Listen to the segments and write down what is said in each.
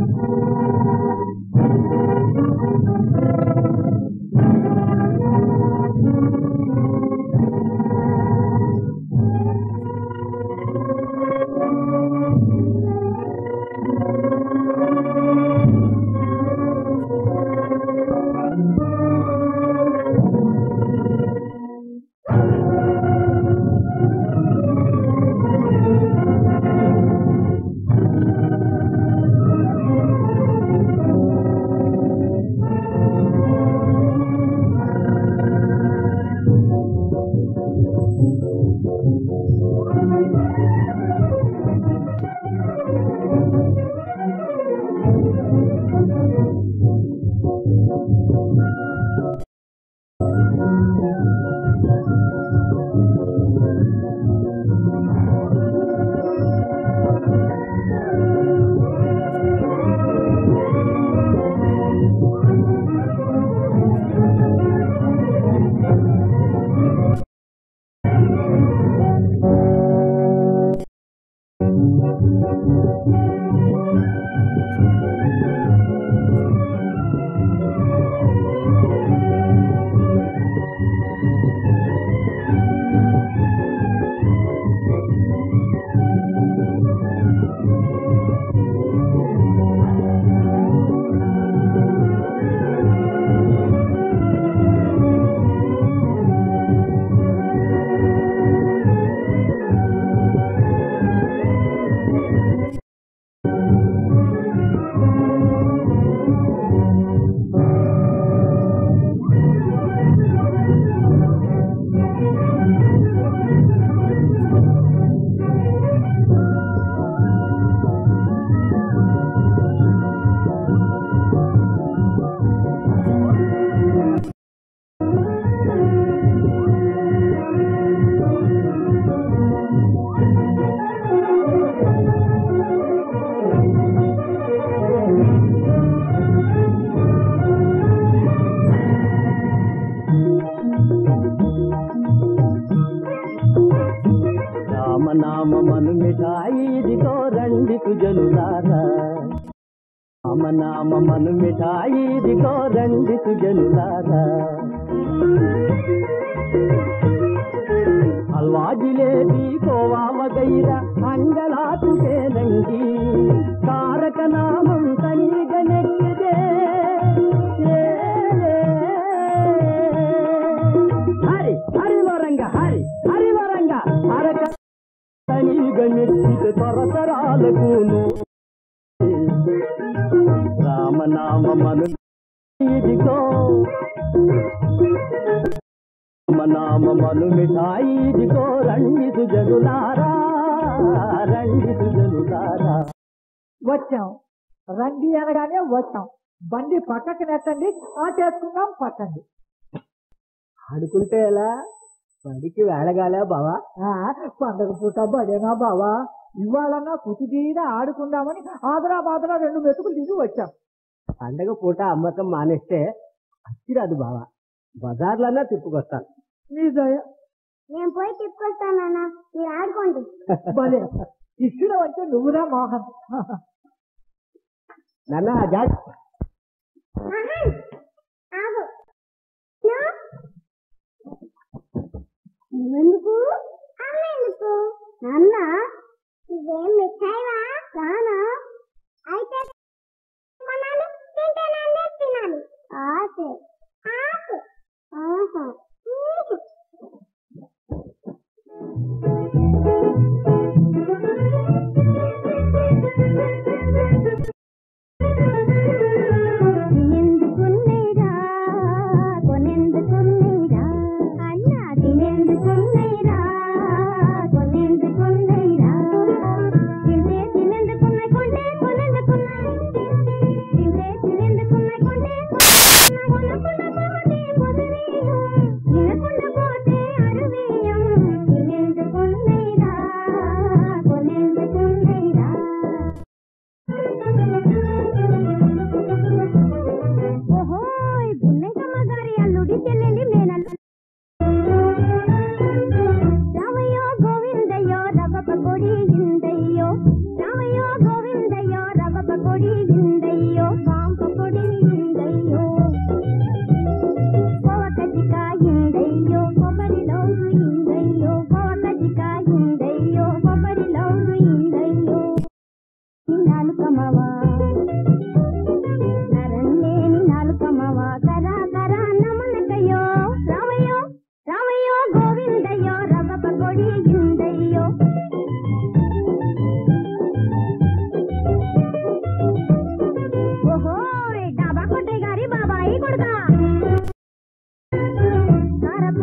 రామనామమను మిఠాయి ఇదిగో రండి సుజనులారా రామనామమను మిఠాయి ఇదిగో రండి సుజనులారా హల్వా జిలేబీ కోవా వగైర అంగలాటుకేనండి తారక నామం తనీగ నెక్కిదే హరి హరి వరంగ హరి హరి వరంగ తారక తనీగ నెక్కితే తరతరాలకును రామనామమను ఇదిగో రామనామమను మిఠాయి ఇదిగో రండి సుజనులారా రండి సుజనులారా వచ్చాం రండి అనగానే వచ్చాం బండి పక్కకి నెట్టండి ఆ చేసుకుందాం పట్టండి ఆడుకుంటే ఎలా బడికి వెళ్ళగాలే బావా ఆ, పండగ పూట బడేనా బావా ఇవాళన్నా కుతిదీన ఆడుకుందామని ఆదరా బాదరా రెండు మెతుకులు దిగి వచ్చాం పండగ పూట అమ్మకం మానేస్తే అచ్చిరాదు బావా బజార్లన్నా తిప్పుకొస్తాను నీ దయ నేను పోయి తిప్పుకొస్తానన్నా మీరు ఆడుకోండి భలే ఇచ్చిన అంటే నువ్వురా మోహన్ నాన్న జాగ్రత్త ఆహా, ఆగు ఎందుకు అమ్మ ఎందుకు నాన్న ఇదేం మిఠాయివా కానా అయితే కొనాలి తింటే నాన్నే తినాలి ఆసే ఆకు ఆహా ఊహు. తినెందుకున్నైరా కొనెందుకున్నైరా అన్నా తినెందుకున్నైరా కొనెందుకున్నైరా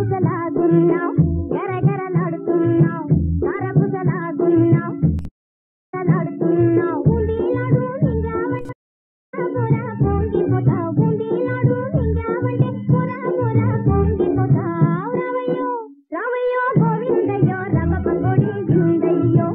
కరపుసలాగున్నావు గరగరలాడుతున్నావు కరపుసలాగున్నావు గరగరలాడుతున్నావు గుండీలాడు నింజావంటే పుర పొంగిపోతావు గుండీలాడు నింజావంటే పుర పుర పొంగిపోతావు రావయ్యో రావయ్యో గోవిందయ్యో రమ పకోడి గుందయ్యో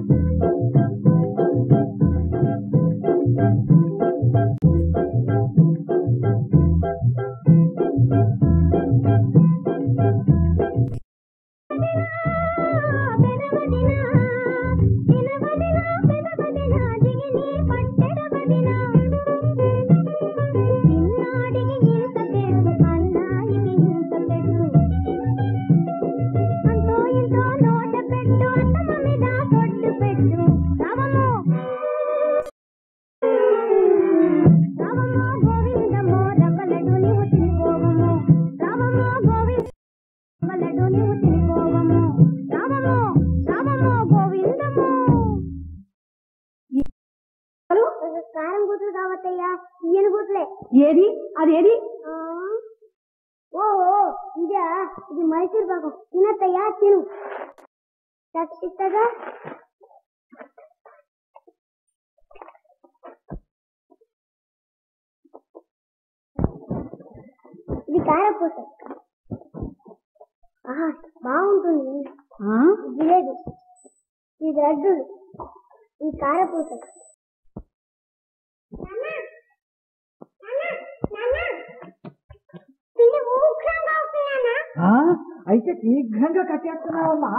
పెదవదినా తినవదినా పెదవదినా దిగిని పట్టెడవదినా చిన్నాడికి ఇంత పెట్టు అన్నానికి ఇంత పెట్టు అంతో ఇంతో నోట పెట్టు అత్తమ్మ మీద పొట్టు పెట్టు రావము రావము గోవిందమో రవ్వలడు నీవు తినిపోవము రావము గోవింద రవ్వలడు నీవు తినిపోవము రావము రావము గోవిందము కారం కూతురు కావత్తయ్యా ఈయన కూతులే ఏది అదేది ఆ? ఓ ఓ, ఇదా ఇది మైసూర్ పాకం తినత్తయ్యా తిను ఇత్తగా ఇది కారపూస ఆహా బాగుంటుంది జిలేబీ ఇది లడ్డు ఇది కారపూస పిండి ఊక్షంగా అవుతున్నానా ఆ, అయితే శీఘ్రంగా కట్టేస్తున్నావమ్మా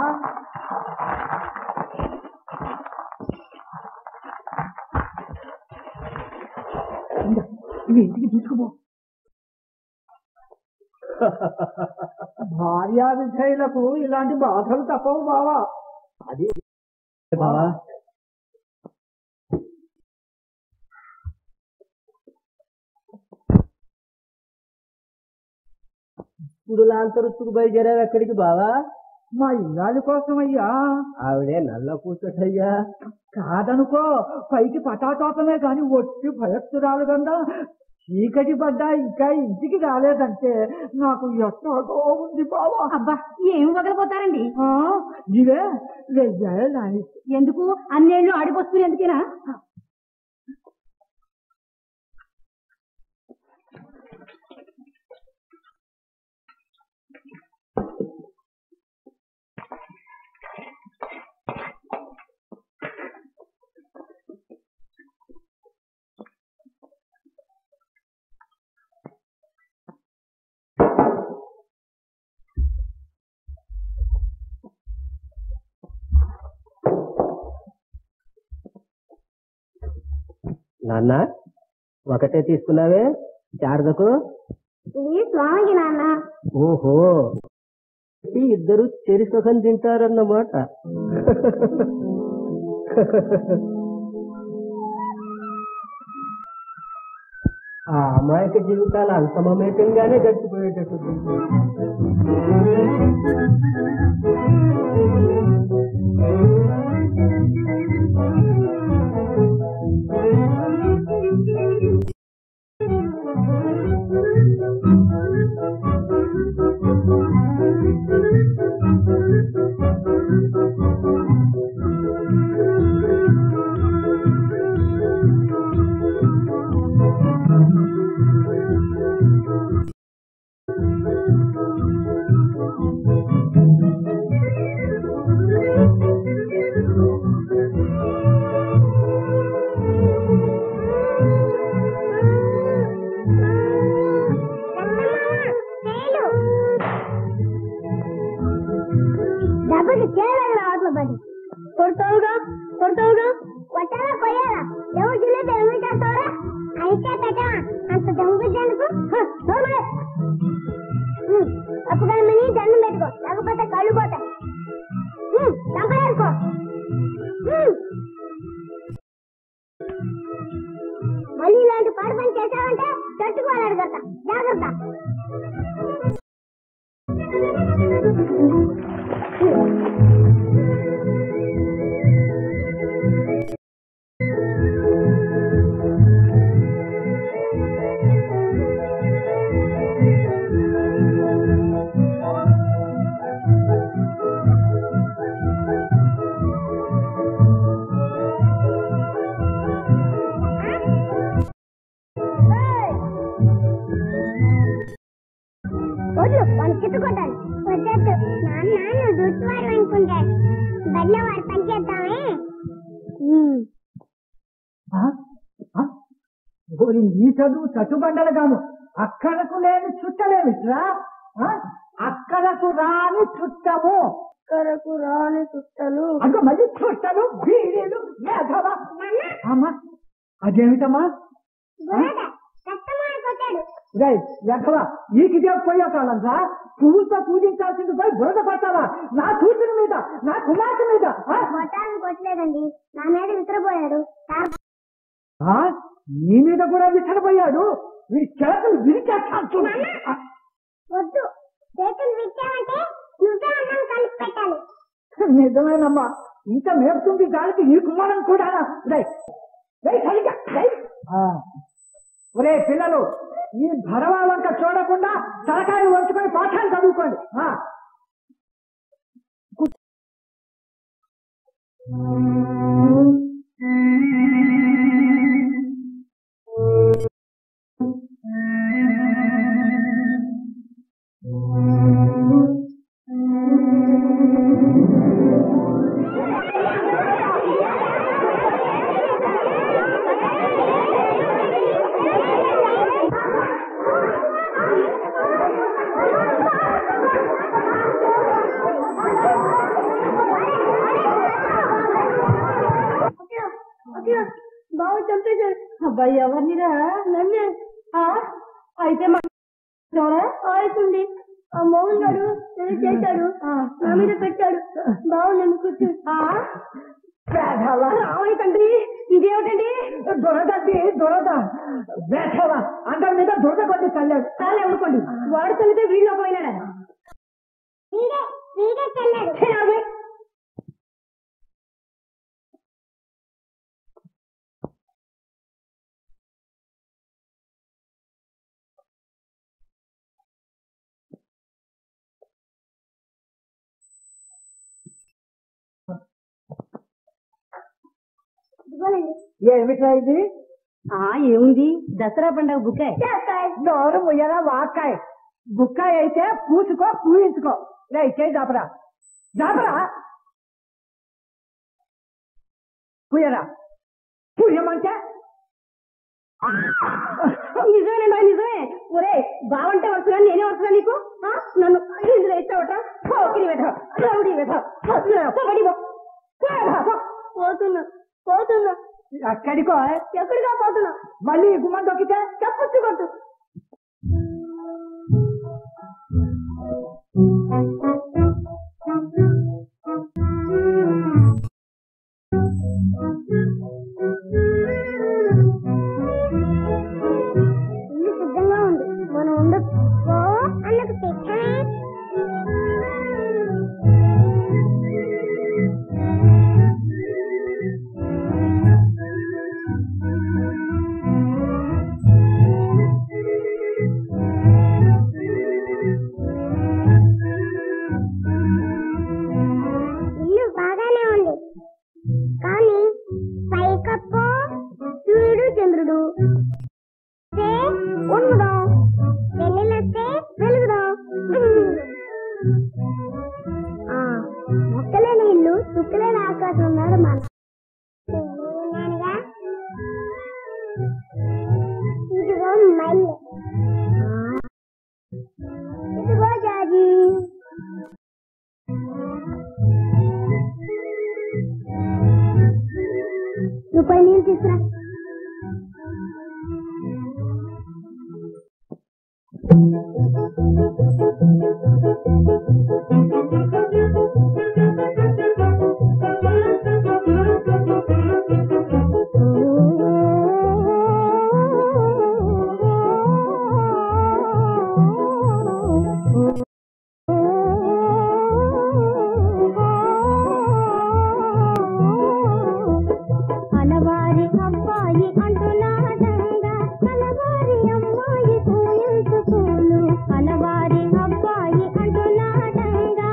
ఇందా, ఇవి ఇంటికి తీసుకుపో భార్యా విధేయులకు ఇలాంటి బాధలు తప్పవు బావా అది బావా ఇప్పుడు లాంతరుత్తుకు బయలుదేరావు ఎక్కడికి బావా మా ఇల్లాలి కోసమయ్యా ఆవిడే నల్ల కూర్చోటయ్యా కాదనుకో పైకి పటాటోపమే కాని వచ్చి భయస్తురాలు కదా చీకటి పడ్డా ఇంకా ఇంటికి రాలేదంటే నాకు ఎట్టో ఉంది బావా అబ్బా ఏం వగలిపోతారండి ఆ, ఇవే వెయ్యాలి ఎందుకు అన్నేళ్ళు ఆడిపోస్తున్నారు ఎందుకేనా నాన్న ఒకటే తీసుకున్నావే శారదకు ఇది స్వామికి నాన్న ఓహో ఈ ఇద్దరు చెరి సుఖం తింటారన్నమాట ఆ అమాయక జీవితాలు అంతమమేకంగానే గడిచిపోయేటట్టు డబ్బులు చేయాలి రావట్లే బండి కొడతావుగా కొడతావుగా కొట్టాలా కొయ్యాలా ఎవరు జిలేబీ ఏమి చేస్తావరా అయితే పెట్టా అంత దమ్ము జనుకు అప్పుడు మనీ దండం పెట్టుకో లేకపోతే కళ్ళు పోతాయి చంపలేసుకో మళ్ళీ ఇలాంటి పాడు పని చేశావంటే తట్టుకోవాలి కదా జాగ్రత్త నాన్న దుర్వాడు అనుకుంటాడు బడిలో వాడు పని చేద్దామే ఆ? ఆ? ఓరి నీ చదువు చట్టుబండలు గాను అక్కడకు లేని చుట్టలేమిట్రా ఆ? అక్కడకు రాని చుట్టము కరకు రాని చుట్టలు అంటే మళ్ళీ చుట్టలు బీడీలు మేధవ అమ్మా అదేమిటమ్మా బురద కష్టమాడిపోతాడు రై ఎక్కవ ఈకిదే పోయేటాలంతా పువ్వుతో పూజించాల్సింది పోయి బురద పట్టాలా నా కూతురి మీద నా కుమార్తె మీద ఆ? మొత్తానికి కొట్టలేదండి నా మీద విసిరపోయాడు ఆ? నీ మీద కూడా విసరపోయాడు వీడి చేతులు విరిచేస్తాను వద్దు చేతులు విచ్చావంటే నువ్వే అన్నం కలిపి పెట్టాలి నిజమేనమ్మా ఇంత మేపుతుంది దానికి ఈ కుమారం కూడా రై రై సరిగ్గా రై ఆ. ఒరే పిల్లలు ఈ భరవా వంక చూడకుండా తలకాయ వంచుకొని పాఠాలు చదువుకోండి ఆ. బాబు చంపేశాడు అబ్బాయి ఎవరినిరా నన్నే ఆ? అయితే మా ఎవరా? అవుతుంది ఆ మౌన్నాడు ఏదో చేశాడు నా మీద పెట్టాడు బాబు నన్ను కూర్చొని ఆ? వేధవ. రావణి తండ్రి ఇదేమిటండి దొరదండి దొరద వేధవ అందరి మీద దొరద కొట్టి చల్లాడు చాలా ఊరుకోండి వాడు చల్లితే వీళ్ళు పోయినాడా వీడే వీడే చల్లాడు ఇదిగోనండి ఏమిట్రా ఇది ఆ ఏముంది దసరా పండగ బుక్కే నోరు ముయ్యరా వాకాయ్ బుక్కాయ అయితే పూసుకో పూయించుకో రే చేయి దాపరా దాపరా పూయరా పూయమంటే నిజమేనండి నిజమే ఒరే బావంటే వస్తున్నా నేనే వస్తున్నా నీకు ఆ? నన్ను ఇందులో ఇస్తావట పోకిరి వెధ రౌడీ వెధ కబడ్డీ బో. పోరా, పో. పోతున్నా పోతున్నా అక్కడికో ఎక్కడిగా పోతున్నా మళ్ళీ గుమ్మం దొక్కితే చెప్పొచ్చు కొట్టు ఇల్లు సిద్ధంగా ఉంది మనం ఉండొచ్చు ఓ అన్నకు తెచ్చనే ఇల్లు బాగానే ఉంది కానీ పైకప్పు సూర్యుడు చంద్రుడు వస్తే ఉన్ముదాం వెన్నెలొస్తే వెలుగుదాం ఆ, మొక్కలేని ఇల్లు చుక్కలేని ఆకాశం ఉన్నాడు మన ఉన్నానుగా ఇదిగో మల్లె ఆ, ఇదిగో జాజి నువ్వు పై నీళ్ళు తీసుకురా అనవారి అబ్బాయి అంటున్నాడంగా అనవారి అమ్మాయి పూయించుకోను అనవారి అబ్బాయి అంటున్నాడంగా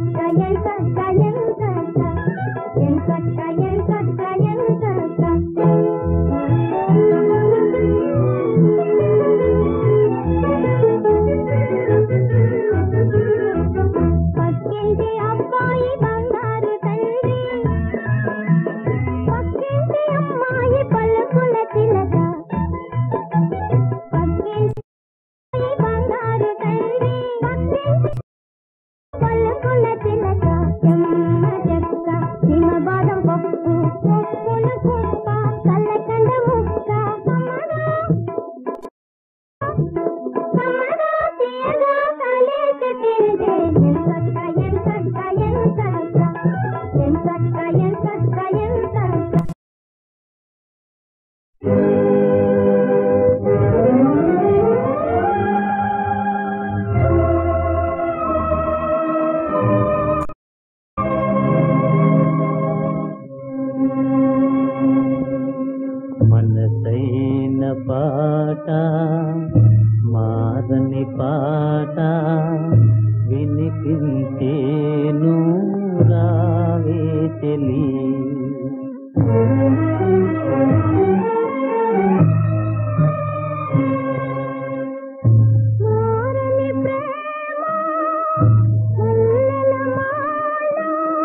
పక్కింటి అబ్బాయి బంగారు తండ్రి పక్కింటి అమ్మాయి పలుకుల తిలక పక్కింటి అబ్బాయి బంగారు తండ్రి పక్కింటి పలుకుల తిలక చెమ్మ చెక్క నిమ్మ బాదం పప్పు పప్పుల కుప్ప కల్లకండ ముక్క కమ్మగా కమ్మగా తీయగా కలిసి తిరిగే ఎంతక్క ఎంతక్క ఎంతక్క ఎంతక్క ఎంతక్క ఎంతక్క మనసైన పాట మారని పాట వినిపించేను రావే చెలి మారని ప్రేమ మల్లెల మాల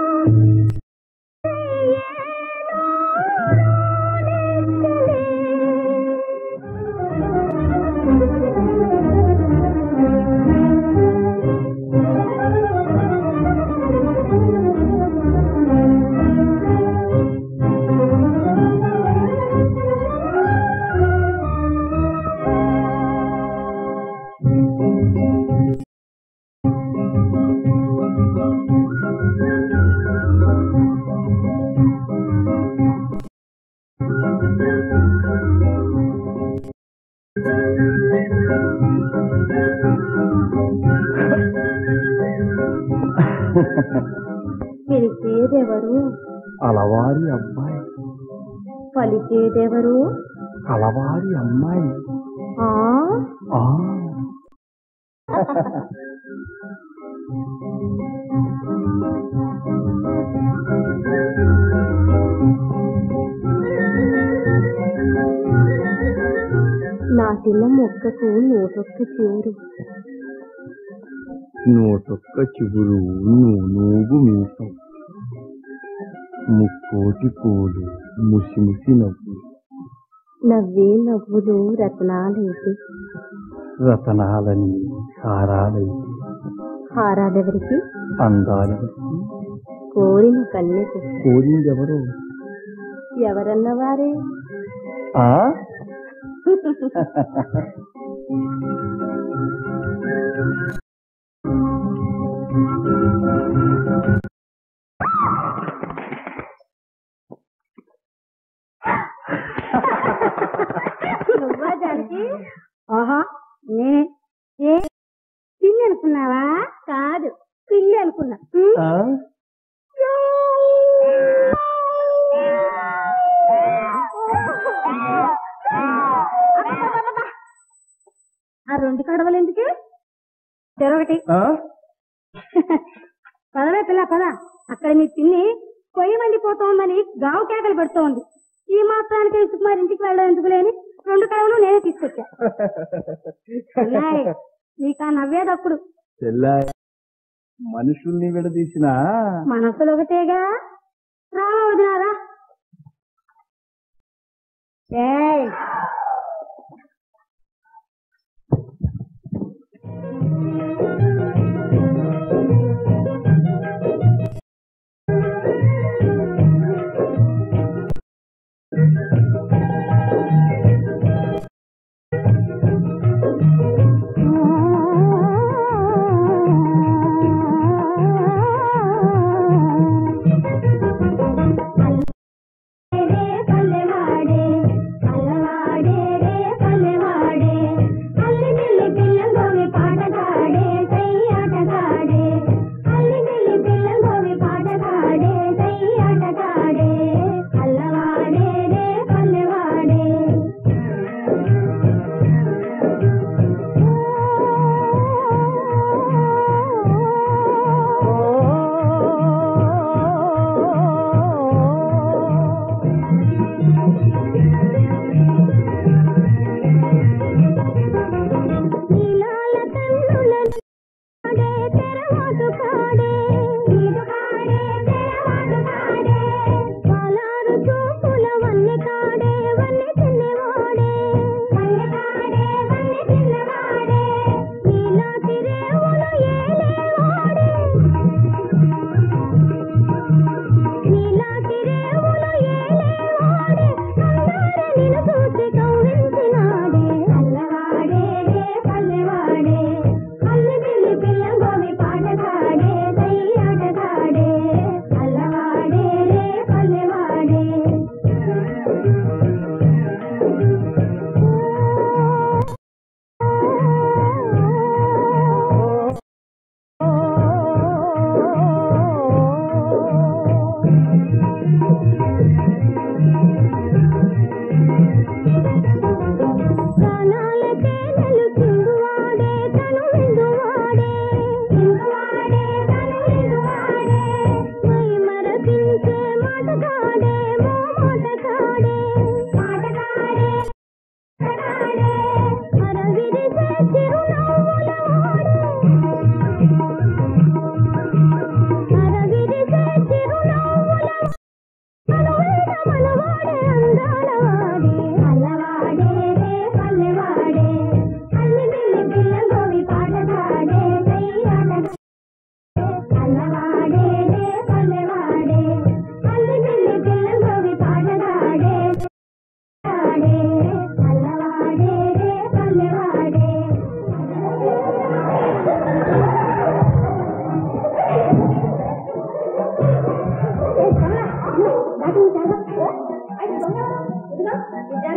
పిలిచేదెవరు అలవారి అబ్బాయి పలికేదెవరు అలవారి అమ్మాయి ఆ ఆ నాటిన మొక్కకు నూటొక్క చివురు నూటొక్క చిగురు నూనూగు మీసం ముక్కోటి పూలు ముసి ముసి నవ్వు నవ్వే నవ్వులు రత్నాలేసి రతనాలని హారాలైతే హారాలెవరికి అందాలవరికి కోరిన కన్యకు కోరిందెవరో ఎవరన్నవారే ఆ నువ్వా జానకి ఆహా నేనే ఏ పిల్లి అనుకున్నావా కాదు పిల్లి అనుకున్నా ఉమ్. ఆ? ఆ రెండు కడవలు ఎందుకు చెరొకటి ఆ? పదవే పిల్ల పద అక్కడ నీ పిన్ని పొయ్యి మండిపోతోందని గావు కేకలు పెడుతోంది ఈ మాత్రానికి సుకుమార్ ఇంటికి వెళ్ళడం ఎందుకు లేని రెండు కడవలు నేనే తీసుకొచ్చా ఉన్నాయి. నీకు ఆ నవ్వేదప్పుడు చెల్లాయ్ మనుషుల్ని విడదీసిన మనసులు ఒకటేగా రావా వదినారా ఏయ్ రే పల్లెవాడే అల్లవాడే రే పల్లెవాడే అల్లి పిల్లి పిల్ల గోవి పాటగాడే సై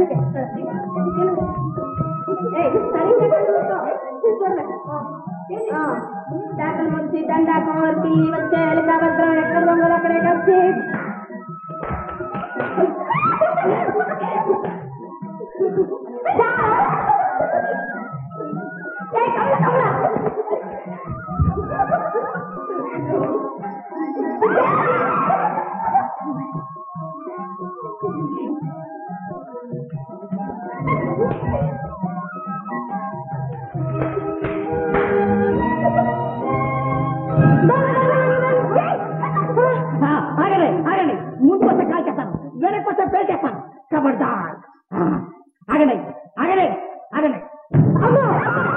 అంతే ఏయ్, సరిగ్గా కూర్చో. కూర్చోండి. ఆ, డాక్టర్ నుంచి దండాకం వరకు వచ్చే ఎలికభద్రం ఎక్కడ దొంగలు అక్కడే కలిసి ఆ, ఆగండి ఆగండి ముందు వస్తే కాల్ చేస్తాను వెనక్కి వస్తే పేల్ చేస్తాను కబడ్దార్ ఆ, ఆగండి ఆగండి ఆగండి అమ్మో!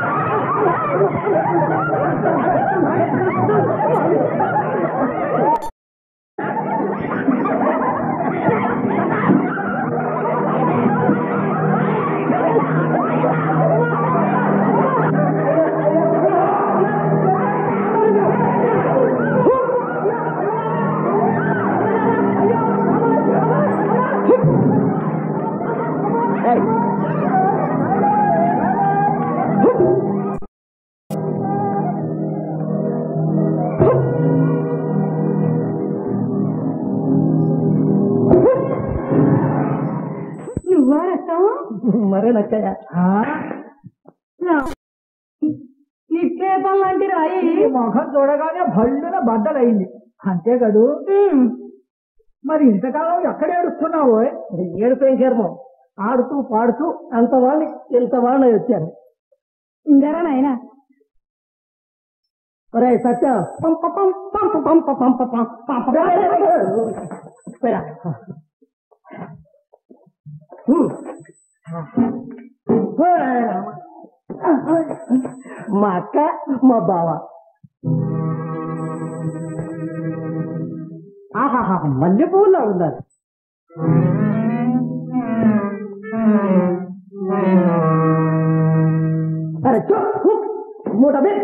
నువ్వా రసం మరే నచ్చయ్య నిక్షేపం లాంటి రాయి ఈ ముఖం చూడగానే భళ్ళున బద్దలైంది అంతే కదూ మరి ఇంతకాలం ఎక్కడ ఏడుస్తున్నావు ఏడుపేం కర్మం ఆడుతూ పాడుతూ అంత వాళ్ళని ఇంత వాళ్ళని వచ్చాను ఇందరా నాయనా ఒరే సత్య పంప పంప పంప పంప పంప పంప పంప పెరా. హ్మ్. మా అక్క మా బావ ఆహాహా మల్లెపూల్లో ఉన్నారు అరే చూ మూట మీద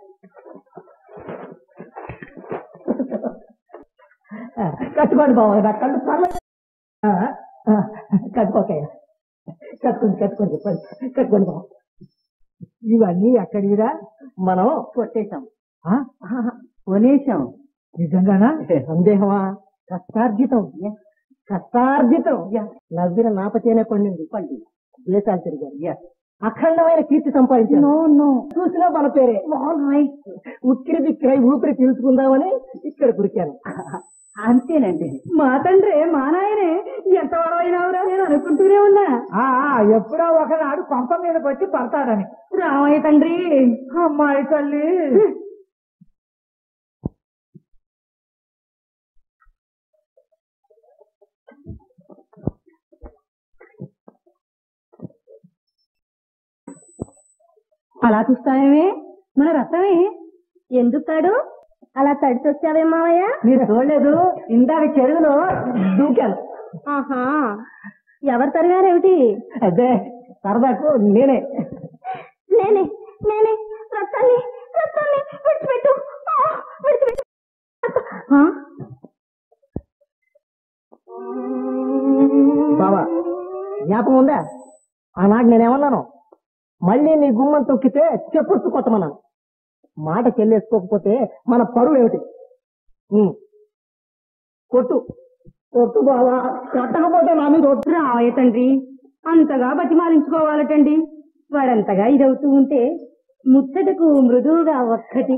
కట్టుకోండి బాబు నా కళ్ళు పర్లేదు కట్టుకోకయ్య కట్టుకోండి కట్టుకోండి చెప్పండి కట్టుకోండి బాబు ఇవన్నీ ఎక్కడిరా మనం కొట్టేశాం ఆ? కొనేశాం నిజంగానా సందేహమా కష్టార్జితం కష్టార్జితం నవ్విన నాపచేనే పండింది పండి దేశాలు తిరిగారు అఖండమైన కీర్తి సంపాదించాను చూసినా మన పేరే ఉక్కిరి బిక్కిరై ఊపిరి పీల్చుకుందామని ఇక్కడ కురికాను అంతేనండి మా తండ్రి మా నాయనే ఎంత వరవైనావురా నేను అనుకుంటూనే ఉన్నా ఆ, ఆ, ఎప్పుడో ఒకనాడు కొంప మీదకి వచ్చి పడతాడని రామయ్య తండ్రి అమ్మాయి తల్లి అలా చూస్తావేమే మన రసమే ఎందుకాడు అలా తడిచి వచ్చావే మావయ్య మీరు చూడలేదు ఇందాక చెరువులో దూకాను ఆహా ఎవరు తరిగారేమిటి అదే సరదాకు నేనే నేనే నేనే రక్తాన్ని రక్తాన్ని విడిచిపెట్టు ఆ, విడిచిపెట్టు ఆ? బావా జ్ఞాపకం ఉందా ఆనాడు నేనేమన్నాను మళ్ళీ నీ గుమ్మం తొక్కితే చెప్పుచ్చు కొట్టమన్నాను మాట చెల్లేసుకోకపోతే మన పరువు ఏమిటి ఉమ్. కొట్టు కొట్టు బావా కొట్టకపోతే నా మీద ఒట్టు. రావయ్య తండ్రి అంతగా బతిమాలించుకోవాలటండి వాడంతగా ఇదవుతూ ఉంటే ముచ్చటకు మృదువుగా ఒక్కటి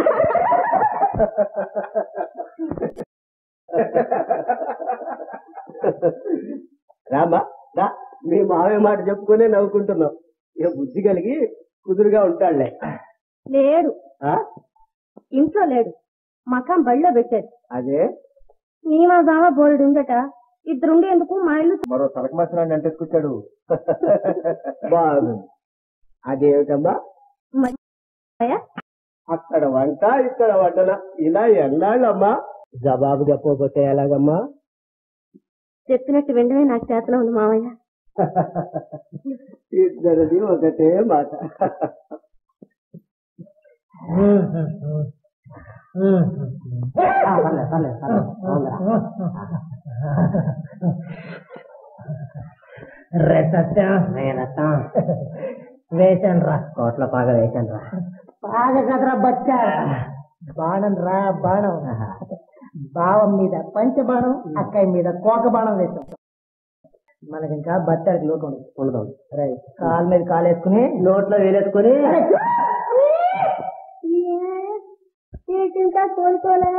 రామా రా మీ మావయ్య మాట చెప్పుకునే నవ్వుకుంటున్నావు ఇక బుద్ధి కలిగి కుదురుగా ఉంటాడులే లేడు ఆ? ఇంట్లో లేడు మకాం బడిలో పెట్టాడు అదే నీ మా బావ బోరుడు ఉందట ఇద్దరుండేందుకు మా ఇల్లు మరో తలక మసనాన్ని అంటేసుకొచ్చాడు బాగుంది అదేమిటమ్మా అయ్యా, అక్కడ వంట ఇక్కడ వంటన ఇలా ఎన్నాళ్ళమ్మా జవాబు చెప్పకపోతే ఎలాగమ్మా చెప్పినట్టు వెంటనే నాకు చేతిలో ఉంది మావయ్య ఇద్దరిది ఒకటే మాట ఆ, పర్లేదు, పర్లేదు, పర్లేదు. అవునురా. సత్యం నేనత్తా వేశాను రా కోట్ల బాగా వేశాను రా బాగా కదరా బచ్చా బాణం రా బాణం బావం మీద పంచ బాణం అక్కయ్య మీద కోక బాణం వేసాం మనకి ఇంకా బత్తాడికి లోటు ఉండదు ఉండదు రైట్ కాలు మీద కాలు వేసుకుని నోట్లో వేలేసుకొని ఇంకా కోలుకోలే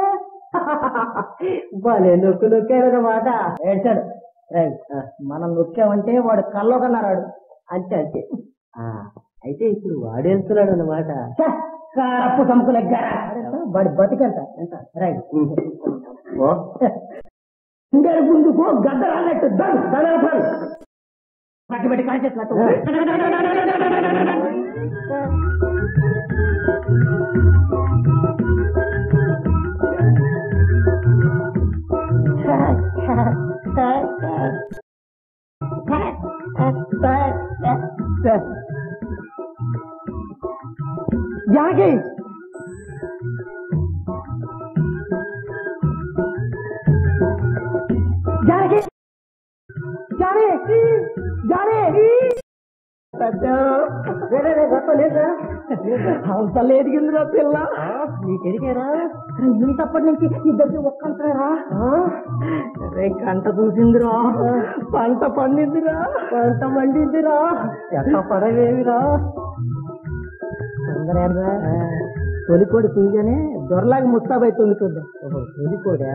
భలే నొక్కు నొక్కారన్నమాట ఏడ్చాడు రైట్ మనం నొక్కామంటే వాడు కల్లో కన్నారాడు అంతే అంతే ఆ, అయితే ఇప్పుడు వాడేస్తున్నాడు అన్నమాట కారప్పు సంకులెగ్గారా వాడి బతికెంత ఎంత రైట్ ఓ ఇంగారు ముందుకు గద్ద రానట్టు దన్ దనాథన్ పట్టి పెట్టి కాల్చేసినట్టు జానకి జానకి జానీ జానీ అంత లేదిగిందిరా పిల్ల నీకెరిగారా ఇంతప్పటి నుంచి ఇద్దరికి ఒక్కంతరా రే కంట చూసిందిరా పంట పండిందిరా పంట పండిందిరా ఎట్ట పడవేవిరా తొందరరా తొలికోడి చూయగానే దొరలాగా ముస్తాబై తొలుతుంది ఓహో తొలికోడా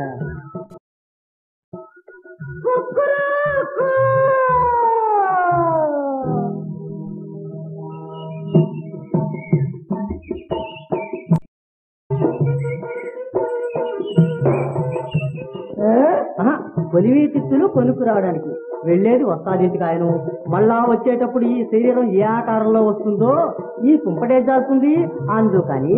కొలివి తిత్తులు కొనుక్కు రావడానికి వెళ్ళేది వస్తాడింటికి ఆయన మళ్ళా వచ్చేటప్పుడు ఈ శరీరం ఏ ఆకారంలో వస్తుందో ఈ కుంపటే జారుతుంది అందుకని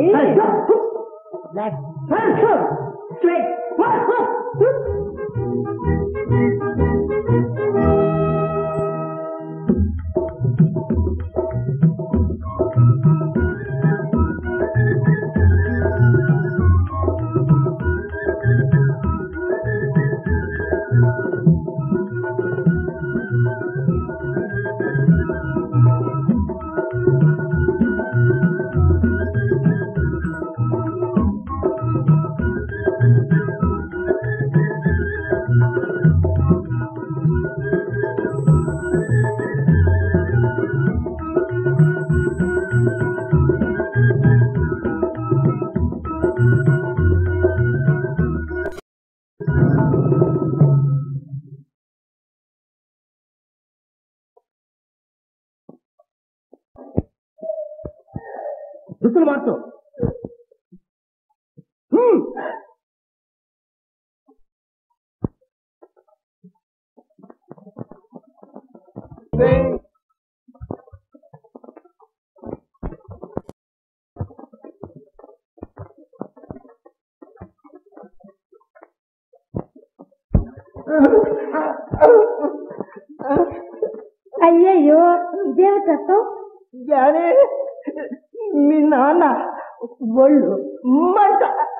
దుస్తులు మార్చు అయ్యయ్యో ఇదేమి కష్టం జానీ మీ నాన్న ఒళ్ళు మంట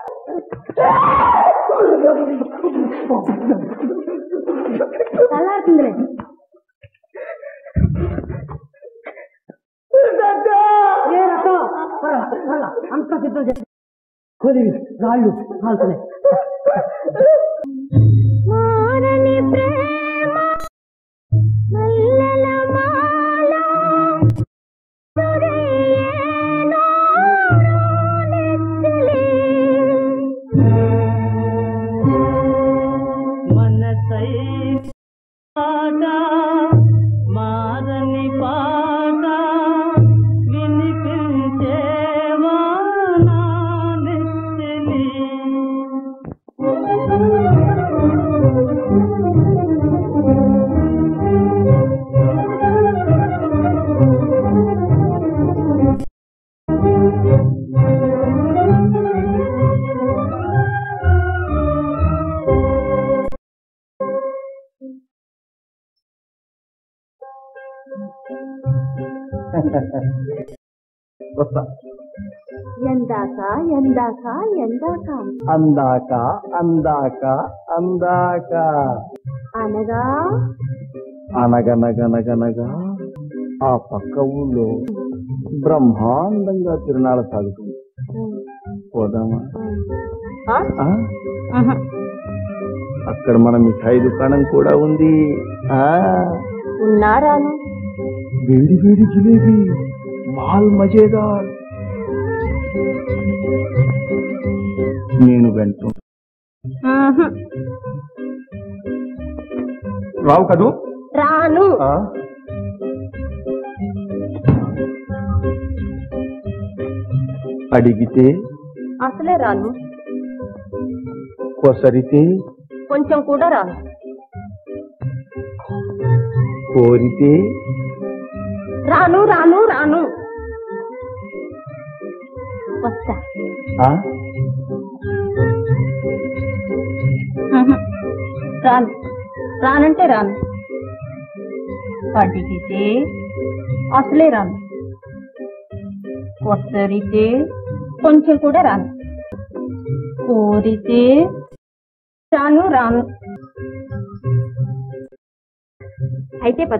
చల్లారుతుందిలే ఏ రకం అంత సిద్ధం చేసి కొలివి రాళ్ళు కాల్తున్నాయి మారని ప్రేమ మల్లెల మాల సురేయేనో నెత్తిలి. మనసై పాట మాదని పాట వినిపించేవా నా నెత్తిలి వస్తా ఎందాక ఎందాక ఎందాక అందాక అందాక అందాక అనగా అనగనగనగనగా ఆ పక్క ఊళ్ళో బ్రహ్మాండంగా తిరునాళ సాగుతుంది పోదామా ఆ? అక్కడ మన మిఠాయి దుకాణం కూడా ఉంది ఆ ఉన్నారాను వేడి వేడి జిలేబీ మాల్ మజేదార్ నేను వెళ్తూ రావు కదూ రాను ఆ? అడిగితే అసలే రాను కొసరితే కొంచెం కూడా రాను కోరితే రాను రాను రాను వస్తా ఆ? రాను రానంటే రాను అడిగితే అసలే రాను కొత్తరితే కొంచెం కూడా రాను కోరితే రాను రాను అయితే పద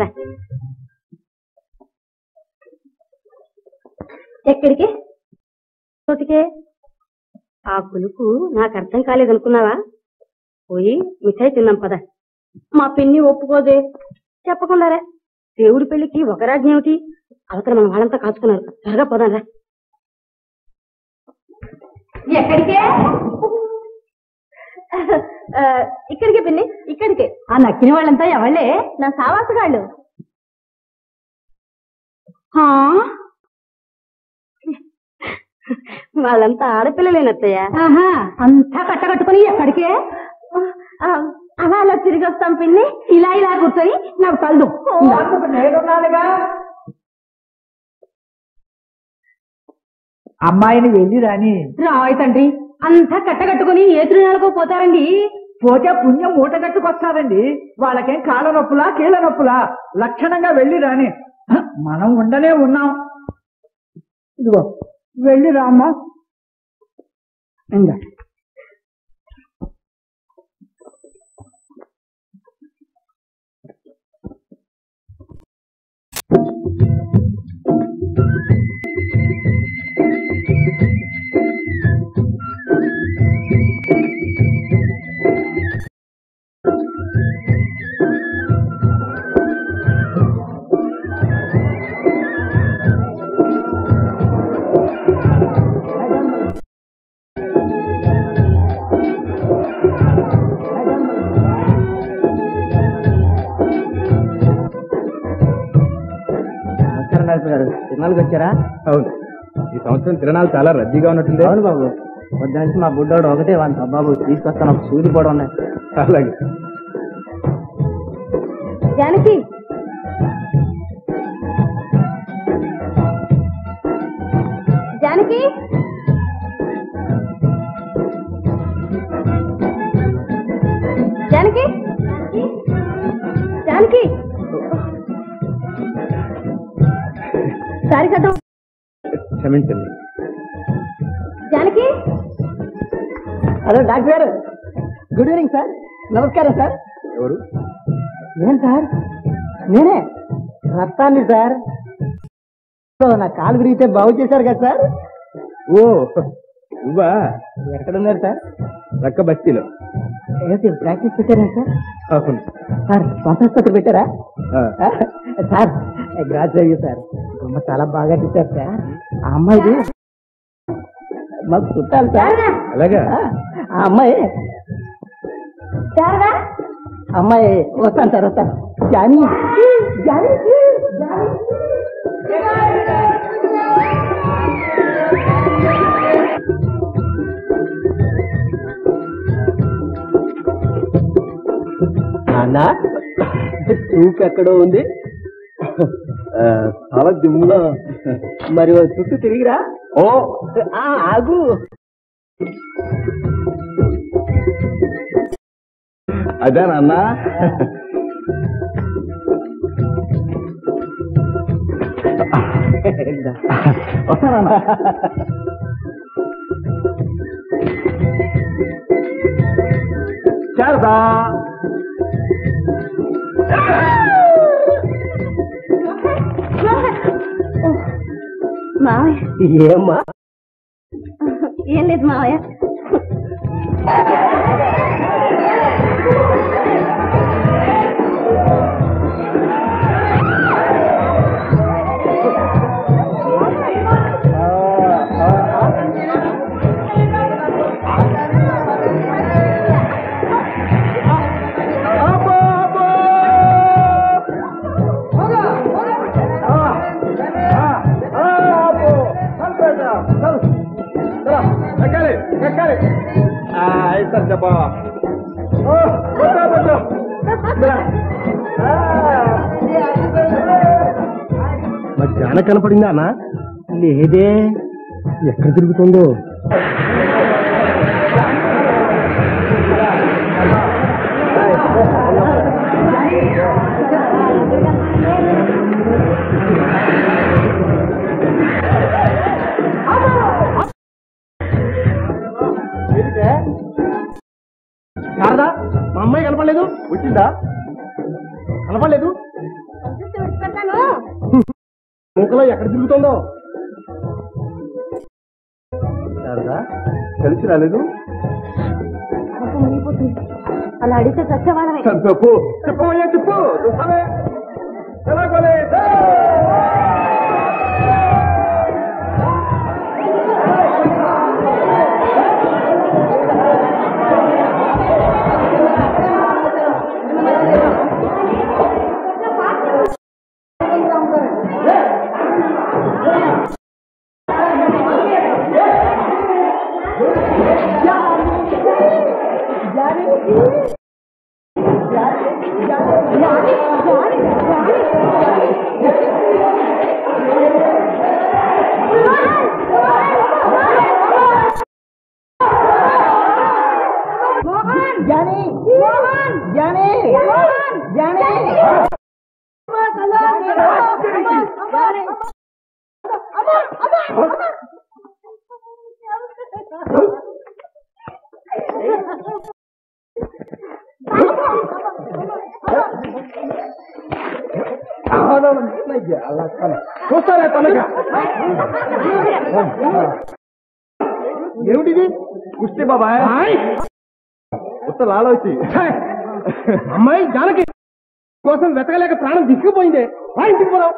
ఎక్కడికి చోటికే ఆ కులుకు నాకు అర్థం కాలేదనుకున్నావా పోయి మిఠాయి తిన్నాం పద మా పిన్ని ఒప్పుకోదే చెప్పకుండా రా దేవుడి పెళ్లికి ఒక రాజ్యం ఏమిటి అవతల మన వాళ్ళంతా కాచుకున్నారు త్వరగా పోదాం రా ఎక్కడికే ఆ, ఇక్కడికే పిన్ని ఇక్కడికే ఆ నక్కిన వాళ్ళంతా ఎవళ్ళే నా సావాసగాళ్ళు హా? వాళ్ళంతా ఆడపిల్లలేనత్తయ్య అంతా కట్టకట్టుకుని ఎక్కడికే అలా అలా తిరిగి వస్తాం పిన్ని ఇలా ఇలా కూర్చొని నాకు కళ్ళు అందుకు నేనున్నానుగా అమ్మాయిని వెళ్ళి రాని రాయ్ తండ్రి అంతా కట్టకట్టుకుని ఏ తిరునాళ్ళకో పోతారండి పోతే పుణ్యం మూట కట్టుకొస్తారండి వాళ్ళకేం కాళ్ళ నొప్పులా కీళ్ళ నొప్పులా లక్షణంగా వెళ్ళి రాని హ, మనం ఉండనే ఉన్నాం ఇదిగో వెళ్ళి రామ్మా ఇంకా నమస్కారం డాక్టర్ గారు తిరునాళ్ళకి వచ్చారా అవును ఈ సంవత్సరం తిరణాలు చాలా రద్దీగా ఉన్నట్టుంది అవును బాబు పొద్దు నుంచి మా బుడ్డోడు ఒకటే వాడి బాబు తీసుకొస్తాను ఒక సూది కూడా ఉన్నాయి అలాగే జానకి జానకి జానకి జానకి సారీ కట్టం క్షమించండి జానకి హలో డాక్టర్ గారు గుడ్ ఈవినింగ్ సార్ నమస్కారం సార్ ఎవరు నేను సార్ నేనే రక్తాన్ని సార్ ఓ, నా కాలు విరిగితే బాగు చేశారు కదా సార్ ఓ నువ్వా ఎక్కడున్నారు సార్ రక్క బస్తీలో ఏంటి ప్రాక్టీస్ పెట్టారా సార్ అవును సార్ స్వంతాస్పత్రి పెట్టారా ఆ, సార్ గ్రాడ్యుయేట్ సార్ బొమ్మ చాలా బాగా తిట్టారు సార్ ఆ అమ్మాయిది మాకు చుట్టాలి సార్ అలాగా ఆ, ఆ అమ్మాయి శారదా అమ్మాయి వస్తాను సార్ వస్తాను జానీ జానీ జానీ నాన్న చూపు ఎక్కడో ఉంది ఆ, చాలా దిమ్ముగా మరి ఓ చుట్టూ తిరిగిరా ఓ ఆ, ఆగు అదే నాన్న వస్తానన్నా శారదా మావయ్య ఏమ్మా ఏం లేదు మావయ్య ఎక్కాలి ఎక్కాలి అయిపోయింది చెప్పా మరి జాన కనపడిందా అన్న లేదే ఎక్కడ తిరుగుతుందో శారదా మా అమ్మాయి కనపడలేదు వచ్చిందా కనపడలేదు మూకలో ఎక్కడ తిరుగుతుందో శారదా కలిసి రాలేదు అలా అడిగితే సత్యవాడమే చెప్పు చెప్పవయ్యా చెప్పు చూస్తావే ఎలాగోలే చూస్తానే తనక ఏమిటిది కుస్తీ బాబాయ్ ఉత్త లాలోచి అమ్మాయి జానకి కోసం వెతకలేక ప్రాణం దిక్కుపోయిందే రా ఇంటికి పోదాం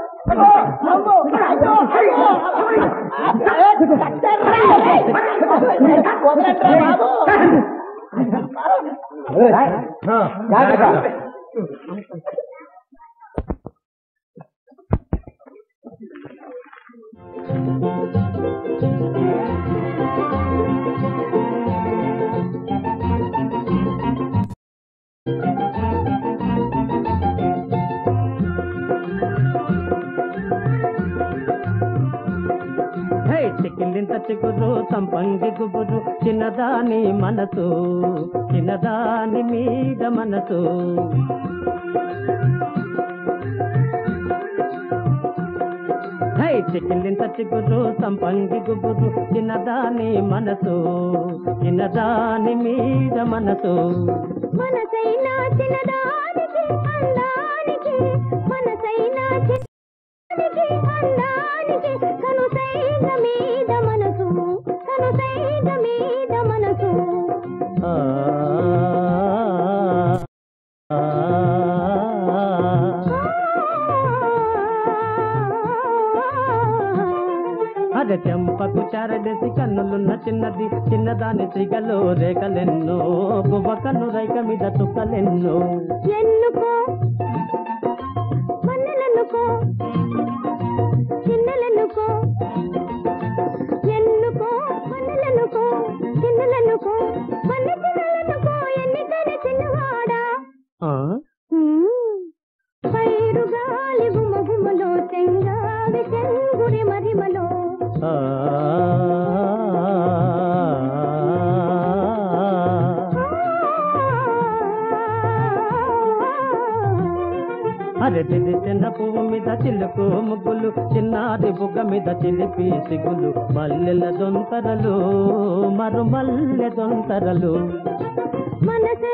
హే చిక్కిలింత చిగురు సంపంగి గుబురు చిన్నదాని మనసు చిన్నదాని మీద మనసు హే చిక్కిలింత చిగురు సంపంగి గుబురు చిన్నదాని మనసు చిన్నదాని మీద మనసు మనసైనా చిన్నదానికి అందానికి మనసైనా చిన్నదానికి అందానికి కనుసైన మీద మనసు కనుసైన మీద మనసు ఆ, ఆ, అదే చెంపకు చారడేసి కన్నులున్న చిన్నది చిన్నదాని సిగలో రేఖలెన్నో గువ్వ కన్ను రైక మీద చుక్కలెన్నో ఎన్నుకో మన్నెలెన్నుకో చిన్నెలెన్నుకో ఎన్నుకో మన్నెలెన్నుకో చిన్నెలెన్నుకో మన్నె చిన్నెలెన్నుకో ఎన్నికైన చిన్నవాడా ఆ? పైరు గాలి గుమ గుమలో చెంగావి చెంగురి మరిమలో ఆ. అరటిది చిన్న పువ్వు మీద చిలుకు ముగ్గులు చిన్నాది బుగ్గ మీద చిలిపి సిగులు మల్లెల దొంతరలు మరు మల్లె దొంతరలు మనసే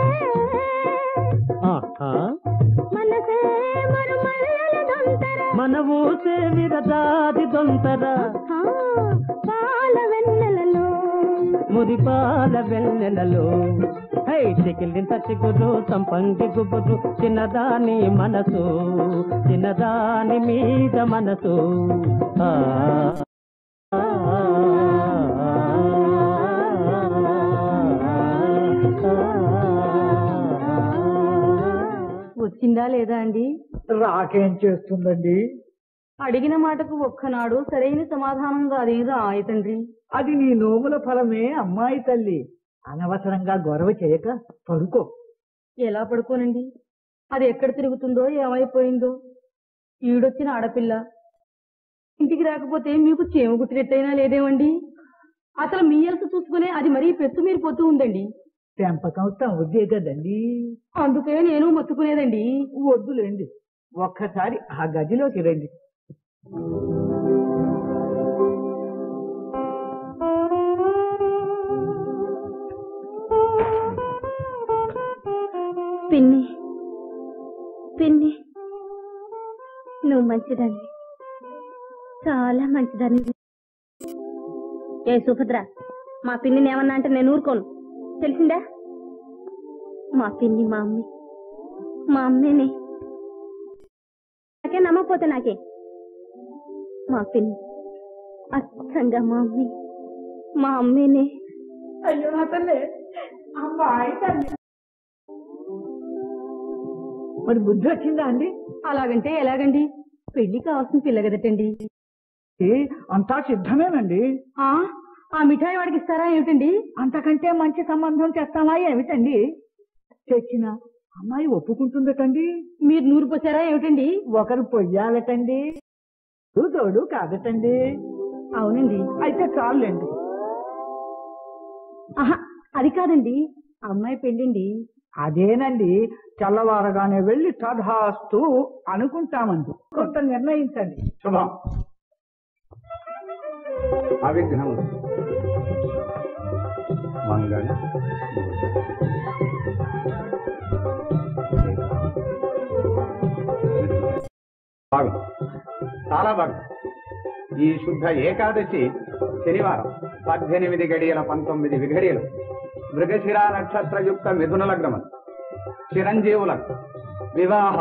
ఆహా మనసే మరు మల్లెల దొంతర మన ఊసే విరదాది దొంతర ఆ, పాల వెన్నెలలో మురిపాల వెన్నెలలో హై చికిలింత చిగురు సంపంగి గుబురు చిన్నదాని మనసు చిన్నదాని మీద మనసు ఆ ఆ, వచ్చిందా లేదా అండి రాకేం చేస్తుందండి అడిగిన మాటకు ఒక్కనాడు సరైన సమాధానం రాదేం రాయ తండ్రి అది నీ నోముల ఫలమే అమ్మాయి తల్లి అనవసరంగా గొడవ చేయక పడుకో ఎలా పడుకోనండి అది ఎక్కడ తిరుగుతుందో ఏమైపోయిందో ఈడొచ్చిన ఆడపిల్ల ఇంటికి రాకపోతే మీకు చేమ గుట్టినట్టయినా లేదేమండి అసలు మీ ఎలస చూసుకునే అది మరీ పెత్తు మీరు పోతూ ఉందండి పెంపకం తవ్వుదే కదండి అందుకే నేను మొత్తుకునేదండి వద్దులేండి ఒక్కసారి ఆ గదిలోకి రండి పిన్ని పిన్ని నువ్వు మంచిదాన్ని చాలా మంచిదాన్ని ఏ సుభద్ర మా పిన్నిని ఏమన్నా అంటే నేను ఊరుకోను తెలిసిందా మా పిన్ని మా అమ్మి మా అమ్మేనే నాకే నమ్మకపోతే నాకే మా పిన్ని అచ్చంగా మా అమ్మి మా అమ్మేనే అయ్యో నా తల్లి అమ్మాయి తల్లి మరి బుద్ధి వచ్చిందా అండి అలాగంటే ఎలాగండి పెళ్లి కావాల్సిన పిల్ల కదటండి ఏ, అంతా సిద్ధమేనండి ఆ ఆ మిఠాయి వాడికి ఇస్తారా ఏమిటండి అంతకంటే మంచి సంబంధం చేస్తామా ఏమిటండి తెచ్చిన అమ్మాయి ఒప్పుకుంటుందటండి మీరు నూరు పోసారా ఏమిటండి ఒకరు పొయ్యాలటండి తోడు తోడు కాదటండి అవునండి అయితే చాలండి ఆహా అది కాదండి అమ్మాయి పెళ్ళండి అదేనండి తెల్లవారగానే వెళ్ళి తధాస్తు అనుకుంటామండి కొంత నిర్ణయించండి శుభం అవిఘ్నం మంగళ బాగుంది చాలా బాగుంది ఈ శుద్ధ ఏకాదశి శనివారం పద్దెనిమిది గడియల పంతొమ్మిది విఘడియలు మృగశిర నక్షత్రయుక్త మిథున లగ్నమని చిరంజీవులకు వివాహ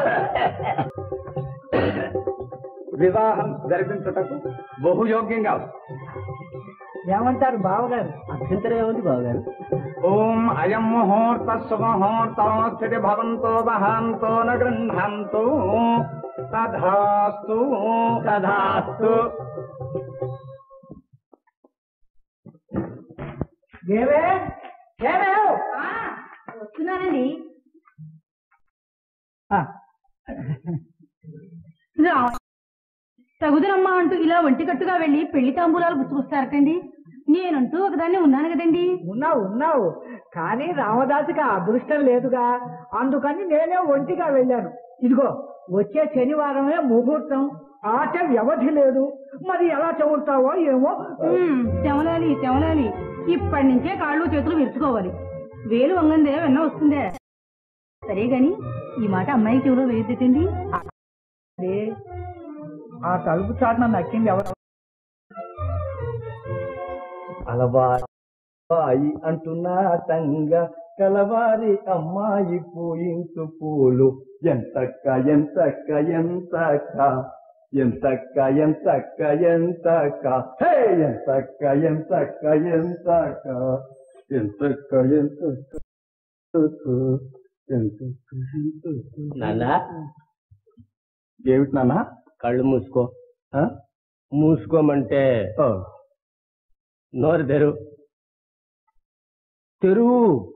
వివాహం జరిపించుటకు బహుయోగ్యంగా ఉంది. ఏమంటారు బావగారు అభ్యంతరం ఏముంది బావగారు ఓం అయం ముహూర్త సుముహూర్తో స్థితి భవంతో వహాంతో న గృహాంతో తధాస్తు తధాస్తు ఏమే ఏమే వస్తున్నానండి ఆ, తగుదరమ్మా అంటూ ఇలా ఒంటి కట్టుగా వెళ్ళి పెళ్లి తాంబూలాలు గుర్తుకొస్తారటండి నేనంటూ ఒకదాన్ని ఉన్నాను కదండి ఉన్నావు ఉన్నావు కానీ రామదాసుకి ఆ అదృష్టం లేదుగా అందుకని నేనే ఒంటిగా వెళ్ళాను ఇదిగో వచ్చే శనివారమే ముహూర్తం ఆట వ్యవధి లేదు మరి ఎలా చదువుతావో ఏమో ఉమ్, తెమలాలి తెమలాలి ఇప్పటి నుంచే కాళ్ళు చేతులు విరుచుకోవాలి వేలు వంగందే వెన్న వస్తుందే సరే గాని ఈ మాట అమ్మాయి చెవిలో వేయద్దండి అదే, ఆ తలుపు చాటున నక్కింది ఎవరు అలవాయి అంటున్నా తంగ కలవారి అమ్మాయి పూయించు పూలు ఎంతక్క ఎంతక్క ఎంతక్క ఎంతక్క ఎంతక్క ఎంతక్క హే ఎంతక్క ఎంతక్క ఎంతక్క ఎంతక్క ఎంతక్క ఎంతక్క ఎంతక్క నాన్న ఏమిటి నాన్న కళ్ళు మూసుకో ఆ? మూసుకోమంటే ఓ, నోరు తెరు తెరువు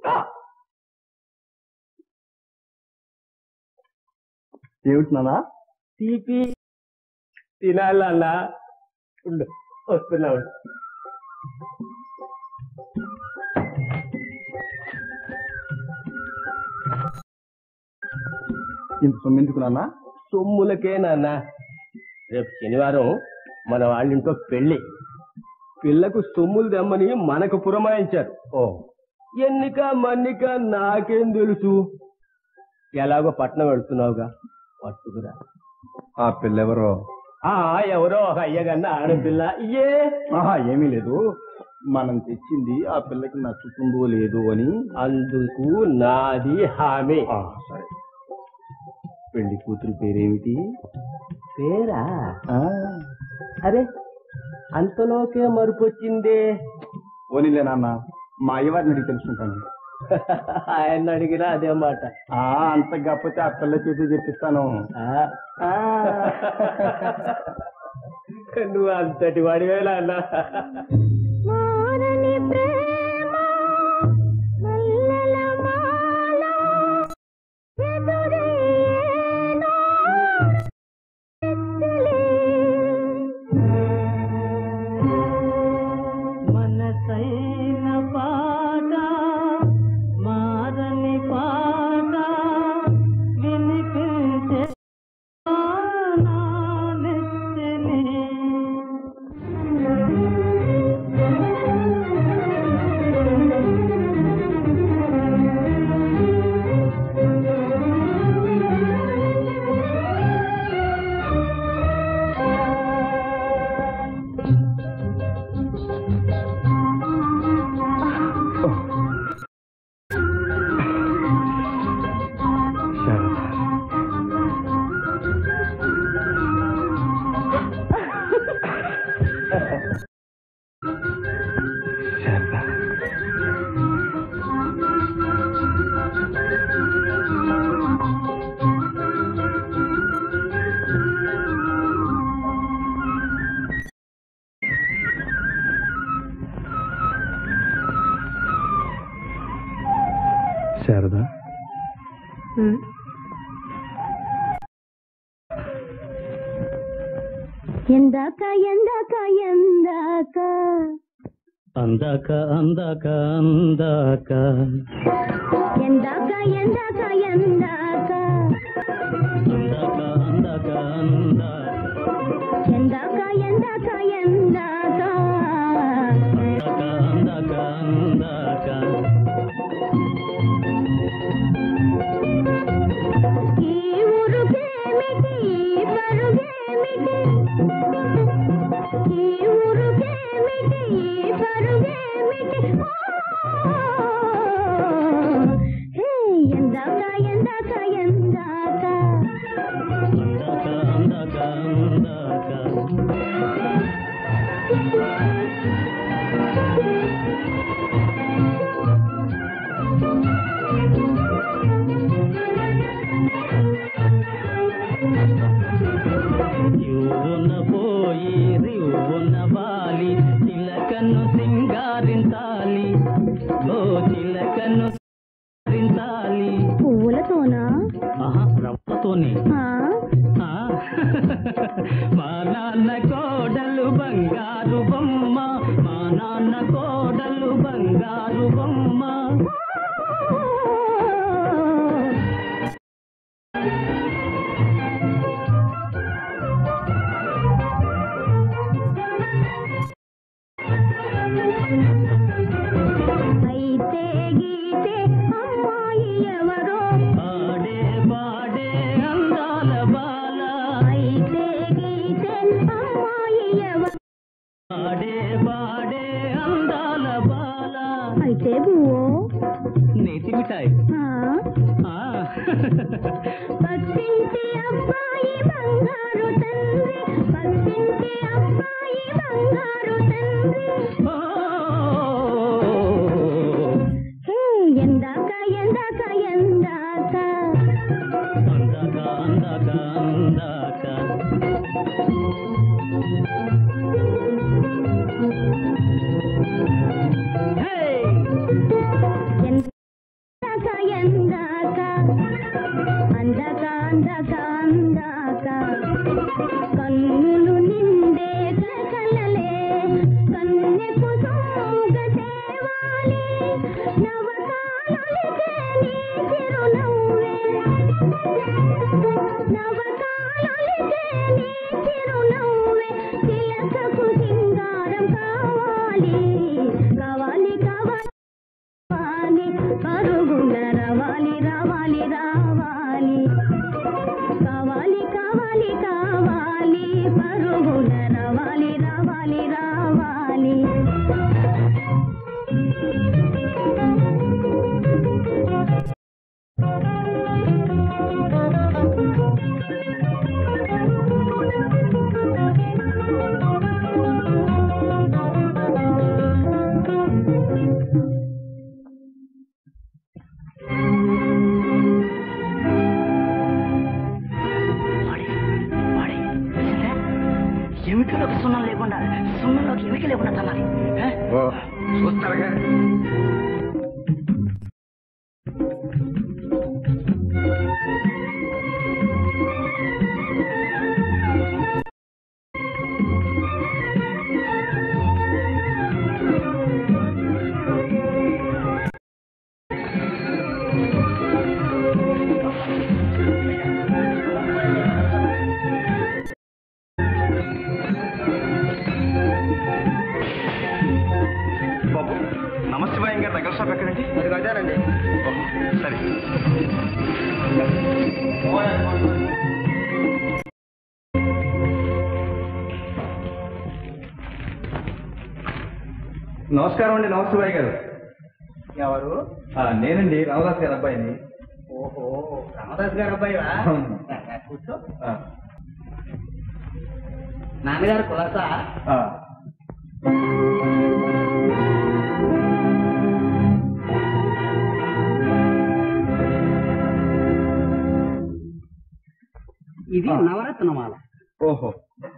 ఏమిటి నాన్న తీపి తినాలన్నా ఉండు వస్తున్నావు ఇంత సొమ్మెందుకు నాన్న సొమ్ములకే నాన్న రేపు శనివారం మన వాళ్ళింట్లో పెళ్లి పిల్లకు సొమ్ములు తెమ్మని మనకు పురమాయించారు ఓ ఎన్నిక మన్నిక నాకేం తెలుసు ఎలాగో పట్నం వెళ్తున్నావుగా పట్టుకురా ఆ పిల్లెవరో ఆ ఎవరో ఒక అయ్యగన్న ఆడపిల్ల ఏ ఆహా ఏమీ లేదు మనం తెచ్చింది ఆ పిల్లకి నచ్చుతుందో లేదో అని అందుకు నాది హామీ ఆ, సరే పెళ్లి కూతురు పేరేమిటి పేరా ఆ, అరే అంతలోకే మరుపు వచ్చిందే పోనీలే నాన్న మా అయ్యవారిని అడిగి తెలుసుకుంటాను ఆయన అడిగినా అదే మాట ఆ అంత కాకపోతే ఆ పిల్ల చేతి చెప్పిస్తాను ఆ, ఆ, నువ్వు అంతటి వాడివేలా అన్నా మారని ప్రేమ మల్లెల మాల ఎదురేనో మనసైన పాట మారని పాట వినిపించే నా నెత్తిని. శారదా ఎందాక ఎందాక ఎందాక అందాక అందాక అందాక ఎందాక ఎందాక ఎందాక అందాక అందాక అందాక ఎందాక ఎందాక ఎందాక అందాక అందాక ఈ ఊరుకేమిటి ఈ పరుగేమిటి ఈ ఊరుకేమిటి ఈ పరుగేమిటి ఓ! హే ఎందాక ఎందాక ఎందాక అందాక అందాక అందాక యువన పోయి రివున వాలి చిలకను సింగారించాలి ఓ చిలకను సింగారించాలి పువ్వులతోనా ఆహా రవ్వతోనే ఆ? ఆ, మా నాన్న కోడలు బంగారు బొమ్మ మా నాన్న కోడలు బంగారు బొమ్మ అయితే గీతే అమ్మాయి ఎవరో ఆడే పాడే అందాల బాల అయితే గీతే అమ్మాయి ఎవరో ఆడే పాడే అందాల బాల అయితే బువ్వో నేతి మిఠాయి ఆ? ఆ, పక్కింటి అబ్బాయి బంగారు తండ్రి పక్కింటి అబ్బాయి బంగారు తండ్రి ఓ, హే ఎందాక ఎందాక ఎందాక అందాక అందాక అందాక హే ఎందాక ఎందాక అందాక అందాక అందాక కన్నులు నిండే కలలే కన్నెకు సోగ తేవాలి నవకాలలికే నీ చిరునవ్వే నవకాలలికే నీ చిరునవ్వే తిలకకు సింగారం కావాలి కావాలి కావాలి రావాలి పరుగున రావాలి రావాలి రావాలి కావాలి కావాలి కావాలి కావాలి పరుగున రావాలి రావాలి రావాలి ఎమికలకు సున్నం లేకుండా సున్నంలోకి ఎమిక లేకుండా తన్నాలి ఓ చూస్తారుగా బాబు నమశివాయం గారి దగ్గర షాప్ ఎక్కడండి అది అదేనండి సరే నమస్కారం అండి నమశివాయ గారు ఎవరు ఆ, నేనండి రామదాస్ గారి అబ్బాయిని ఓహో రామదాస్ గారు అబ్బాయి కూర్చో ఆ, నాన్నగారు కులాసా ఆ. ఇది నవరత్నమాల ఓహో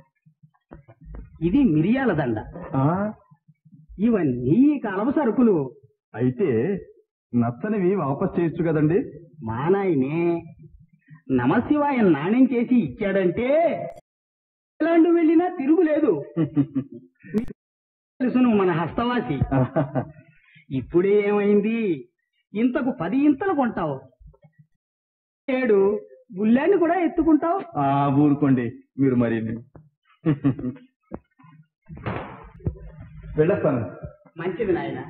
ఇది మిరియాల దండ ఆ, ఇవన్నీ ఈ కాలపు సరుకులు అయితే నచ్చనివి వాపస్ చేయొచ్చు కదండి మా నాయనే నమశివాయ నాణ్యం చేసి ఇచ్చాడంటే ఎలాంటి వెళ్ళినా తిరుగులేదు తెలుసును మన హస్తవాసి ఇప్పుడే ఏమైంది ఇంతకు పది ఇంతలు కొంటావు ఏడు గుళ్ళాన్ని కూడా ఎత్తుకుంటావు ఆ ఊరుకోండి మీరు మరి వెళ్ళొస్తాను మంచిది నాయన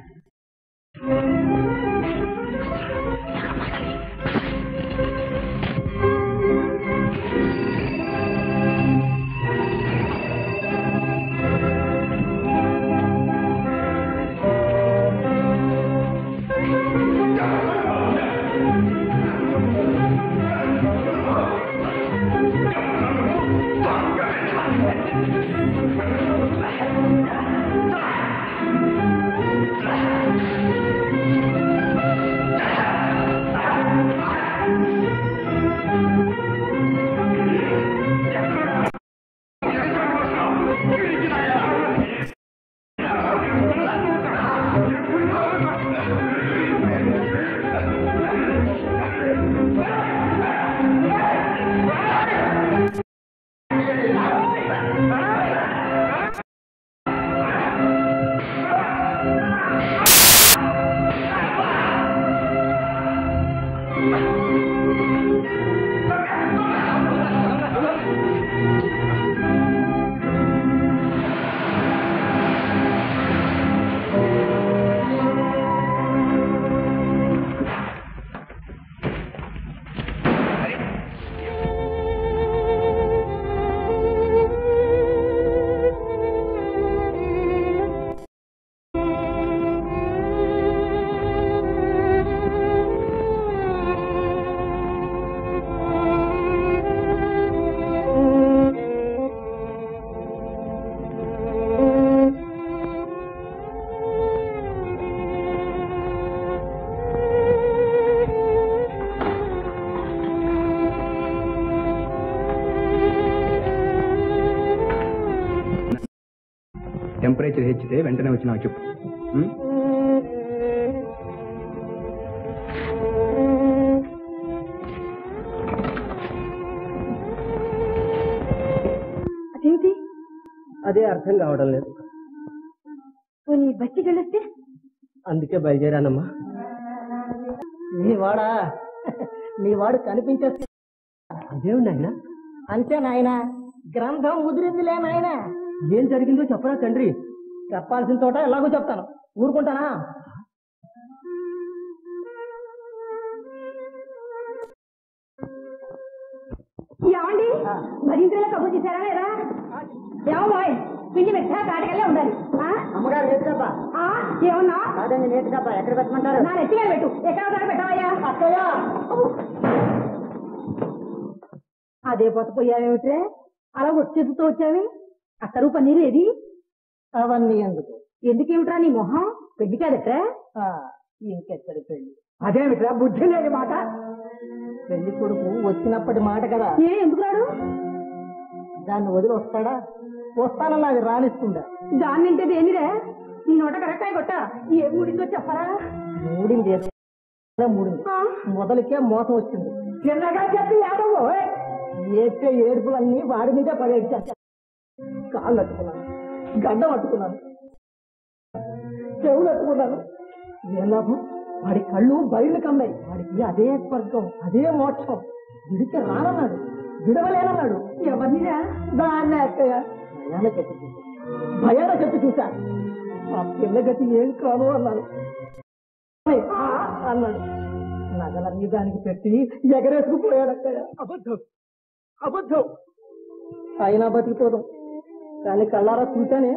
టెంపరేచర్ హెచ్చితే వెంటనే వచ్చి నాకు చెప్పు ఉం? అదేమిటి అదే అర్థం కావడం లేదు పోనీ బస్సు గెలిస్తే అందుకే బయలుదేరానమ్మా నీ వాడా నీ వాడు కనిపించేస్తే అదేమిటి ఆయన అంతే నాయన గ్రంథం ముదిరిందిలే నాయన ఏం జరిగిందో చెప్పరా తండ్రి చెప్పాల్సిన చోట ఎలాగో చెప్తాను ఊరుకుంటానా ఏమండి మరి ఇంట్లో కబుర్ చేశారా లేదా ఏమోయ్ పిండి పెట్టా కాటకల్లే ఉండాలి ఆ? అమ్మగారు నేర్చుకబ్బా ఆ? ఏమన్నా కాదండి నేర్చుకబ్బా ఎక్కడ పెట్టమంటారు నా నెత్తిగా పెట్టు ఎక్కడ ఉన్నాడో పెట్టవయ్యా అక్కయ్య అదే పోతపోయావేమిట్రే అలా వచ్చేస్తూ వచ్చావి అక్క రూప నీరు ఏది అవన్నీ ఎందుకు ఎందుకేమిట్రా నీ మొహం పెళ్లి కాదట్రా ఆ, ఇంకెక్కడి పెళ్లి అదేమిట్రా బుద్ధి లేని మాట పెళ్లి కొడుకు వచ్చినప్పటి మాట కదా ఏ ఎందుకు రాడు దాన్ని వదిలి వస్తాడా వస్తానన్నా అది రాణిస్తుందా దాన్ని నింటే దేనిరే నీ నోట కరెక్ట్ అయి కొట్ట ఏ ఊడిందో చెప్పరా మూడింది ఏదో మూడింది ఆ? మొదలుకే మోసం వచ్చింది చిన్నగా చెప్పి ఏడవు ఏడ్చే ఏడుపులన్నీ వాడి మీదే పడేడ్చాను కాళ్ళు అట్టుకున్నాను గడ్డం అట్టుకున్నాను చెవులు అట్టుకున్నాను ఏం లాభం వాడి కళ్ళు బయలు కమ్మాయి వాడికి అదే స్వర్గం అదే మోక్షం విడిచి రానన్నాడు విడవలేనన్నాడు ఎవరినిరా దాన్ని అక్కయ్య భయాన చెట్టు చూసా భయాన చెట్టు చూసా ఆ పిల్ల గతి ఏం కాదు అన్నాను "ఆ" అన్నాడు నగలన్నీ దానికి పెట్టి ఎగరేసుకుపోయాడు అక్కయ్య అబద్ధం అబద్ధం అయినా బతికిపోదాం కానీ కళ్ళారా చూశానే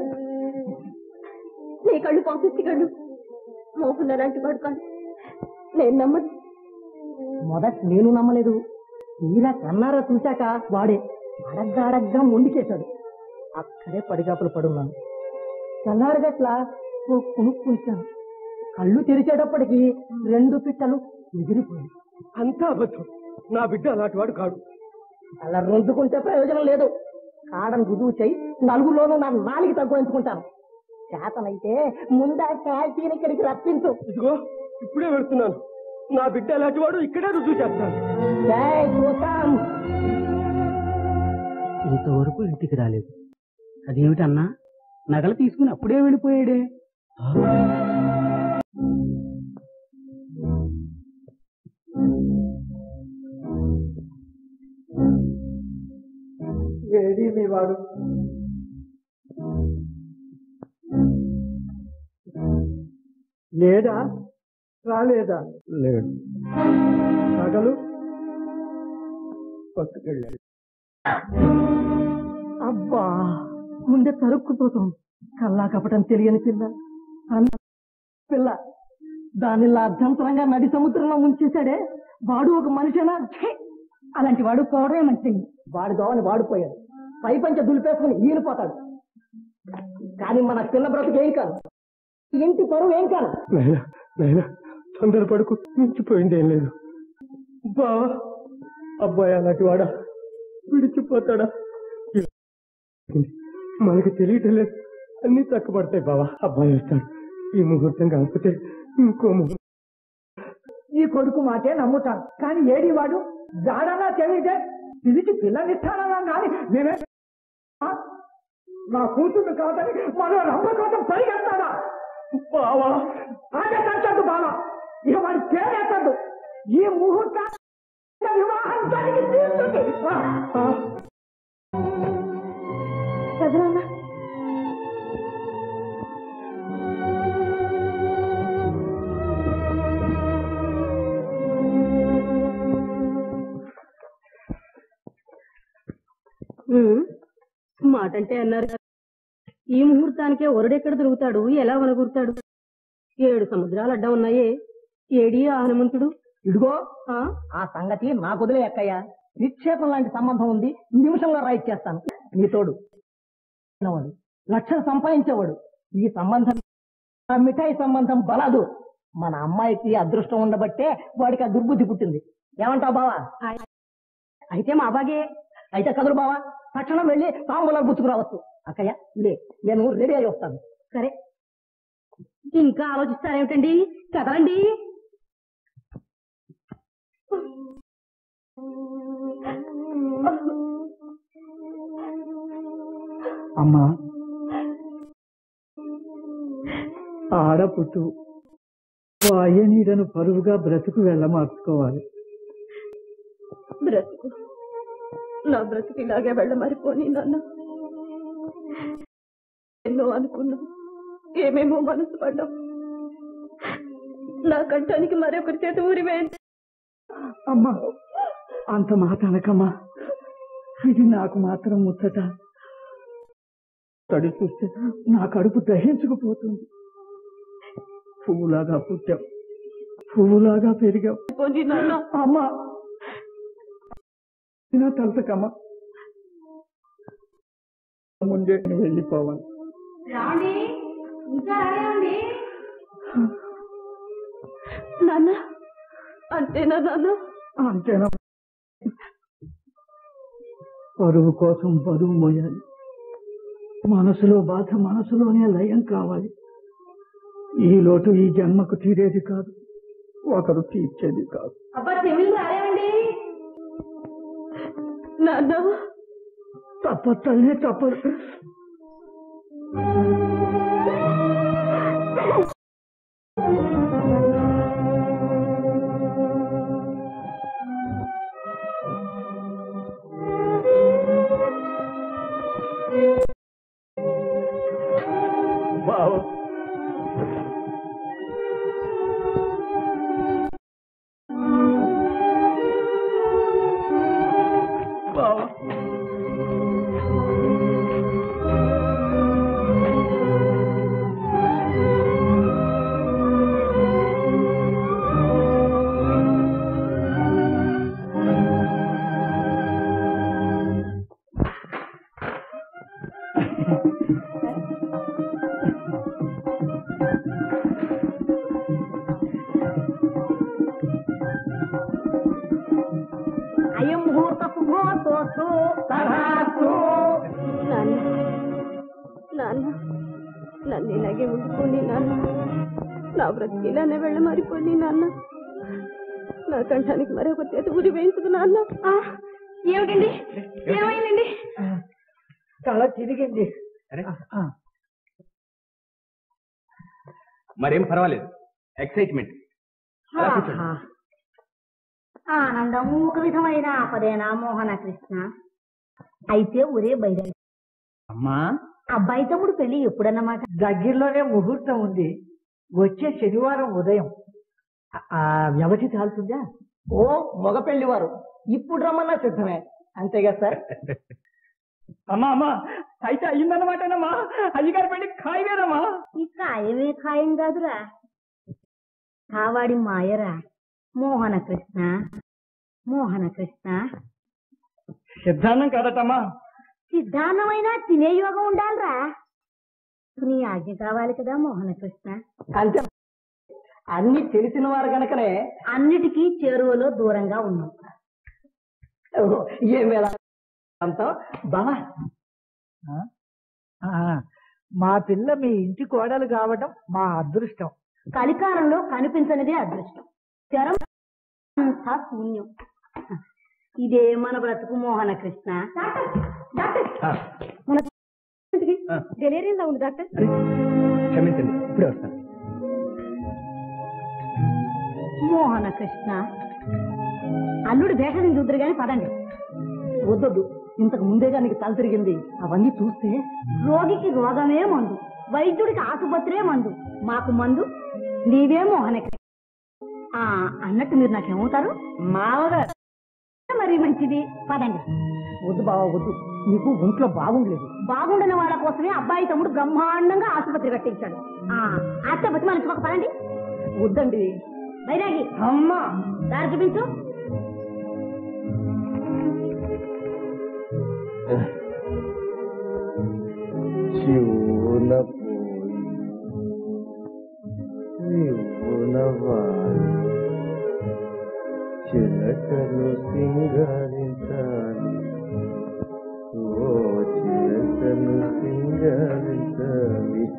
నీ కళ్ళు పంపిస్తే కళ్ళు మోకున్నారంటే పడుకోను నేను నమ్మను మొదట నేను నమ్మలేదు తీరా కన్నారా చూశాక వాడే అడగ్గా అడగ్గా ముందుకేశాడు అక్కడే పడిగాపులు పడున్నాను తెల్లారగట్లా ఓ కొనుక్కుంటాను కళ్ళు తెరిచేటప్పటికి రెండు పిట్టలు ఎగిరిపోయాయి అంతా అబద్ధం నా బిడ్డ అలాంటి వాడు కాడు అలా రొందుకుంటే ప్రయోజనం లేదు కాడను రుజువు చేయి నలుగులోనూ నా నాలుగు తగ్గించుకుంటాను చేతనైతే ముందా కాల్తీని ఇక్కడికి రప్పించు ఇదిగో ఇప్పుడే వెళ్తున్నాను నా బిడ్డ అలాంటి వాడు ఇక్కడే రుజువు చేస్తాను జై చూస్తాం ఇంతవరకు ఇంటికి రాలేదు అదేమిటన్నా నగలు తీసుకుని అప్పుడే వెళ్ళిపోయాడే ఏది మీ వాడు లేడా రాలేదా లేడు నగలు పట్టుకెళ్ళాడు అబ్బా గుండె తరుక్కుపోతుంది కల్లా కపటం తెలియని పిల్ల అన్న పిల్ల దానిలా అర్ధంతరంగా నడి సముద్రంలో ముంచేశాడే వాడు ఒక మనిషేనా ఛీ! అలాంటి వాడు పోవడమే మంచిది వాడు దోవని వాడిపోయాడు పై పంచ దులిపేసుకుని ఈనిపోతాడు కానీ మన పిల్ల బ్రతుకు ఏం కాదు ఇంటి పరువు ఏం కాదు నాయనా నాయనా తొందరపడుకు మించిపోయిందేం లేదు బావా అబ్బాయి అలాంటి వాడా విడిచిపోతాడా మనకు తెలియటం లేదు అన్ని తక్కుపడతాయి బావా అబ్బాయి వస్తాడు ఈ ముహూర్తం కాకపోతే ఇంకో ముహూర్తం ఈ కొడుకు మాటే నమ్ముతాను కానీ ఏడి వాడు జాడన్నా తెలియదే పిలిచి పిల్లనిస్తానన్నా కానీ నేనే ఆ? నా కూతురు కాదని మరో రంభ కోసం పరిగెత్తాడా బావా అదే తగ్గదు బావా ఇక వాడి పేరెత్తద్దు ఈ ముహూర్తం వివాహం జరిగి తీరుతుంది ఆ, ఆ. కదలన్నా మాట అంటే అన్నారు కదా. ఈ ముహూర్తానికే ఒరడెక్కడ దొరుకుతాడు ఎలా వనగూరుతాడు ఏడు సముద్రాలు అడ్డం ఉన్నాయే ఏడి ఆ హనుమంతుడు ఇదిగో ఆ? ఆ సంగతి నాకు వదిలే అక్కయ్య నిక్షేపం లాంటి సంబంధం ఉంది నిమిషంలో రైట్ చేస్తాను నీ తోడు వాడు లక్షలు సంపాదించేవాడు ఈ సంబంధం ఆ మిఠాయి సంబంధం బలదు మన అమ్మాయికి అదృష్టం ఉండబట్టే వాడికి ఆ దుర్బుద్ధి పుట్టింది ఏమంటావు బావా అయితే మా బాగే అయితే కదురు బావా తక్షణం వెళ్ళి తాంబూలాలు పుచ్చుకురావచ్చు అక్కయ్య లే నేను రెడీ అయి వస్తాను సరే ఇంకా ఆలోచిస్తారేమిటండి కదలండి అమ్మా ఆడపుట్టు వాయ నీడను పరువుగా బ్రతుకు వెళ్ళ మార్చుకోవాలి బ్రతుకు నా బ్రతుకు ఇలాగే వెళ్ళమరిపోని నాన్న ఎన్నో అనుకున్నా ఏమేమో మనసు పడ్డాం నా కంఠానికి మరొకరి చేత ఊరి వేయండి అమ్మా అంత మాట అనకమ్మా ఇది నాకు మాత్రం ముచ్చట తడి చూస్తే నా కడుపు దహించుకుపోతుంది పువ్వులాగా పుట్టాం పువ్వులాగా పెరిగాం పోనీ నాన్న అమ్మా నా తలసకమ్మా ముందే నేను వెళ్ళిపోవాలి రాండి ఇంకా రాయండి నాన్న అంతేనా నాన్న అంతేనా పరువు కోసం బరువు మోయాలి మనసులో బాధ మనసులోనే లయం కావాలి ఈ లోటు ఈ జన్మకు తీరేది కాదు ఒకరు తీర్చేది కాదు అబ్బా చెవిలు రాయండి నాన్న తప్ప తల్లి తప్పదు బావ బావ అయం ముహూర్త శుభోస్తోస్తు తథాస్తు. నాన్న నాన్న నన్ను ఇలాగే ఉండిపోని నాన్న నా బ్రతికి ఇలానే వెళ్ళ మారిపోని నాన్న నా కంఠానికి మరొక చేతి ఉరి వేయించుకు నాన్న ఆ, ఏమిటండి ఏమైందండి తల తిరిగింది అరే ఆ, మరేం పర్వాలేదు ఎక్సైట్మెంట్ అలా కూర్చోండి. ఆహా. ఆనందం ఒక విధమైన ఆపదేనా మోహన కృష్ణ అయితే ఒరే బయట అమ్మా అబ్బాయి తమ్ముడు పెళ్లి ఎప్పుడన్నమాట దగ్గరలోనే ముహూర్తం ఉంది వచ్చే శనివారం ఉదయం ఆ- ఆ వ్యవధి చాలుతుందా ఓ మగ పెళ్లివారు ఇప్పుడు రమ్మన్నా సిద్ధమే అంతేగా సార్ అమ్మా అమ్మా అయితే అయ్యిందన్నమాటేనమ్మా అయ్యగారి పెళ్లి ఖాయమేనమ్మా ఈ ఖాయమే ఖాయం కాదురా కావాడి మాయరా మోహన కృష్ణ మోహన కృష్ణ సిద్ధాంతం కాదటమ్మా సిద్ధాన్నమైనా తినే యోగం ఉండాలిరా నీ ఆజ్ఞ కావాలి కదా మోహన కృష్ణ అంతే అన్ని తెలిసిన వారు గనకనే అన్నిటికీ చేరువలో దూరంగా ఉన్నాం ఓహో, ఏం వేదాంతం బావా ఆ, మా పిల్ల మీ ఇంటి కోడలు కావడం మా అదృష్టం కలికాలంలో కనిపించనిదే అదృష్టం చరం అంతా శూన్యం ఇదే మన బ్రతుకు మోహన కృష్ణ ఆ, ఆ. డెలివరీలో ఉంది డాక్టర్ అరే, క్షమించండి ఇప్పుడే వస్తాను మోహన కృష్ణ అల్లుడు భేషం చూద్దరు గాని పదండి వద్దొద్దు ఇంతకు ముందేగా నీకు తల తిరిగింది అవన్నీ చూస్తే రోగికి రోగమే మందు వైద్యుడికి ఆసుపత్రే మందు మాకు మందు నీవే మోహన కృష్ణ ఆ అన్నట్టు మీరు నాకేమవుతారు మామగా మరి మంచిది పదండి వద్దు బావా వద్దు నీకు ఒంట్లో బాగుండలేదు బాగుండని వాళ్ళ కోసమే అబ్బాయి తమ్ముడు బ్రహ్మాండంగా ఆసుపత్రి కట్టించాడు ఆ అత్త బతిమాలించుకోక పదండి వద్దండి వైరాగి అమ్మా దారి చూపించు శివున పోయి శివున వాలి చిలకను సింగారించాలి ఓ చిలకను సింగారించాలి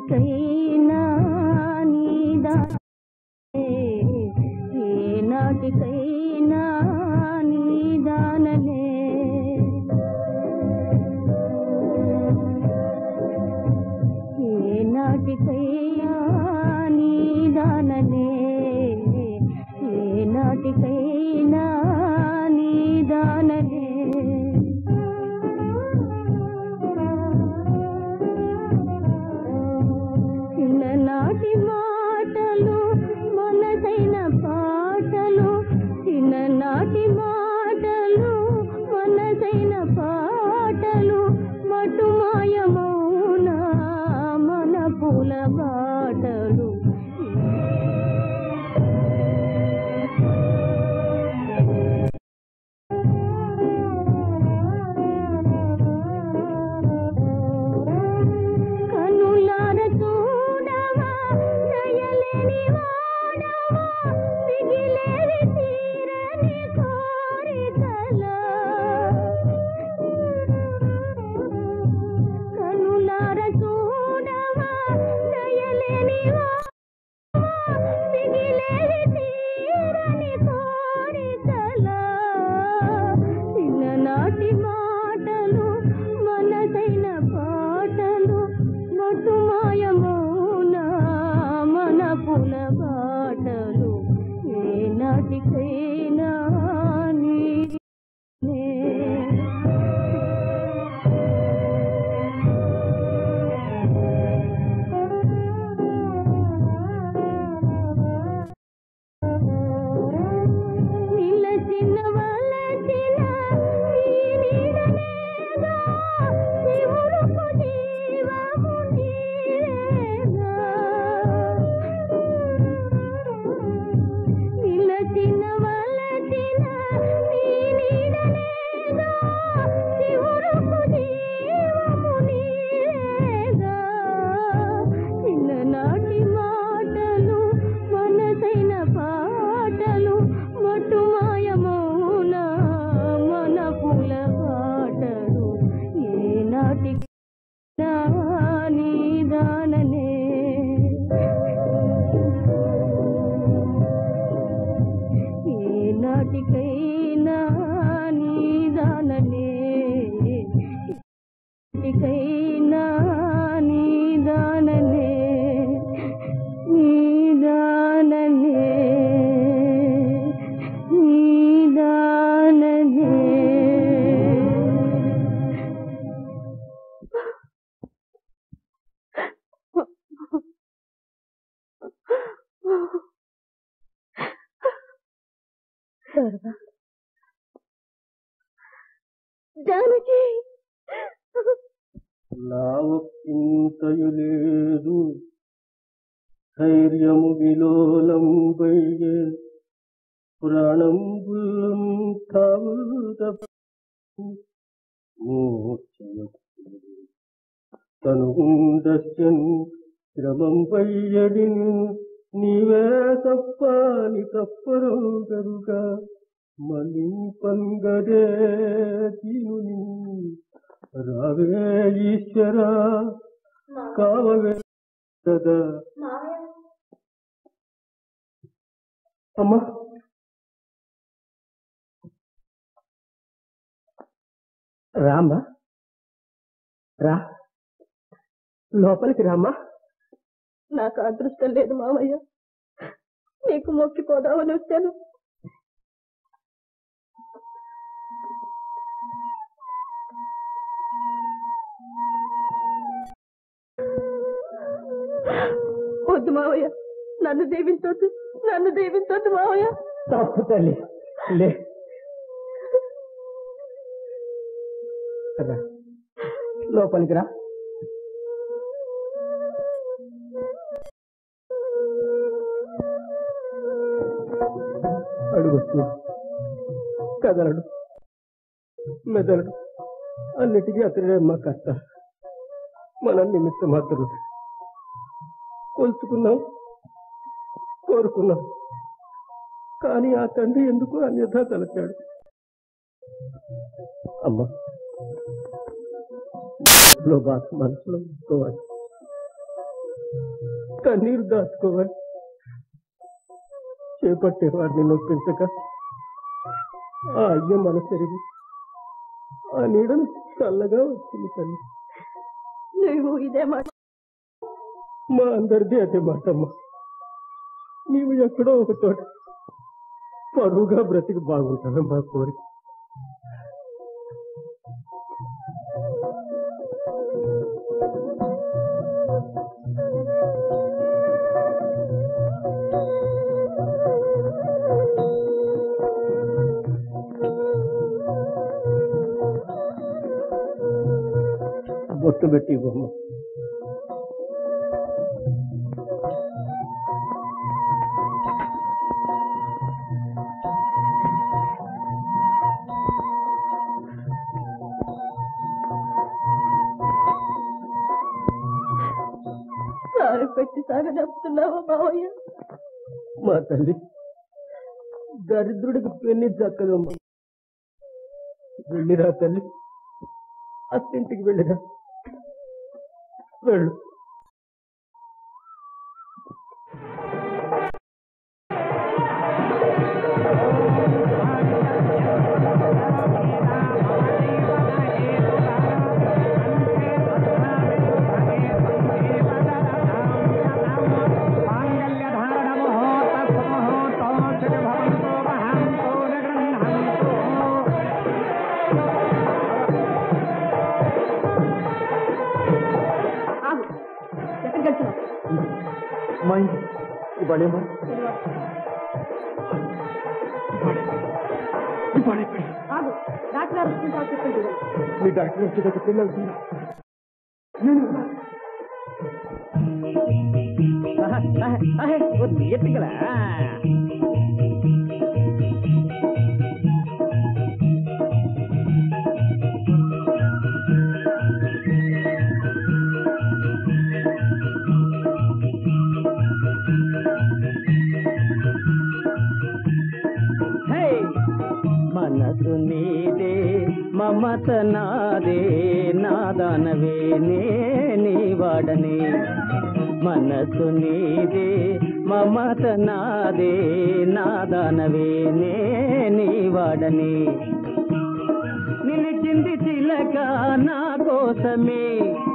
నాటికైనా నీదా ఏ నాటికైనా నీదానలే ఏ నాటికైనా నీదానలే ఏ నాటికైనా నీదానలే చిన్ననాటి మాటలు మనసైన పాటలు చిన్ననాటి మాటలు మనసైన పాటలు మటు మాయమౌనా మన పూల బాటలు కనులార చూడవా దయలేని వాడవా మిగిలేవి తీరని కోరికలా కనులార చూడవా దయలేని వాడవా మిగిలేవి తీరని కోరికలా చిన్ననాటి మాటలు మనసైన పాటలు మటు మాయమౌనా మన పుల బాటలు ఏ నాటికైనా నీనే. నిలచిన వలచిన ఈ నీడనేగా శివుడుకు జీవము నీవేగా నిలచిన వలచిన ఈ నీడనేగా శివుడుకు జీవము నీవేగా చిన్ననాటి మాటలు మనసైన పాటలు మటు మాయమౌనా మన పూల పాటలు ఏ నాటి నీదాననే ఏ నాటికైనా నీదాననే నాటికైనా నీదాననే నీదాననే నీదాననే జానకి నా ఒక్కింతయు లేదు ధైర్యము విలోలం బయ్యే పురాణం బుల్లం తనుగుండస్యన్ శ్రమం పయ్యడిన్ నీవే తప్పాని తప్పరుగరుగా మళ్ళీ పంగదే దీనుని రావే ఈశ్వర కావవే కదా అమ్మా రామ్మా రా లోపలికి రామ్మా నాకు అదృష్టం లేదు మామయ్య నీకు మొక్కిపోదామని వచ్చాను వద్దు మావయ్య నన్ను దీవించొద్దు నన్ను దీవించొద్దు మావయ్య తప్పు తల్లి లే రా. లోపలికి రా అడుగు చూడు కదలడు మెదలడు అన్నిటికీ అతనే మా కర్త మన నిమిత్త మాత్రుడు కొలుచుకున్నాం కోరుకున్నాం కానీ ఆ తండ్రి ఎందుకు అన్యథా తలచాడు అమ్మా లో బాధ మనసులో ఉంచుకోవాలి కన్నీరు దాచుకోవాలి చేపట్టే వారిని నొప్పించక ఆ అయ్య మనసెరిగి ఆ నీడను చల్లగా వచ్చింది తల్లి నువ్వు ఇదే మాట మా అందరిది అదే మాటమ్మా నీవు ఎక్కడో ఒక చోట పరువుగా బ్రతికి బాగుంటాను మా కోరిక బొట్టు పెట్టి బొమ్మ సారి పెట్టి సాగనప్పుతున్నావా మావయ్య మా తల్లి దరిద్రుడికి పెళ్లి దక్కదమ్మా వెళ్ళిరా తల్లి అత్తింటికి వెళ్ళిరా వెళ్ళు ఆగు ఎక్కడికి వెళ్తున్నావు మా ఇంటి ఇవాళేమో ఆగు డాక్టర్ గారు వస్తుంటారు చెప్పండి మీ డాక్టర్ వచ్చేదాకా పెళ్ళి అవుతుంది ఎత్తికలా మనసు నీదే మమత నాదే నాదానవే నే నీ వాడని మనసు నీదే మమత నాదే నాదానవే నే నీ వాడని నిలిచింది చిలక నా కోసమే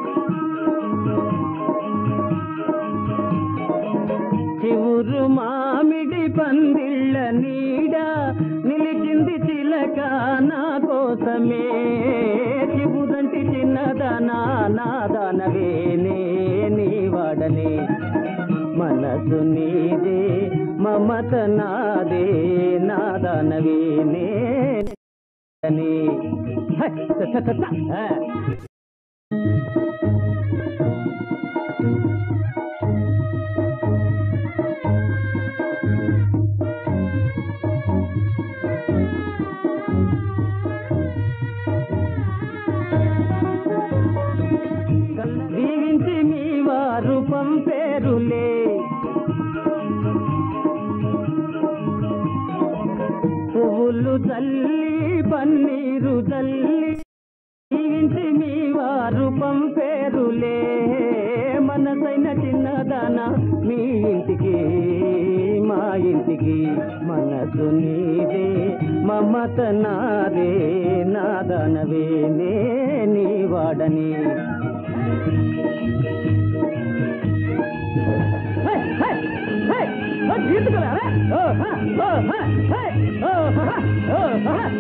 చివురు మామిడి పందిళ్ళ నీడ నిలిచింది చిలక నా కోసమే చివుదంటి చిన్నదనా నాదనవే నే నీ వాడనే మనసు నీదే మమత నాదే నాదనవే నే అని హ, త, త, త, త, హ. దీవించి మీ వారు పంపేరులే పువ్వులు తల్లి పన్నీరు తల్లి దీవించి మీ వారు పంపేరులే మనసైన చిన్నదాన మీ ఇంటికి మా ఇంటికి మనసు నీదే మమత నాదే నాదనవే నే నీ వాడని హే, హే, హే, ఓ, తీసుకురా, హే, ఓ, హ, ఓ, హ, హే, ఓ, హ, హ, ఓ, హ, హ.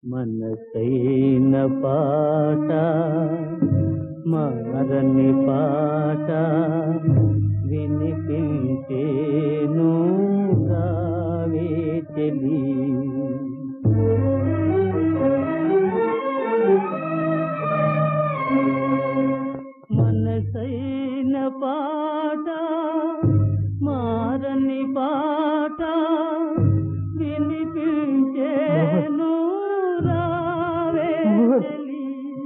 మనసైన పాట మారని పాట వినిపించేను రావే చెలి మనసైన పాట మారని పాట వినిపించేను రావే చెలి.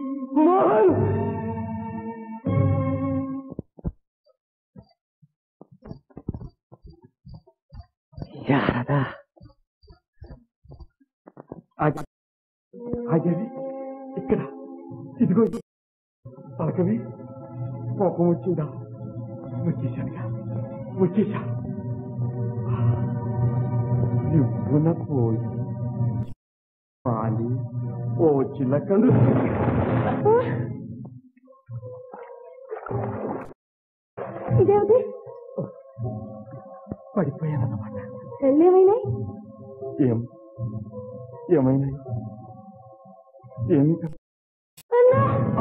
శారదా ఆగేది ఇక్కడ ఇదిగో పలకవి కోపం వచ్చిందా వచ్చేసానుగా వచ్చేసా నువ్వున పోయి పాలి ఓ చిలకలు ఇదేమిటి పడిపోయానన్నమాట చెల్లేమైనాయి ఏం ఏమైనా ఏమి కాదు. ఆ?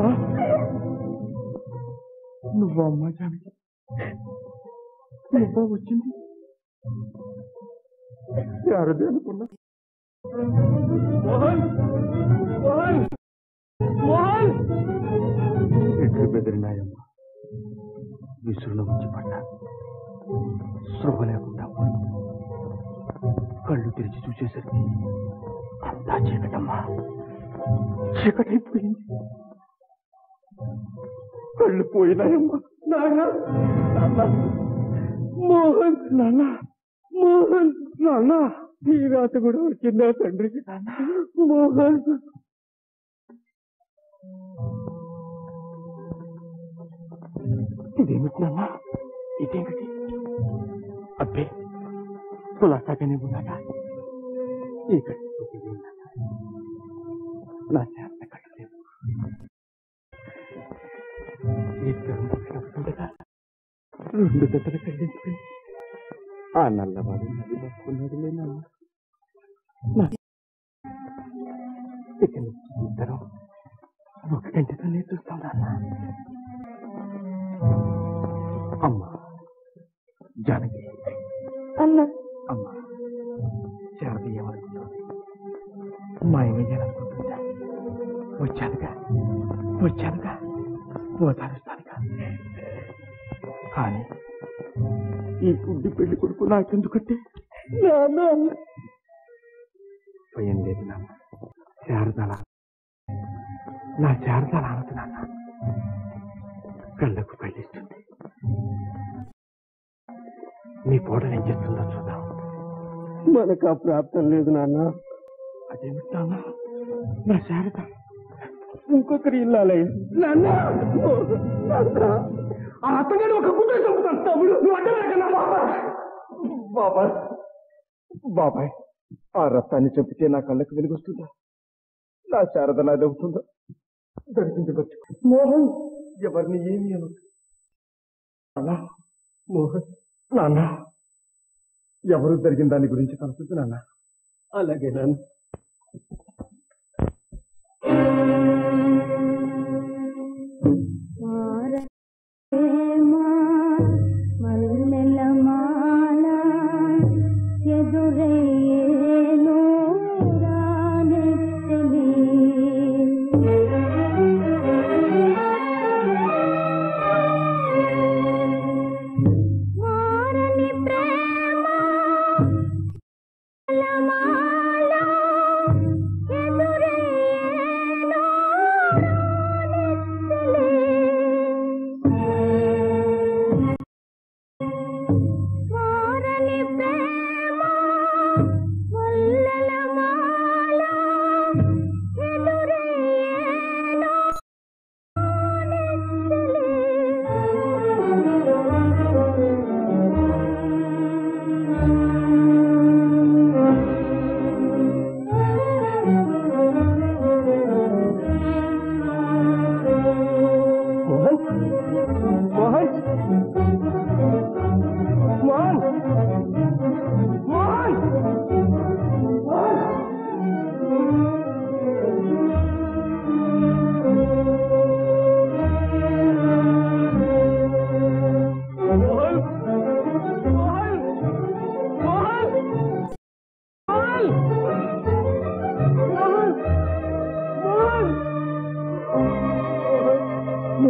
నువ్వు అమ్మా జానకి నువ్వా వచ్చింది యారది అనుకున్నా మోహన్ మోహన్ మోహన్ ఎట్లు బెదిరినాయమ్మా విసురులో వచ్చి పడ్డా స్పృహ లేకుండా పోయింది. కళ్ళు తెరిచి చూసేసరికి అంతా చీకటమ్మా చీకటైపోయింది కళ్ళు పోయినాయమ్మా నాన్న నాన్న మోహన్ నాన్న మోహన్ నాన్న ఈ రాత కూడా వచ్చిందా తండ్రికి నాన్న మోహన్ ఇదేమిటి నాన్న ఇదేమిటి అబ్బే కులాసాగానే ఉన్నాగా ఈ కళ్ళు ఉన్నాగా నా చేత కళ్ళు లేవు ఇద్దరు మాట్లాడుతుండగా రెండు జతలు కళ్ళించుకుని ఆ నల్లవాడు నది పట్టుకున్నాడు లేనమ్మా ఇక నుంచి ఇద్దరం ఒక గంటతోనే చూస్తాం నాన్న అమ్మా జానకి అన్న అమ్మా శారద ఏమనుకుంటుంది మాయమయ్యాననుకుంటుందా వచ్చానుగా వచ్చానుగా ఓదారుస్తానుగా కానీ ఈ గుడ్డి పెళ్లి కొడుకు నాకెందుకంటే భయం లేదు నాన్న శారదల నా శారదల అనదు నాన్న కళ్ళకు కళ్ళిస్తుంది నీ కోడలు ఏం చేస్తుందో చూద్దాం మనకు ఆ ప్రాప్తం లేదు నాన్న అదేమిటి నాన్న నా శారద ఇంకొకరి ఇల్లాలే నాన్న నాన్న ఆ అత్తగారు ఒక కుట్ర చంపుతాను తమ్ముడు నువ్వు అడ్డలేకన్నా బాబాయ్ బాబాయ్ ఆ రక్తాన్ని చంపితే నా కళ్ళకు వెలుగొస్తుందా నా శారద నాది అవుతుందా దర్శించవచ్చు మోహన్ ఎవరిని ఏమి అను నాన్న మోహన్ నాన్న ఎవరు జరిగిన దాని గురించి కనుకుంది నాన్న అలాగే నాన్న మల్లెల మాల ఎదురయ్యేను రానెత్తలి మారని ప్రేమ మాల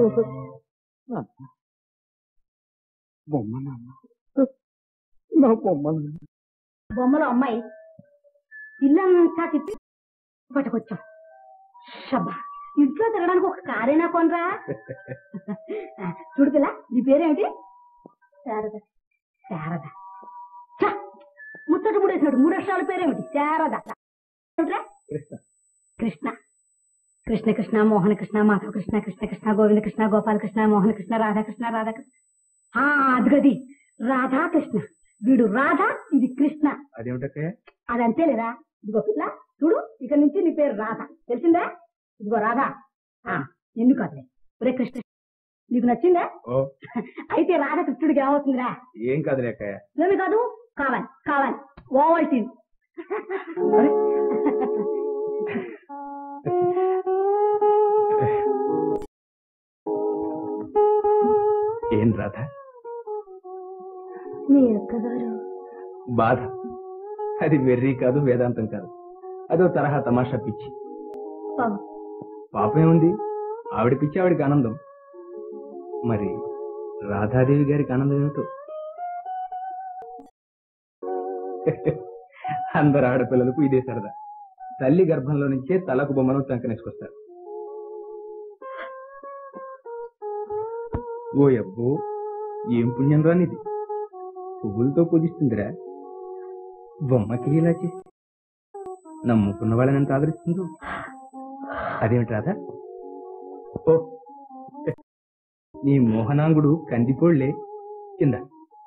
బొమ్మ నాన్న నా బొమ్మ నాన్న బొమ్మలో అమ్మాయి ఇల్లంతా తిప్పి పట్టుకొచ్చాం షబ్బా ఇంట్లో తిరగడానికి ఒక కారేనా కొనరా ఆ, చూడు పిల్ల నీ పేరేమిటి శారద శారద ఛ! ముచ్చట మూడేసినట్టు మూడు అక్షరాల పేరేమిటి శారద ఏమిట్రా? కృష్ణ కృష్ణ కృష్ణ మోహన కృష్ణ మాధవ కృష్ణ కృష్ణ కృష్ణ గోవింద కృష్ణ గోపాల కృష్ణ మోహన కృష్ణ రాధాకృష్ణ రాధాకృష్ణ ఆ, అదిగది రాధాకృష్ణ వీడు రాధా ఇది కృష్ణ అదేమిటక్కయ్య అదంతేలేరా ఇదిగో పిల్ల చూడు ఇక నుంచి నీ పేరు రాధ తెలిసిందా ఇదిగో రాధా ఆ, నిన్ను కాదులే ఒరే కృష్ణ నీకు నచ్చిందా ఓ అయితే రాధ కృష్ణుడికి ఏమవుతుందిరా ఏం కాదులే అక్కయ్య ఏమి కాదు కావాలి కావాలి ఓవల్టీన్ ఏం రాధ మీ అక్కగారు బాధ అది వెర్రి కాదు వేదాంతం కాదు అదో తరహా తమాషా పిచ్చి పాపం. పాపం ఏముంది ఆవిడ పిచ్చి ఆవిడకి ఆనందం మరి రాధాదేవి గారికి ఆనందం ఏమిటో అందరు ఆడపిల్లలకు ఇదే సరదా తల్లి గర్భంలో నుంచే తలకు బొమ్మను చంకనేసుకొస్తారు ఓ అబ్బో ఏం పుణ్యం రానిది పువ్వులతో పూజిస్తుందిరా బొమ్మకి ఇలా చేసి నమ్ముకున్న వాళ్ళని ఎంత ఆదరిస్తుందో అదేమిటి రాధా ఓ నీ మోహనాంగుడు కందిపోళ్లే కింద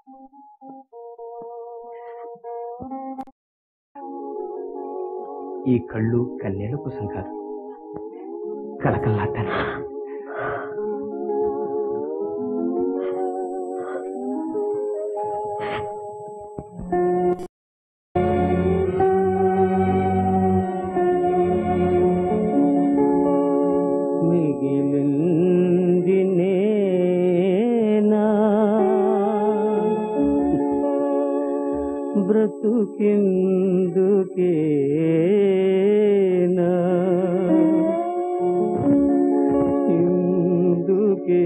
ఈ కళ్ళు కన్నీళ్ళ కోసం కాదు కలకల్లాటాను మిగిలింది నేనా బ్రతుకెందుకేనా ఇందుకే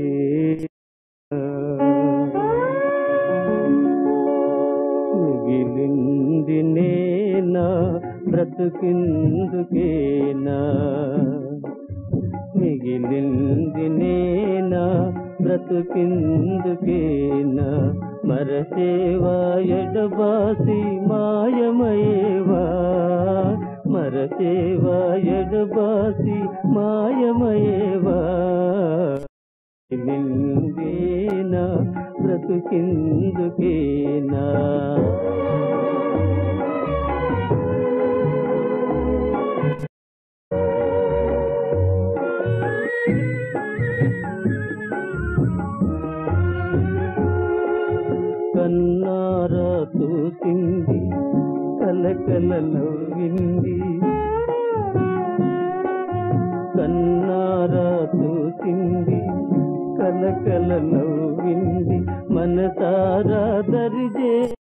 మిగిలింది నేనా బ్రతుకిందుకేనా మిగిలింది నేనా బ్రతుకిందుకేనా మరసేవా ఎడబాసి మాయమయేవా మరసేవా ఎడబాసి మాయమయేవా మిగిలిందేనా బ్రతుకిందుకేనా కన్నారా చూసింది కలకల నవ్వింది కన్నారా చూసింది కలకల నవ్వింది మనసారా దరిజే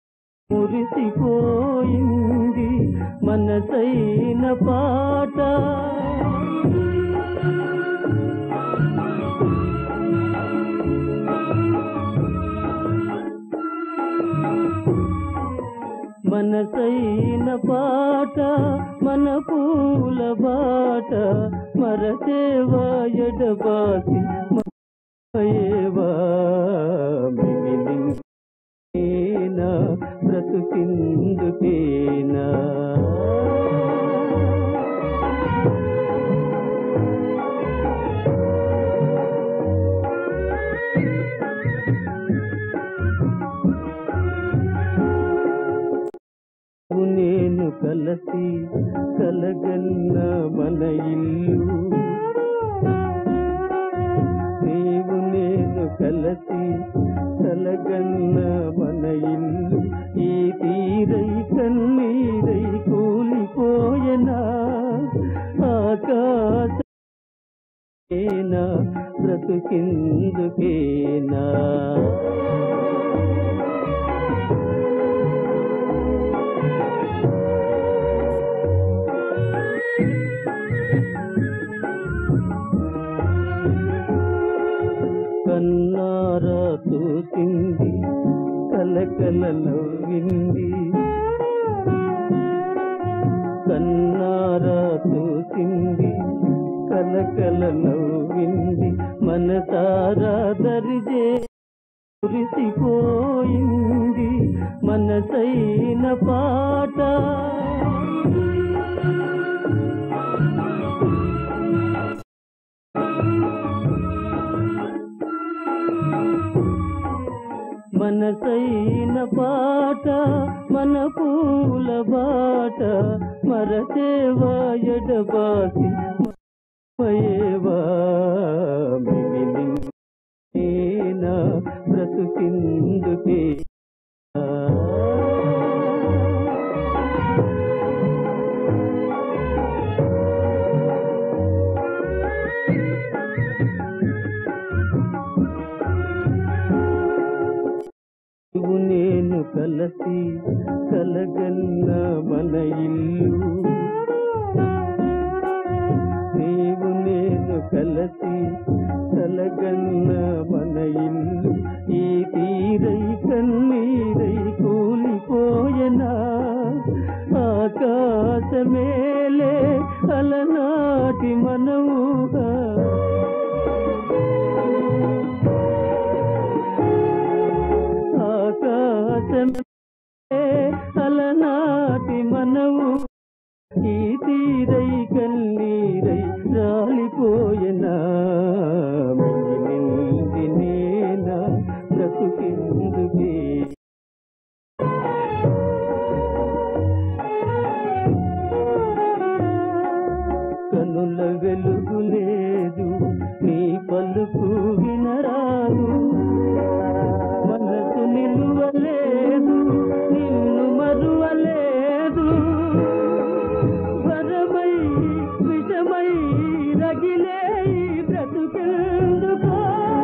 మురిసిపోయింది మనసైన పాట మనసైన పాట మన పూల బాట మరసేవా ఎడబాసి మయేవా మిగిలిన బ్రతుకిందుకేనా నువ్వు నేను కలసి కలగన్న మన ఇల్లు నీవు నేను కలసి కలగన్న మన ఇల్లు ఈ తీరై కన్నీరై కూలిపోయనా ఆకాశ బ్రతుకిందుకేనా చూసింది కలకల నవ్వింది కన్నారా చూసింది కలకల నవ్వింది మనసారా దరిజే కురిసిపోయింది మనసైన పాట మనసైన పాట మన పూల బాట మరచేవా ఎడబాసి మయేవా మిగిలిన బ్రతుకిందుకే నువ్వు నేను కలసి కలగన్న మన ఇల్లు నీవు నేను కలసి కలగన్న మన ఇల్లు ఈ తీరై కన్నీరై కూలిపోయనా ఆకాశమేలే అలనాటి మనవుగా ఆకాశమే అలనాటి మనవు ఈ తీరై కన్నీరై రాలిపోయనా మిగిలింది నేనా బ్రతుకిందుకే కనుల వెలుగు లేదు నీ పలుకు వినరాదు మనసు నిలువలేదు నిన్ను మరువలేదు వరమై విషమై రగిలే ఈ బ్రతుకెందుకో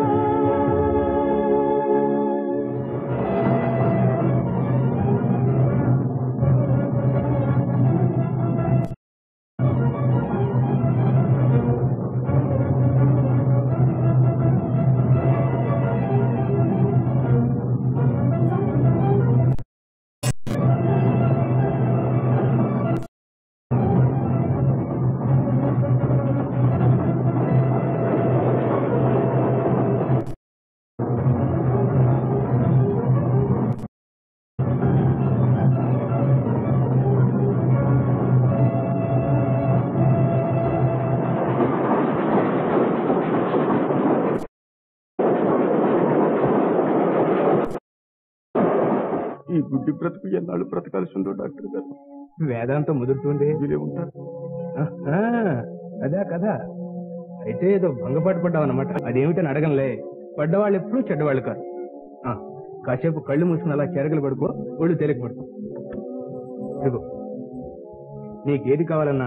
ఈ గుడ్డి బ్రతుకు ఎన్నాళ్ళు బ్రతకాల్సి ఉందో డాక్టర్ గారు వేదాంతం ముదురుతుంది మీరే ఉంటారు ఆహా, అదా కదా అయితే ఏదో భంగపాటు పడ్డావు అనమాట అదేమిటని అడగంలే పడ్డవాళ్ళు ఎప్పుడూ చెడ్డవాళ్ళు కాదు ఆ, కాసేపు కళ్ళు మూసుకుని అలా చెరగలు పడుకో ఒళ్ళు తేలిక పడుకో ఇదిగో నీకేది కావాలన్నా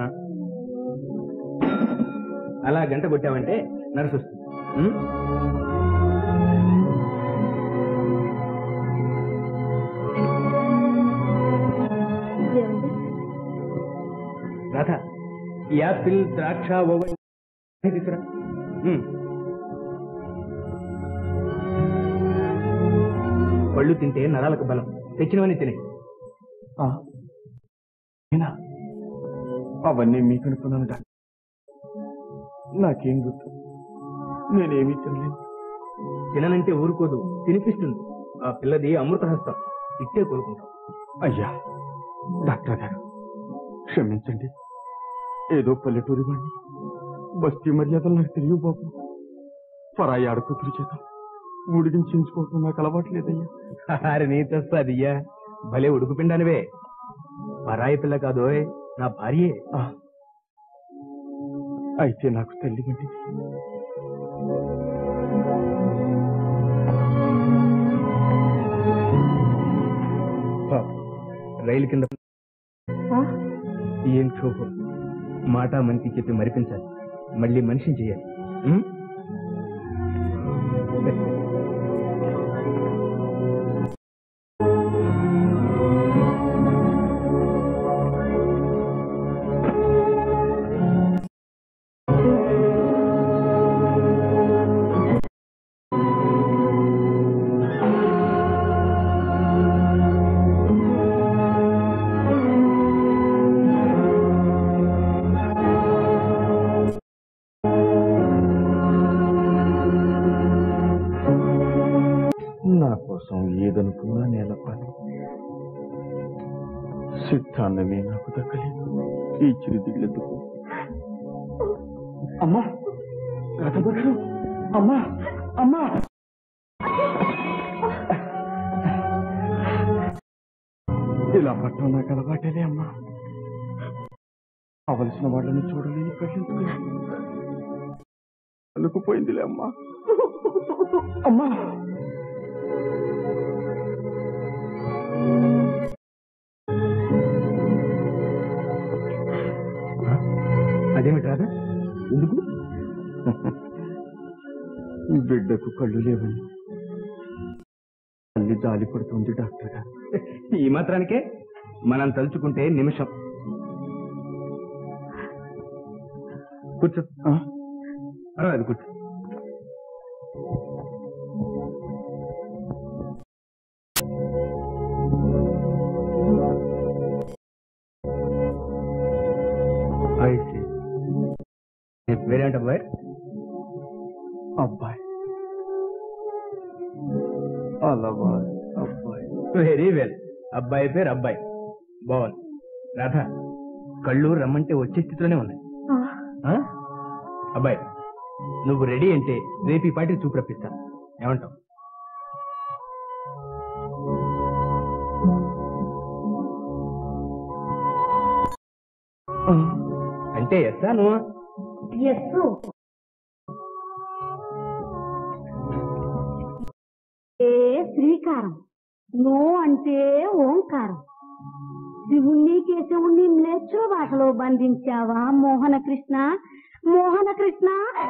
అలా గంట కొట్టావంటే నర్సు వస్తుంది ఉం? రాధ ఈ యాపిల్ ద్రాక్ష ఓవర్ తీసుకురా ఉం. పళ్ళు తింటే నరాలకు బలం తెచ్చినవని తినే ఆ, నేనా? అవన్నీ మీకు అనుకున్నాను డాక్టర్ నాకేం గుర్తు నేనేమీ తినలేదు తిననంటే ఊరుకోదు తినిపిస్తుంది ఆ పిల్లది అమృతహస్తం ఇట్టే కోరుకుంటాం అయ్యా డాక్టర్ గారు క్షమించండి ఏదో పల్లెటూరి వాడిని బస్తీ మర్యాదలు నాకు తెలియదు బాబు పరాయి ఆడకూతురు చేత ఊడిగించుకోవటం నాకు అలవాట్లేదయ్యా అరే నీ తెస్తాదియ్యా భలే ఉడుకుపిండానివే పరాయి పిల్ల కాదోయ్ నా భార్యే ఆ, అయితే నాకు తల్లి వంటిది పాపం, రైలు కింద ఏం క్షోభం మాట మనకి చెప్పి మరిపించాలి మళ్ళీ మనిషిని చేయాలి ఉం? కోసం ఏదనుకున్నా నేలపాలి సిద్ధాన్నమే నాకు దక్కలేదు ఈ చిరుదిళ్ళెందుకు అమ్మా కథబడు అమ్మా అమ్మా ఇలా పట్టడం నాకు అలవాటేలే అమ్మా అవలసిన వాళ్ళని చూడలేని కళ్ళెందుకు అనుకుపోయిందిలే అమ్మా అమ్మా అదేమిటి రాదా ఎందుకు బిడ్డకు కళ్ళు లేవని తల్లి జాలి పడుతుంది డాక్టర్ గారు ఈ మాత్రానికే మనం తలుచుకుంటే నిమిషం కూర్చో ఆ? పర్వాలేదు కూర్చో I see. నీ పేరేంటి అబ్బాయి అబ్బాయి అలవా అబ్బాయి వెరీ వెల్ అబ్బాయి పేరు అబ్బాయి బాగుంది రాధ కళ్ళు రమ్మంటే వచ్చే స్థితిలోనే ఉన్నాయి ఆ? అబ్బాయి నువ్వు రెడీ అంటే రేపు ఈ పాటికి చూపు రప్పిస్తాను ఏమంటావు అంటే ఎస్సా నువ్వు ఎస్సు ఏ శ్రీకారం నో అంటే ఓంకారం శివుణ్ణి కేశవుణ్ణి మ్లేచ్ఛ భాషలో బంధించావా మోహన కృష్ణ మోహన కృష్ణ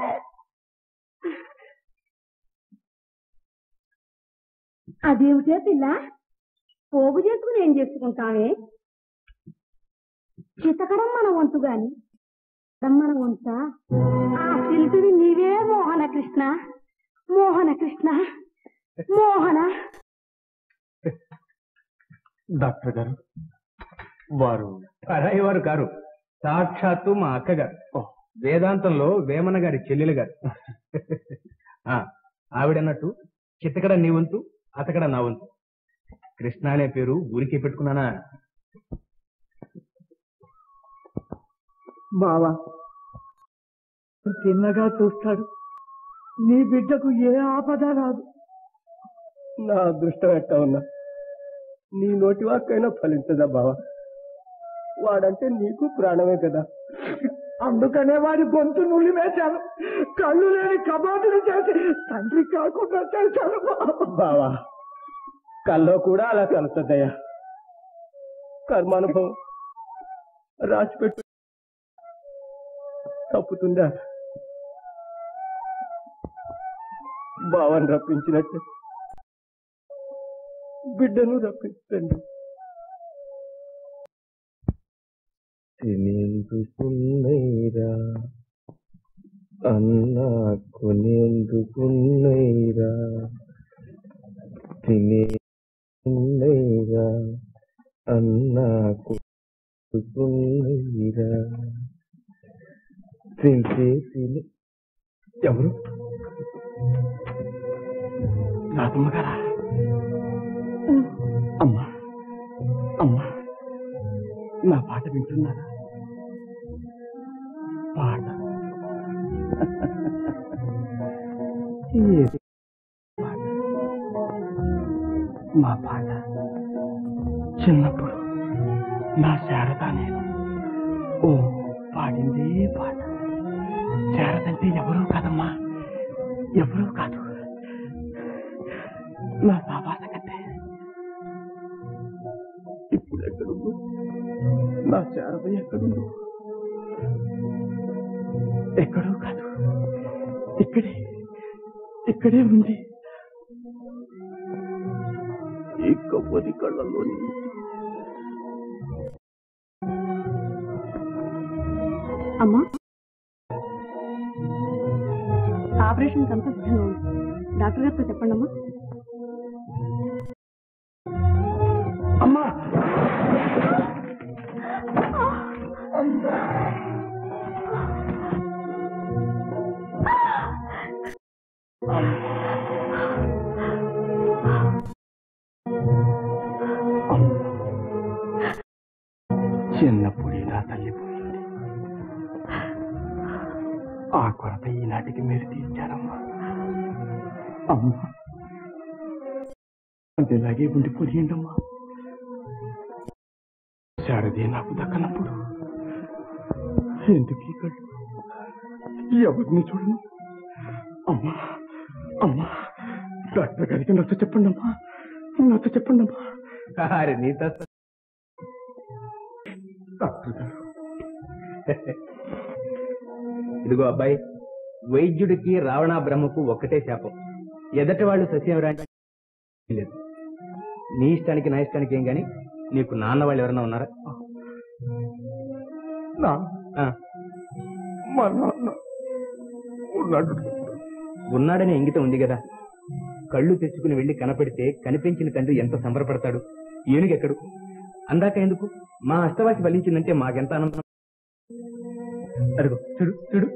అదేమిటే పిల్ల పోగు చేసుకుని ఏం చేసుకుంటామే చితకడం మన వంతు గాని మన వంత ఆ శిల్పివి నీవే మోహన కృష్ణ మోహన కృష్ణ మోహన డాక్టర్ గారు వారు పరాయి వారు కారు సాక్షాత్తు మా అక్కగారు వేదాంతంలో వేమన గారి చెల్లెలు గారు ఆ, ఆవిడన్నట్టు చిత్తకడ నీ వంతు అతకడ నా వంతు కృష్ణ అనే పేరు ఊరికే పెట్టుకున్నానా బావా చిన్నగా చూస్తాడు నీ బిడ్డకు ఏ ఆపద రాదు నా అదృష్టం ఎట్టా ఉన్నా నీ నోటి వాక్కైనా ఫలించదా బావా వాడంటే నీకు ప్రాణమే కదా అందుకనే వాడి గొంతు నుల్లి వేశాను కళ్ళు లేని కబాటులు చేసి తండ్రి కాకుండా చేశాను బావా కల్లో కూడా అలా కలుస్తుందయ్యా కర్మానుభవం రాసిపెట్టు తప్పుతుందా బావని రప్పించినట్టు బిడ్డను రప్పించండి తినేందుకున్నైరా అన్నా కొనేందుకున్నైరా తినేన్నైరా అన్నా కొనేందుకున్నైరా తింటే తిని ఎవరు రాతమ్మ గారా అమ్మా అమ్మా నా పాట వింటున్నారా పాట ఏది పాట మా పాట చిన్నప్పుడు నా శారద నేను ఓ పాడిందే పాట శారదంటే ఎవరూ కాదమ్మా ఎవరూ కాదు నా సావాస కంటే ఇప్పుడు ఎక్కడుందో నా శారద ఎక్కడుందో ఎక్కడో కాదు ఇక్కడే ఇక్కడే ఉంది ఈ కవ్వది కళ్ళలోని అమ్మా ఆపరేషన్ అంతా సిద్ధంగా ఉంది డాక్టర్ గారితో చెప్పండి అమ్మా అమ్మా ఆ కొరత ఈనాటికి మీరు తీర్చారమ్మా అమ్మా అంతేలాగే ఉండిపోయిందమ్మా శారదే నాకు దక్కనప్పుడు ఎందుకు ఈ కళ్ళు ఎవరిని చూడను అమ్మా అమ్మా డాక్టర్ గారికి నచ్చ చెప్పండి అమ్మా నచ్చ చెప్పండి అమ్మా అరే నీ తత్వ డాక్టర్ గారు ఇదిగో అబ్బాయి వైద్యుడికి రావణ బ్రహ్మకు ఒక్కటే శాపం ఎదటి వాళ్ళు సస్యవరాంటి లేదు నీ ఇష్టానికి నా ఇష్టానికి ఏం గాని నీకు నాన్న వాళ్ళు ఎవరైనా ఉన్నారా నా ఆ, మా నాన్న ఉన్నాడు ఉన్నాడనే ఇంగితం ఉంది కదా కళ్ళు తెచ్చుకుని వెళ్లి కనపెడితే కనిపించిన తండ్రి ఎంత సంబరపడతాడు ఏనుగెక్కడు అందాక ఎందుకు మా అష్టవాసి ఫలించిందంటే మాకెంత ఆనందం అడుగు చూడు చూడు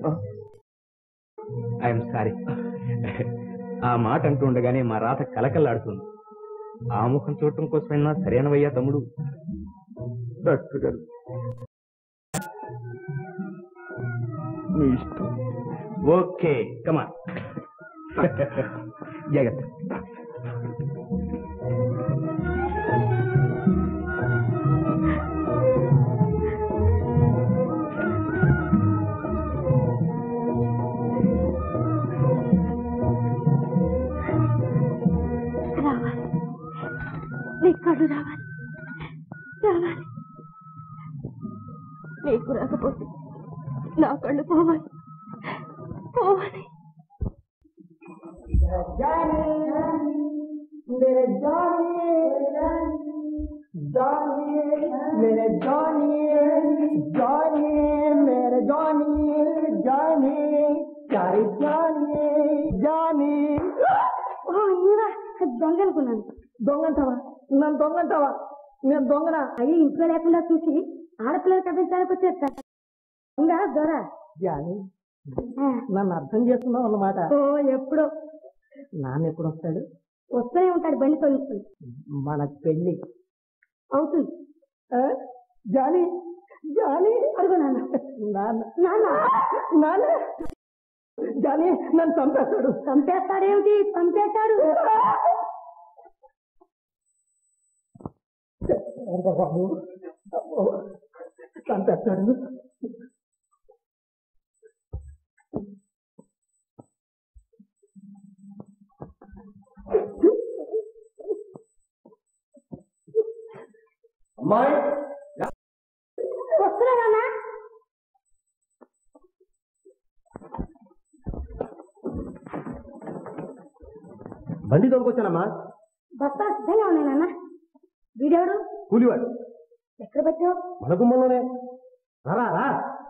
ఐఎమ్ సారీ ఆ మాట అంటూ ఉండగానే మా రాత కలకల్లాడుతుంది ఆ ముఖం చూడటం కోసమైనా సరైనవయ్యా తమ్ముడు డాక్టర్ గారు మీ ఇష్టం ఓకే కమా జాగ్రత్త రావాలి నీ కళ్ళు రావాలి రావాలి నీకు రాకపోతే నా కళ్ళు పోవాలి పోవాలి मेरे जानी जानी मेरे जानी जानी मेरे जानी जानी चारे जानी जानी ఓ ఇవా దొంగ అనుకున్నాను దొంగంటావా నన్ను దొంగంటావా నేను దొంగనా అయ్యి ఇంట్లో లేకుండా చూసి ఆడపిల్లలు కదిలించడానికి వచ్చేస్తా ఉందా దొర జాని నన్ను అర్థం చేసుకున్నావు అన్నమాట ఓ ఎప్పుడో నాన్న ఎప్పుడు వస్తాడు వస్తూనే ఉంటాడు బండి తొలిస్తుంది మన పెళ్లి అవుతుంది ఆ? జాని జాని అడుగు నాన్న నాన్న నాన్న నాన్న జాని నన్ను చంపేస్తాడు చంపేస్తాడేమిటి చంపేస్తాడు బాబు అబ్బో, చంపేస్తాడు అమ్మాయి వస్తున్నా నాన్న బండి తోలుకొచ్చానమ్మా బస్తా సిద్ధంగా ఉన్నాయి నాన్న వీడెవడు కూలివాడు ఎక్కడ పెట్టావు మన గుమ్మంలోనే రారా రా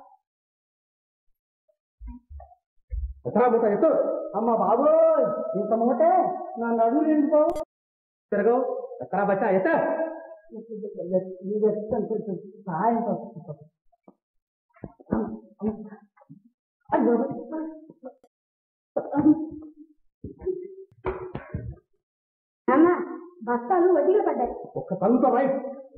ఎత్తరా మూట ఎత్తు అమ్మ బాబు ఇంత మూటే నా నడువు నిండుకో తిరగవు ఎత్తరా బచ్చా ఎత్త సాయం నాన్న బస్తాలు వడ్డీలో పడ్డాయి ఒక్క తలుతో రై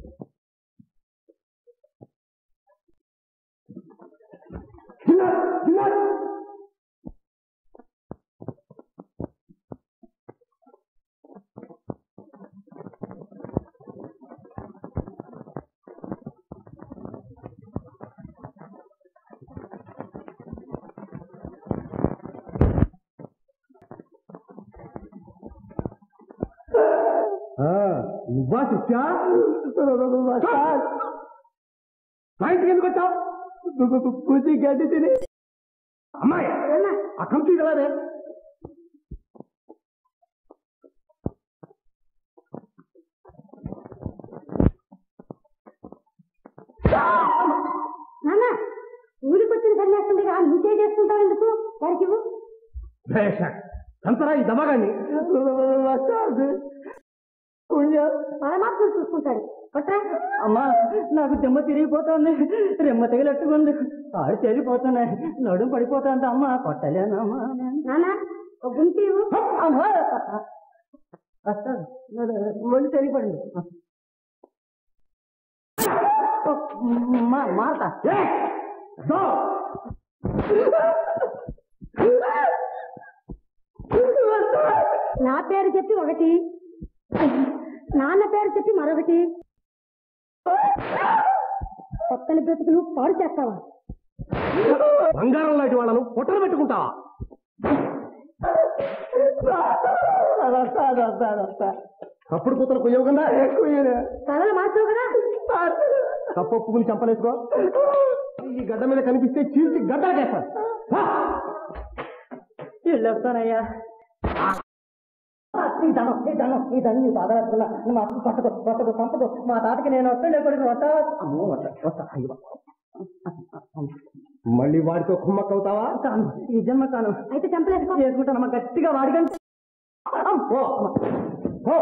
నువ్వా సత్యా సాయంత్రం ఎందుకు వచ్చావు పూచి గడ్డి తిని అమ్మాయి ఆ కంపెనీ కదా రే నాన్న ఊరికి వచ్చిన సన్యాస్తుందిగా నువ్వే చేసుకుంటావు ఎందుకు వాడికి ఇవ్వు. భేషక్ సంతరా ఈ దమగాన్ని పరమాత్మను చూసుకుంటాడు కొట్రా అమ్మా నాకు దెమ్మ తిరిగిపోతుంది రెమ్మ తగిలట్టుకుంది కాడు తేలిపోతున్నాయి నడుం పడిపోతుంది అమ్మా కొట్టలేనమ్మా నాన్న ఒక గుంటి ఇవ్వు. అమ్మా వస్తాను ఒళ్ళు తెగిపడింది మారతా నా పేరు చెప్పి ఒకటి నాన్న పేరు చెప్పి మరొకటి కొత్తని బ్రతుకులు పాడు చేస్తావా బంగారం లాంటి వాళ్ళను పొట్టలు పెట్టుకుంటావా కప్పుడు కూతురు కుయ్యకుండా కథలు మార్చావు కదా తప్పు ఒప్పుకుని చంపలేసుకో ఈ గడ్డ మీద కనిపిస్తే చీల్చి గడ్డకేస్తా వెళ్ళొస్తానయ్యా నీ ధనం నీ ధనం నీ ధనం నీ బాధ మా పట్టకు పట్టకు పంపకు మా తాతకి నేను వస్తాను కొడుకు వస్తా అమ్మో వస్తా వస్తా అయ్యో. మళ్ళీ వాడితో కుమ్మక్క అవుతావా కాను ఈ జన్మ కాను అయితే చంపలేసుకో చేసుకుంటానమ్మా గట్టిగా వాడికంటే పో పో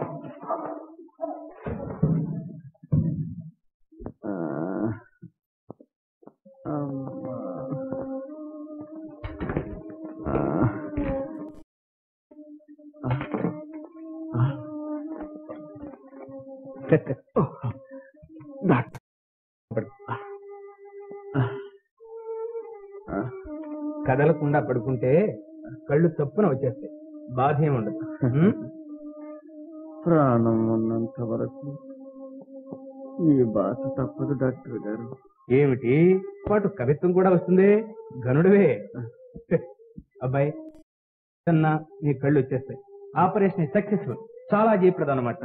కదలకుండా పడుకుంటే కళ్ళు తప్పున వచ్చేస్తాయి బాధ ఏముండదు ఉం? ప్రాణం ఉన్నంత వరకు ఈ బాధ తప్పదు డాక్టర్ గారు ఏమిటి పాటు కవిత్వం కూడా వస్తుంది గనుడివే అబ్బాయి అన్న నీ కళ్ళు వచ్చేస్తాయి ఆపరేషన్ సక్సెస్ఫుల్ చాలా జయప్రదం అనమాట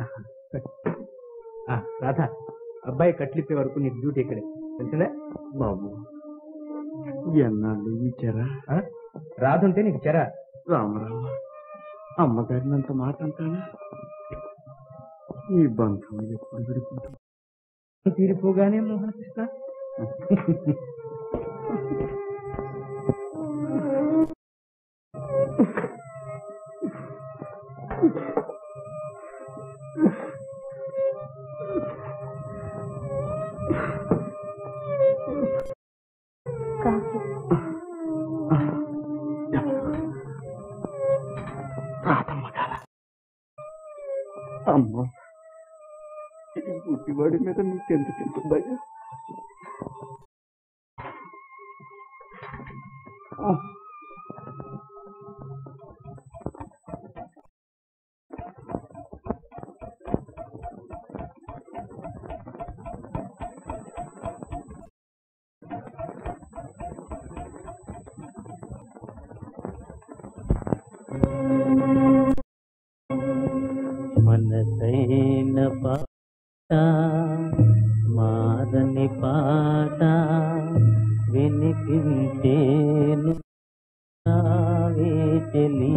రాధ అబ్బాయి కట్లిప్పే వరకు నీకు డ్యూటీ ఇక్కడే తెలిసిందే బాబు ఎన్నాళ్ళు ఈ చెర ఆ? రాధుంటే నీకు చెర రామరామ అమ్మగారిని అంత మాట అంటానా ఈ బంధం ఎప్పుడు విడిపోతుంది తీరిపోగానే మోహన కృష్ణ రాధమ్మ గార అమ్మ ఈ గుడ్డివాడి మీద నీకెందుకు ఇంత భయం మనసైన పాట మారని పాట వినిపించేను నావే చెలి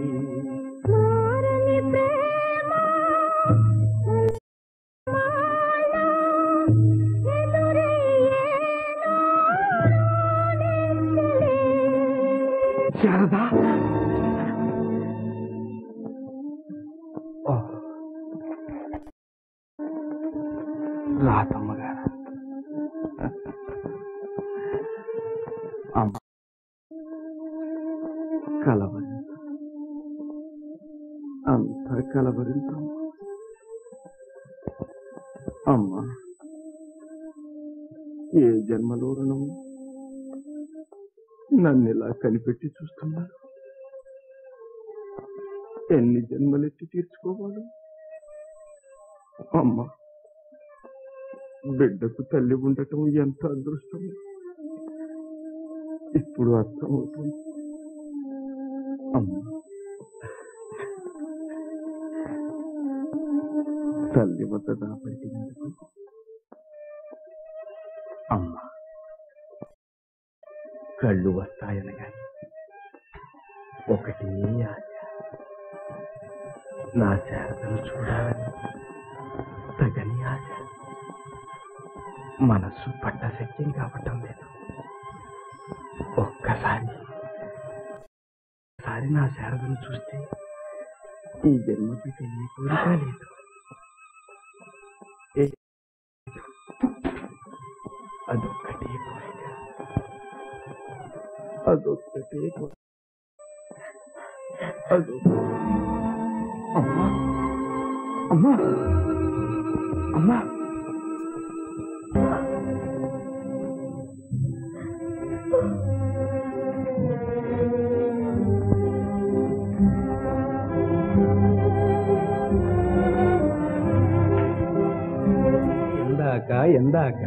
శారదా ఓ. రాధమ్మ గారు అమ్మ కలవరింత అంత కలవరింత అమ్మ ఏ జన్మలో రుణం నన్ను ఇలా కనిపెట్టి చూస్తున్నారు ఎన్ని జన్మలెత్తి తీర్చుకోవాలి అమ్మ బిడ్డకు తల్లి ఉండటం ఎంత అదృష్టం ఇప్పుడు అర్థమవుతుంది అమ్మ తల్లి వద్ద దాపెట్టినందుకు అమ్మ కళ్ళు వస్తాయనగా ఒకటి ఆశ నా శారదను చూడాలని తగని ఆశ మనస్సు పట్టశక్యం కావటం లేదు ఒక్కసారి ఒకసారి నా శారదను చూస్తే ఈ జన్మకి ఎన్ని కోరిక లేదు ఏ- అదొక్కటే కోరిక అదొక్కటే కోరిక అదో అమ్మా అమ్మా అమ్మా ఎందాక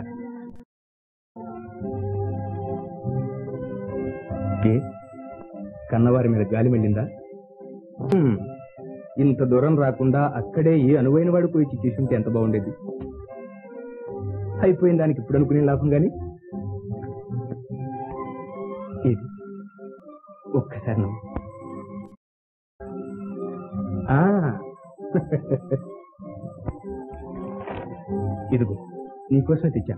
ఏ కన్నవారి మీద గాలి వెళ్ళిందా హ్మ్. ఇంత దూరం రాకుండా అక్కడే ఏ అనువైన వాడు పోయి చేసుంటే ఎంత బాగుండేది అయిపోయిన దానికి ఇప్పుడు అనుకునే లాభం గాని ఇది ఒక్కసారి నవ్వు. ఆ ఇదిగో నీకోసమే తెచ్చా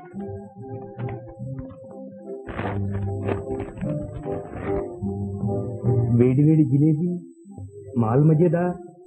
వేడి వేడి జిలేబీ మాల్ మజేదా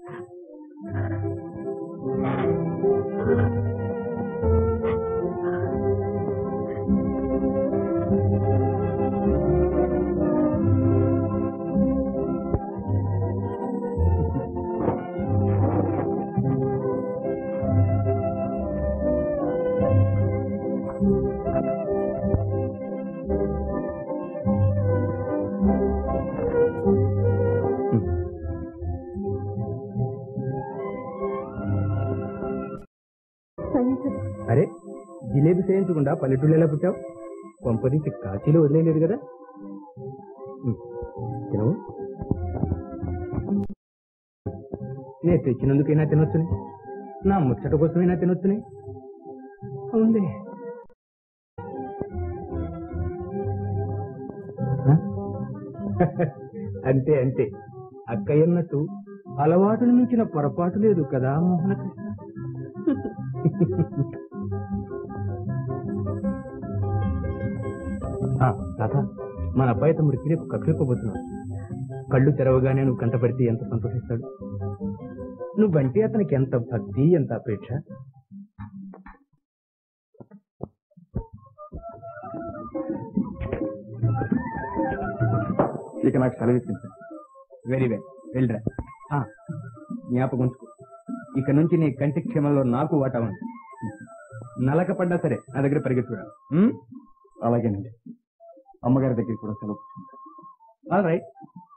అరే జిలేబీ చేయించకుండా పల్లెటూళ్ళు ఎలా పుట్టావు కొంపదీసి కాశీలో వదిలేలేదు కదా ఉమ్, తినవు నేను తెచ్చినందుకైనా తినొచ్చుని నా ముచ్చట కోసమైనా తినొచ్చుని అవుంది ఆ? అంతే అంతే అక్కయ్యన్నట్టు అలవాటును మించిన పొరపాటు లేదు కదా మోహన కృష్ణ ఆ, తాత మన అబ్బాయి తమ్ముడికి రేపు కక్కిపోతున్నావు కళ్ళు తెరవగానే నువ్వు కంటపడితే ఎంత సంతోషిస్తాడు నువ్వంటే అతనికి ఎంత భక్తి ఎంత అపేక్ష ఇక నాకు సెలవు ఇచ్చింది సార్ వెరీ వెల్ వెళ్ళరా ఆ, జ్ఞాపకం ఉంచుకో ఇక నుంచి నీ కంటి క్షేమంలో నాకు వాటా ఉంది నలక పడ్డా సరే నా దగ్గర పరిగెత్తురా అలాగేనండి అమ్మగారి దగ్గర కూడా సెలవు ఇచ్చింది ఆల్ రైట్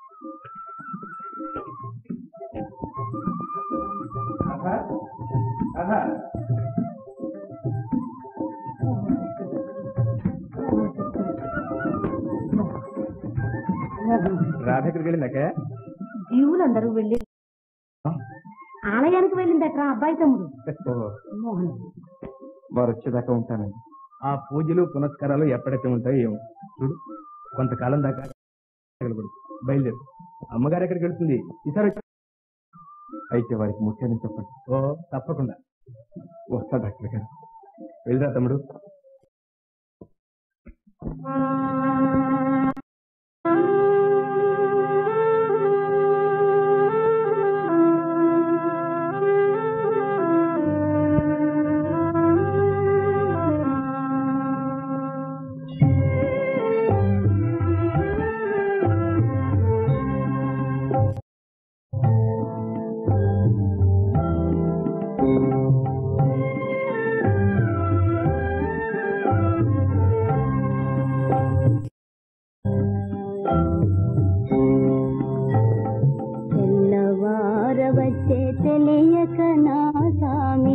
రాధ ఎక్కడికి వెళ్ళిందాక జీవులందరూ వెళ్ళి ఆలయానికి వెళ్ళిందట్రా అబ్బాయి తమ్ముడు మోహన్ వారు వచ్చేదాకా ఉంటానండి ఆ పూజలు పునస్కారాలు ఎప్పటికీ ఉంటాయో ఏమో చూడు కొంతకాలం దాకా తగలకూడదు. బయలుదేరు అమ్మగారు ఎక్కడికి వెళ్తుంది ఈసారి వచ్చి- అయితే వారికి ముఖ్యాన్ని చెప్పండి ఓ తప్పకుండా వస్తా డాక్టర్ గారు వెళ్ళరా తమ్ముడు తెల్లవారవచ్చే తెలియక నా సామి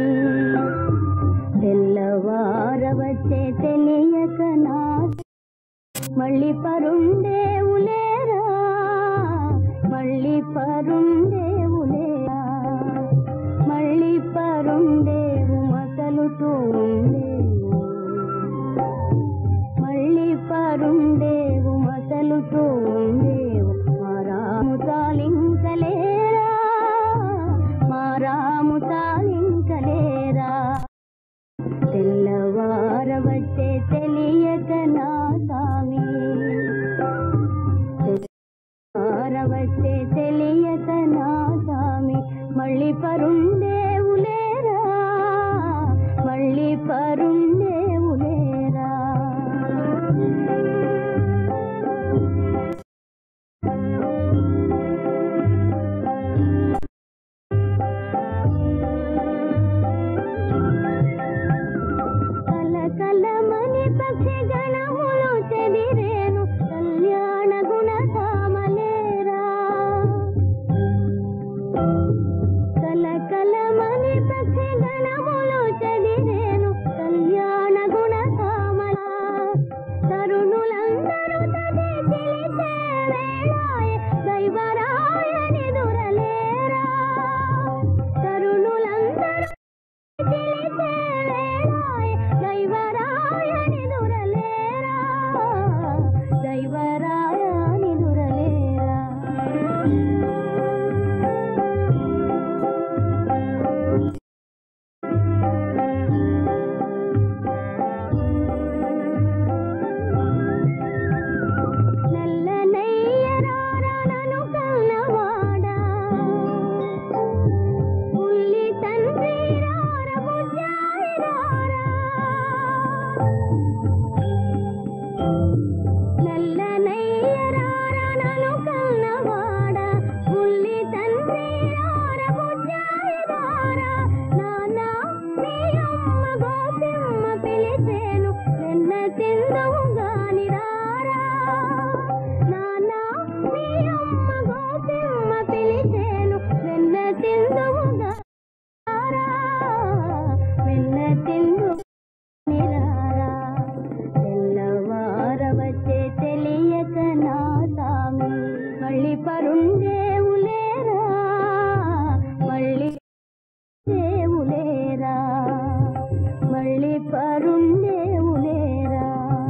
తెల్లవారవచ్చే తెలియక నా మళ్ళీ పరుండేవులేరా మళ్ళీ పరుండేవులేరా మళ్ళీ పరుండేవు మసలుతూ ఉండేవు మళ్ళీ పరుండేవు మసలుతూ ఉండేవు మారాము తాలింకలేరా మారాము తాలింకలేరా తెల్లవారవచ్చే తెలియక నా సామి తెల్లవారవచ్చే తెలియక నా సామి మళ్ళీ పరుండేవులేరా మళ్ళీ పరుండేవులేరా కల కలమని పక్షి గణములు చెదిరేను కళ్యాణ గుణ కామలేరా కల కల పరుండేవులేరా మళ్ళీ దేవులేరా మళ్ళీ పరుండేవులేరా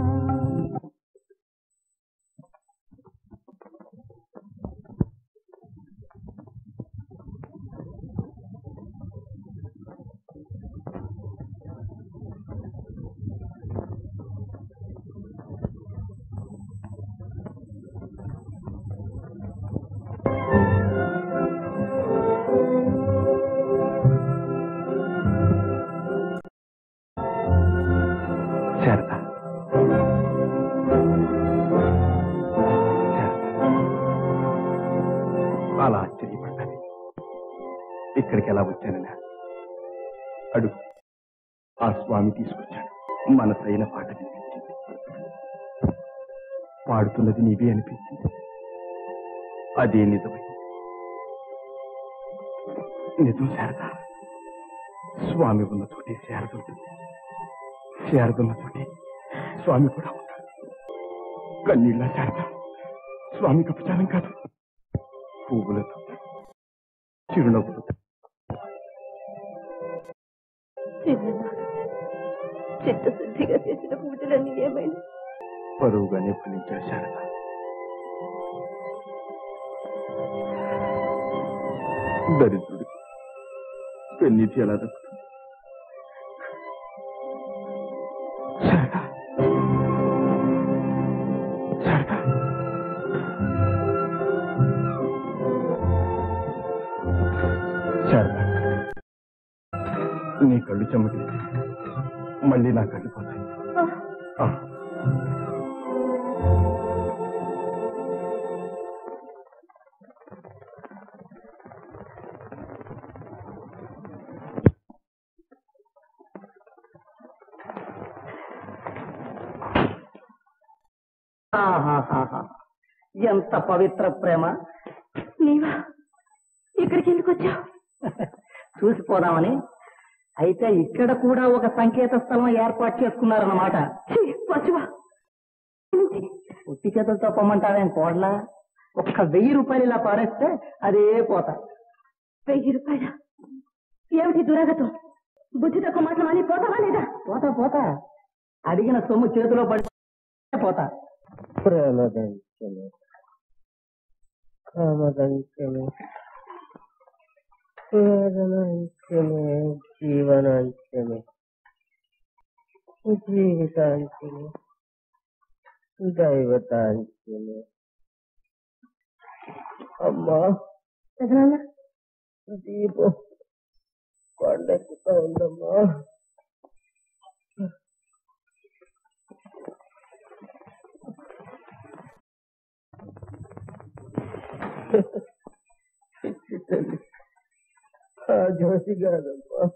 శారద అలా ఆశ్చర్యపడ్డాను ఇక్కడికి ఎలా వచ్చానని అడుగు ఆ స్వామి తీసుకొచ్చాడు మనసైన పాట వినిపించింది పాడుతున్నది నీవే అనిపించింది అదే నిజమై నిజం శారద స్వామి ఉన్న చోటే శారద ఉంటుంది శారదున్న చోటే స్వామి కూడా ఉంటాడు కన్నీళ్ళ శారద స్వామికి ఉపచారం కాదు పువ్వులతో చిరునవ్వులతో చిత్తశుద్ధిగా చేసిన పూజలన్నీ ఏమైనా పరువుగానే ఫలించాడు శారద దరిద్రుడు పెన్నిధి ఎలా దక్కుతుంది శారద శారద శారద నీ కళ్ళు చెమ్మగిలితే మళ్ళీ నా కళ్ళు పోతాయి ఆ. ఆహాహాహా. ఎంత పవిత్ర ప్రేమ నీవా ఇక్కడికి ఎందుకు వచ్చావు చూసిపోదామని అయితే ఇక్కడ కూడా ఒక సంకేత స్థలం ఏర్పాటు చేసుకున్నారన్నమాట పశువా ఉట్టి చేతులతో పొమ్మంటావేం కోడలా ఒక్క వెయ్యి రూపాయలు ఇలా పారేస్తే అదే పోతా వెయ్యి రూపాయల ఏమిటి దురాగతం బుద్ధి తక్కువ మాటలు అని పోతావా లేదా పోతా పోతా అడిగిన సొమ్ము చేతిలో పడి పోతా ప్రేమదంచము కామదంచము వేదనాంచము జీవనాంచము జీవితాంచము దైవతాంచము అమ్మా పెదనాన్న దీపం పండెక్కుతా ఉందమ్మా పిచ్చి తల్లి ఆ జ్యోతి కాదమ్మా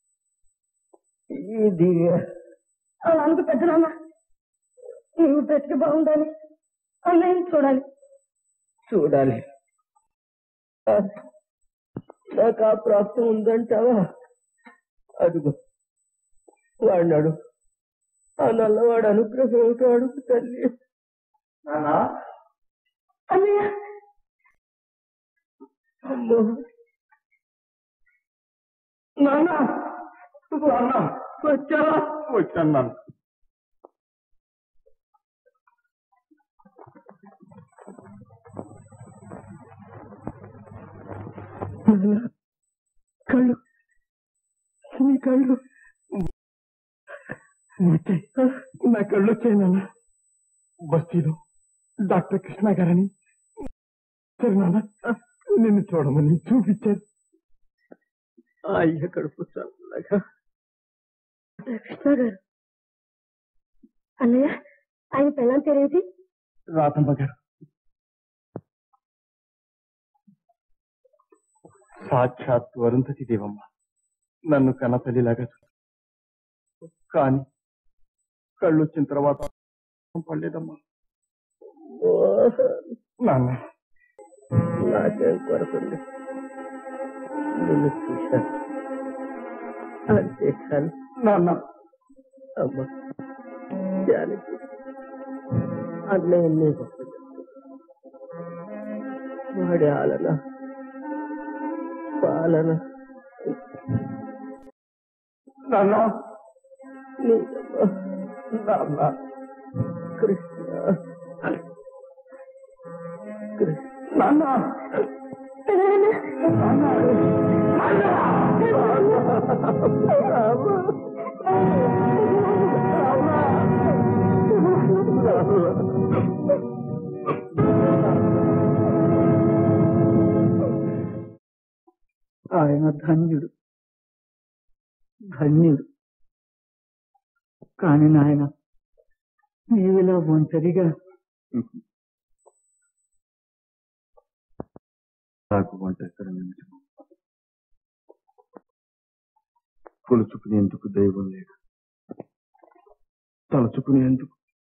ఈ దివ్య అలా అనుకు పెద్దనాన్న నీవు బ్రతికి బాగుండాలి అన్నయ్యని చూడాలి చూడాలి ఆ, నాకు ఆ ప్రాప్తం ఉందంటావా అడుగు వాడినాడు ఆ నల్లవాడు అనుగ్రహం ఏమిటో అడుగు తల్లి అన్నయ్య అమ్మో నాన్న నాన్న వచ్చావా వచ్చాను నాన్న నాన్న, కళ్ళు నీ కళ్ళు వచ్చాయి నా కళ్ళు వచ్చాయి నాన్న బస్తీలో డాక్టర్ కృష్ణ గారని సరే నాన్న నిన్ను చూడమని చూపించారు అయ్య కడుపు చల్లగా కృష్ణ గారు అన్నయ్య ఆయన పెళ్ళం పేరేంటి రాతమ్మ గారు సాక్షాత్ వరుంధతి దేవమ్మ నన్ను కన్నతల్లిలాగా చూ కానీ కళ్ళు వచ్చిన తర్వాత పడలేదమ్మా నాన్న నాకేం కొరకుంది నిన్ను చూశాను అంతే కానీ నాన్న అమ్మ జానకి అన్నయ్య నీ గొప్ప వాడి ఆలన పాలన నాన్న నీదమ్మా. నాన్న కృష్ణ కృష్ణ నాన్న ఆయన ధన్యుడు ధన్యుడు కాని నాయన నీవిలా ఒంటరిగా నాకు వంట ఎక్కడ నిమిషం కొలుచుకునేందుకు దైవం లేడు తలుచుకునేందుకు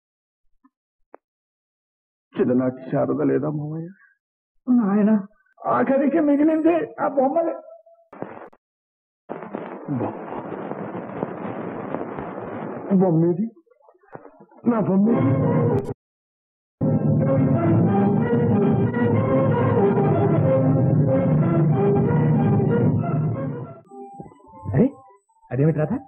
చిన్ననాటి శారద లేదా మామయ్య నాయన ఆఖరికి మిగిలింది ఆ బొమ్మలే బొమ్మేది నా బొమ్మేది అరే అదేమిటి రాధ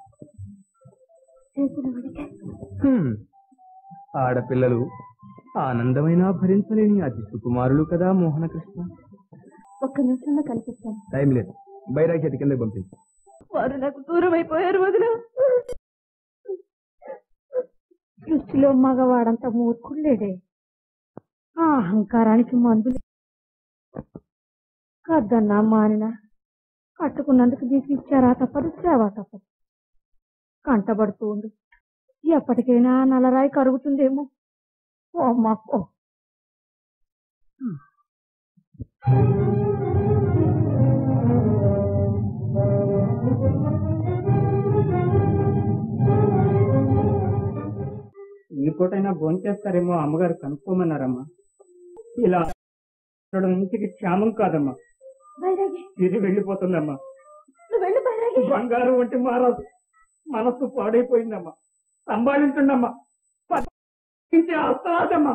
హ్మ్. ఆడపిల్లలు ఆనందమైన భరించలేని అతి సుకుమారులు కదా మోహనకృష్ణ ఒక్క నిమిషంలో కనిపిస్తాను టైం లేదు బైరాగి చేతి కింద పంపించు వారు నాకు దూరం అయిపోయారు వదిన దృష్టిలో మగవాడంత మూర్ఖులేడే ఆ అహంకారానికి మందులు కద్దన్నా మానినా కట్టుకున్నందుకు నీకు ఇచ్చారా తప్పదు సేవ తప్పదు కంటబడుతూ ఉండు ఎప్పటికైనా ఆ నలరాయి కరుగుతుందేమో ఓ అమ్మా ఓ ఈ పూటైనా భోంచేస్తారేమో అమ్మగారు కనుక్కోమన్నారమ్మా ఇలా ఉండడం ఇంటికి క్షేమం కాదమ్మా బైరాగి ఇది వెళ్ళిపోతుందమ్మా నువ్వు వెళ్ళు బైరాగి బంగారు వంటి మారాదు మనస్సు పాడైపోయిందమ్మా సంభాళించండమ్మా పట్టించే అస్తరాదమ్మా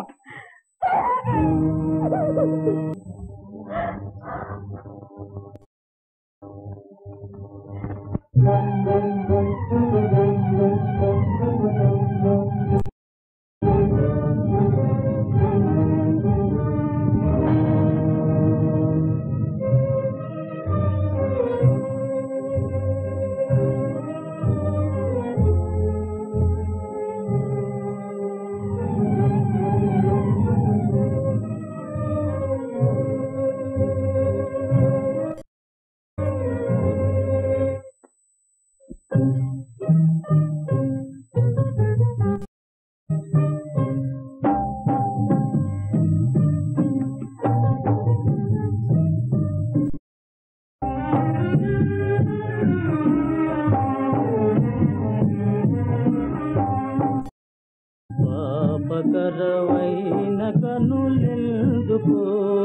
పాపకరమైన కనులెందుకో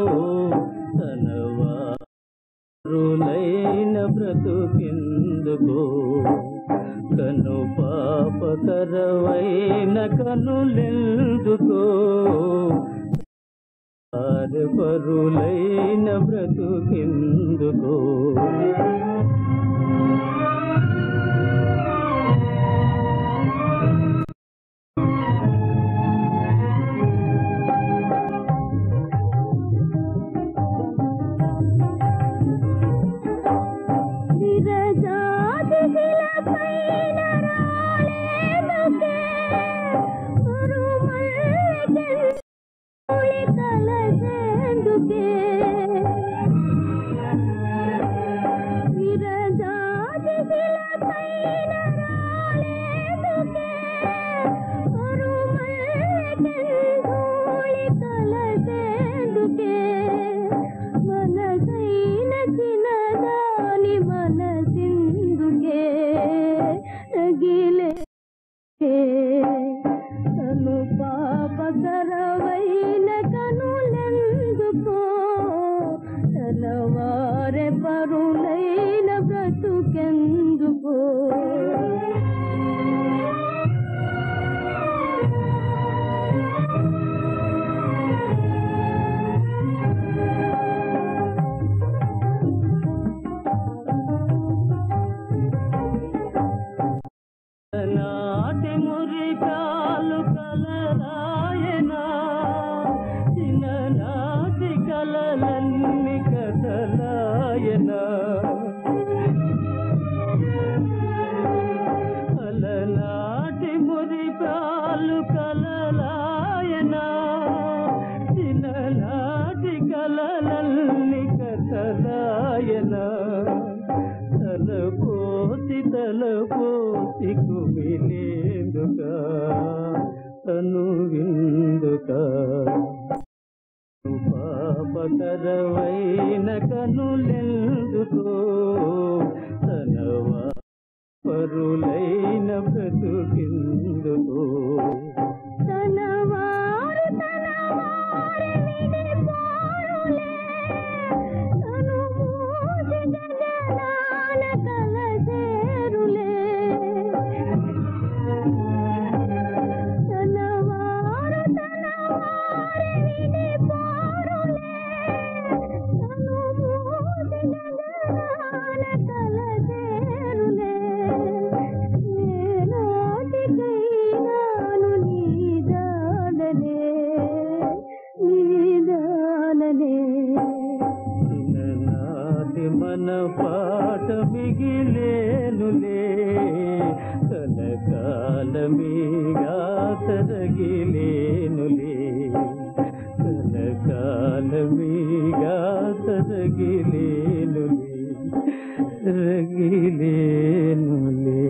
తనవారులైన బ్రతుకెందుకో కను పాపకరమైన కనులెందుకో పరులైన బ్రతుకెందుకో మనసైన చిన్నదాని మనసిందుకే నగిలే కను పాపకరవైన కనులెందుకో తలపోసి కుమిలేందుక తను విందుక పాపకరవైన కనులెందుకో తనవా పరులైన బ్రతుకిందుకో తనవారు తనవారి విని పోరులే తను మూసి గగనాన కలసేరులే తనవారు తనవారి విని పోరులే తను మూసి గగనాన కలసేరులే నేనాటికైనాను నీదాననే నీదాననే చిన్ననాటి మన పాట మిగిలేనులే తన కాలమీగా తరగిలేనులే తన కాలమీగా తరగిలేనులే తరగిలేనులే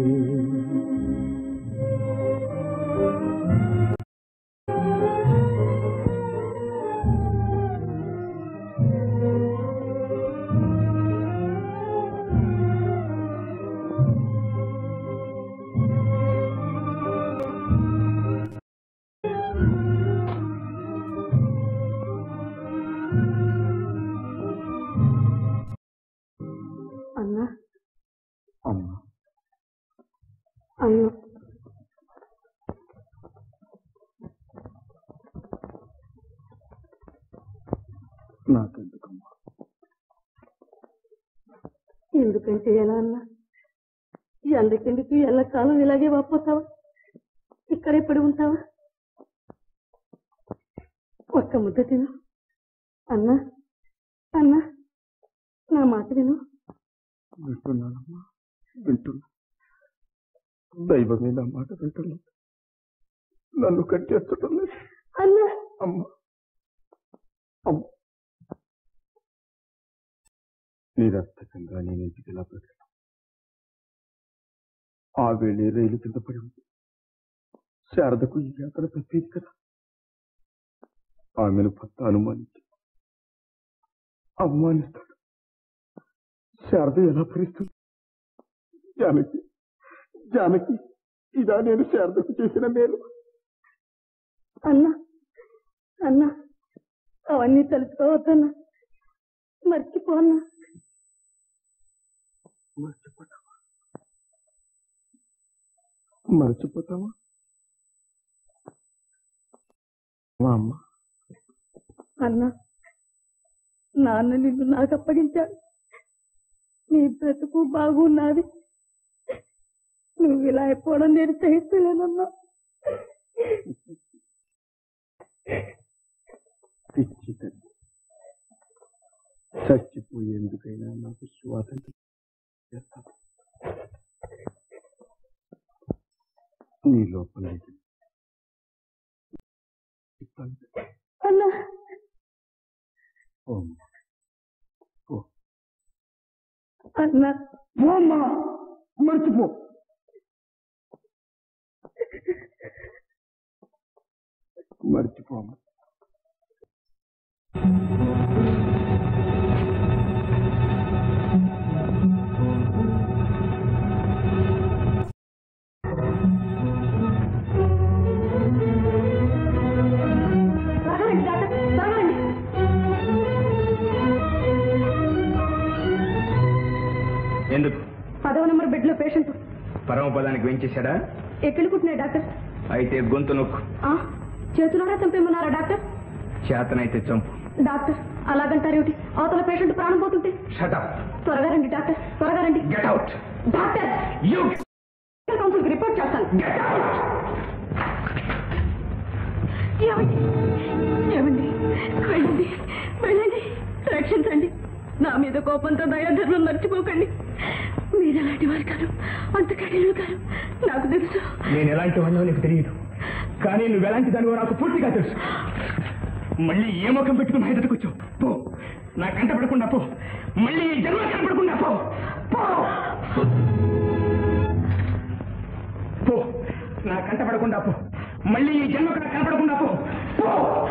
అన్నా అమ్మా అన్నా నాకెందుకమ్మా ఎందుకంటే ఎలా అన్నా ఎండకెందుకు ఎల్లకాలం ఇలాగే వాపోతావా ఇక్కడ పడి ఉంటావా ఒక్క ముద్ద తిను అన్నా అన్నా నా మాట విను వింటున్నానమ్మా వింటున్నా దైవమే నా మాట వింటున్నా నన్ను కట్టేస్తుండడం లేదు అన్నా అమ్మా అమ్మ నిరర్థకంగా నేను ఇంటికి ఎలా బ్రతకను ఆ వేళే రైలు కింద పడి ఉంది శారదకు ఈ యాత్ర తప్పేది కదా ఆమెను భర్త అనుమానించి అవమానిస్తాడు శారద ఎలా భరిస్తుంది జానకి జానకి ఇదా నేను శారదకు చేసిన మేలు అన్నా అన్నా అవన్నీ తలుచుకోవద్దన్నా మర్చిపో అన్నా మర్చిపోతావా మర్చిపోతావా మా అమ్మ అన్నా నాన్న నిన్ను నాకు అప్పగించాడు నీ బ్రతుకు బాగున్నది నువ్వు ఇలా అయిపోవడం నేను సహిస్తలేనన్నా పిచ్చి తల్లి చచ్చిపోయేందుకైనా నాకు స్వాతంత్రం చేస్తాను నీ లోపల ఇది. చెప్పాలి. అన్నా ఓ అమ్మ. ఓ. అన్నా పో అమ్మా మర్చిపో మర్చిపో అమ్మా త్వరగా రండి డాక్టర్ త్వరగా రండి ఎందుకు పదవ నెంబర్ బెడ్ లో పేషెంట్ పరమపదానికి వెంచేశాడా ఎక్కడుకుంటున్నాయి డాక్టర్ అయితే గొంతు నొక్కు ఆ, చేతులోనే చంపేమన్నారా డాక్టర్ చేతనైతే చంపు డాక్టర్ అలాగంటారేమిటి అవతల పేషెంట్ ప్రాణం పోతుంటే షటప్ త్వరగా రండి డాక్టర్ త్వరగా రండి get out doctor you council report చేస్తాను గెట్ అవుట్ ఏమండి ఏమండి వెళ్ళండి వెళ్ళండి రక్షించండి నా మీద కోపంతో దయాధర్మం మర్చిపోకండి మీరు ఎలాంటి వారు కాదు అంత కఠినలు కాదు నాకు తెలుసు నేను ఎలాంటి వాడినో నీకు తెలియదు కానీ నువ్వు ఎలాంటి దానివో నాకు పూర్తిగా తెలుసు మళ్ళీ ఏ ముఖం పెట్టుకుని హైదరాబాద్కు వచ్చావు పో నా కంట పడకుండా పో మళ్ళీ ఈ జన్మ కనపడకుండా పో పో నా కంట పడకుండా పో మళ్ళీ ఈ జన్మ కూడా కనపడకుండా పో పో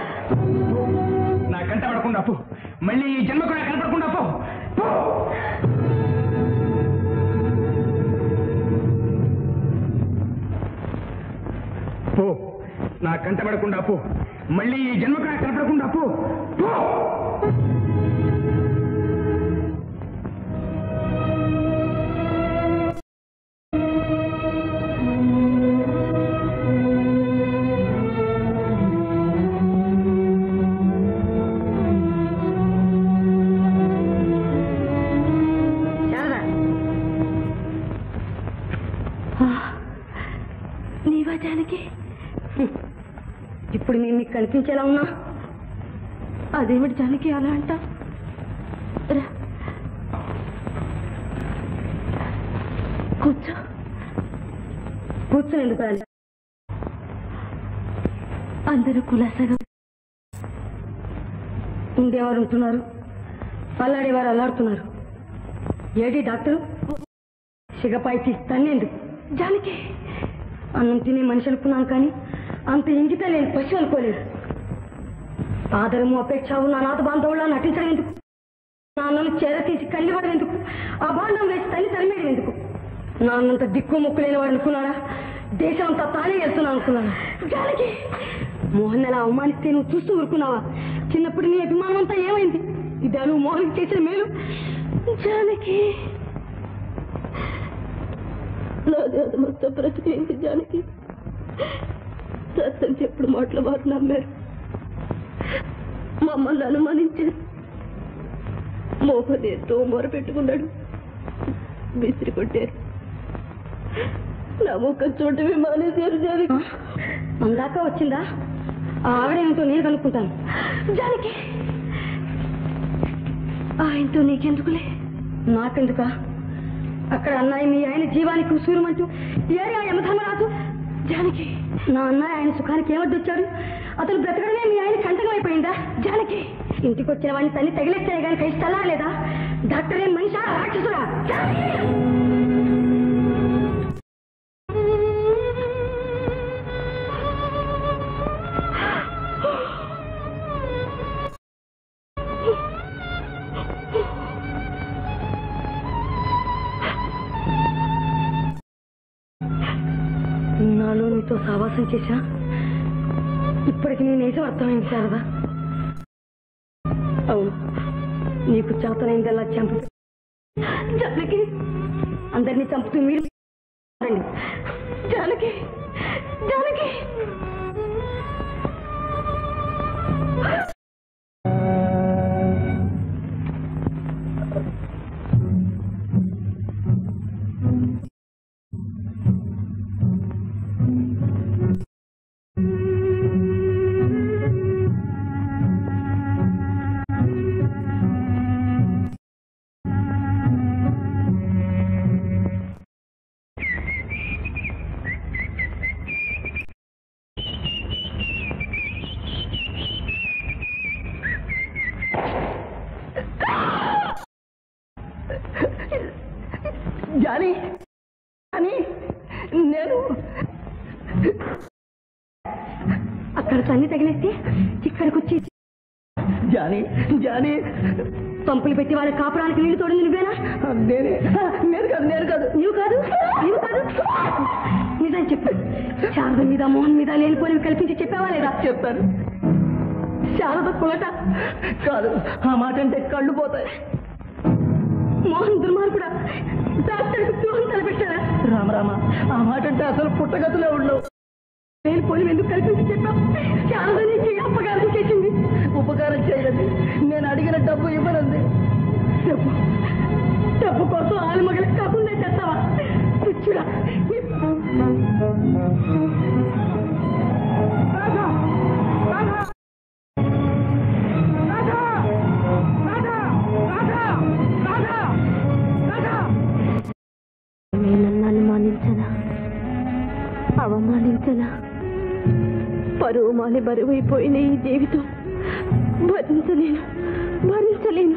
నా కంట పడకుండా పో మళ్ళీ ఈ జన్మ కూడా కనపడకుండా పో పో పో నా కంట పడకుండా పో మళ్ళీ ఈ జన్మ కూడా కనపడకుండా పో పో శారదా నీవా జానకి ఇప్పుడు నేను నీకు కనిపించేలా ఉన్నా అదేమిటి జానకి అలా అంట రా. కూర్చో కూర్చొని ఎందుకు రాలి? అందరూ కులాసగా ఉండేవారు ఉంటున్నారు అల్లాడేవారు అల్లాడుతున్నారు ఏడి డాక్టరు సిగపాయికి తన్నేందుకు జానకి అన్నం తినే మనిషి అనుకున్నాను కానీ అంత ఇంగిత లేని పశువు అనుకోలేదు ఆదరము అపేక్ష ఉన్న అనాథ బాంధవులా నటించడం ఎందుకు నాన్నను చేర తీసి కళ్ళివ్వడం ఎందుకు ఆ బాండం వేసి తల్లి తరిమేయడం ఎందుకు నాన్నంత దిక్కు ముక్కు లేని వాడు అనుకున్నాడా దేశం అంతా తానే వెళ్తున్నా అనుకున్నాను జానకి మోహన్ అలా అవమానిస్తే నువ్వు చూస్తూ ఊరుకున్నావా చిన్నప్పుడు నీ అభిమానం అంతా ఏమైంది ఇదా నువ్వు మోహన్కి చేసిన మేలు జానకి నాది అది మొత్తం బ్రతికింది జానకి సత్యం చెప్పుడు మాటలు వారు నమ్మారు మమ్మల్ని అనుమానించారు మోహన్ ఎంతో మొరపెట్టుకున్నాడు విసిరి కొట్టారు నా ముఖం చూడటమే మానేశారు జానకి అందాక వచ్చిందా ఆ ఆవిడేంటో నేను కనుక్కుంటాను జానకి ఆయనతో నీకెందుకులే నాకెందుకా అక్కడ అన్నయ్య మీ ఆయన జీవానికి ఉసూరమంటూ ఏరే ఆ యమధర్మరాజు జానకి నా అన్నయ్య ఆయన సుఖానికి ఏమద్దొచ్చాడు అతను బ్రతకడమే మీ ఆయన కంటకం అయిపోయిందా జానకి ఇంటికి వచ్చిన వాడిని తల్లి తగిలేస్తే గాని కైస్తలా లేదా డాక్టర్ ఏం మనిషా రాక్షసురా జానకి! నాలో నీతో సావాసం చేశా ఇప్పటికి నీ నిజం అర్థమైంది శారదా అవును నీకు చేతనైందల్లా చంపు జానకి అందరినీ చంపుతూ మీరు రండి. జానకి జానకి జాని అని నేను అక్కడ తన్ని తగిలేస్తే ఇక్కడికి వచ్చి జాని జాని పంపులు పెట్టి వాళ్ళ కాపురానికి నీళ్లు తోడింది నువ్వేనా నేనే నేను కాదు నేను కాదు నీవు కాదు నీవు కాదు నిజం చెప్పు శారద మీద మోహన్ మీద లేనిపోనివి కల్పించి చెప్పావా లేదా చెప్తాను శారద కులట కాదు ఆ మాట అంటే కళ్ళు పోతాయి మోహన్ దుర్మార్గుడా డాక్టర్కి ద్రోహం తలపెట్టారా రామ రామ ఆ మాట అంటే అసలు పుట్టగతులే ఉండవు లేనిపోనివి ఎందుకు కల్పించి చెప్పావు శారద నీకు ఏ అప్పగారం చేసింది ఉపకారం చేయదండి నేను అడిగిన డబ్బు ఇవ్వనండి డబ్బు డబ్బు కోసం ఆలుమగలకు కాకుండా చేస్తావా పిచ్చుడా నేనన్ను అనుమానించనా అవమానించనా పరువు మాలి బరువైపోయిన ఈ జీవితం భరించలేను భరించలేను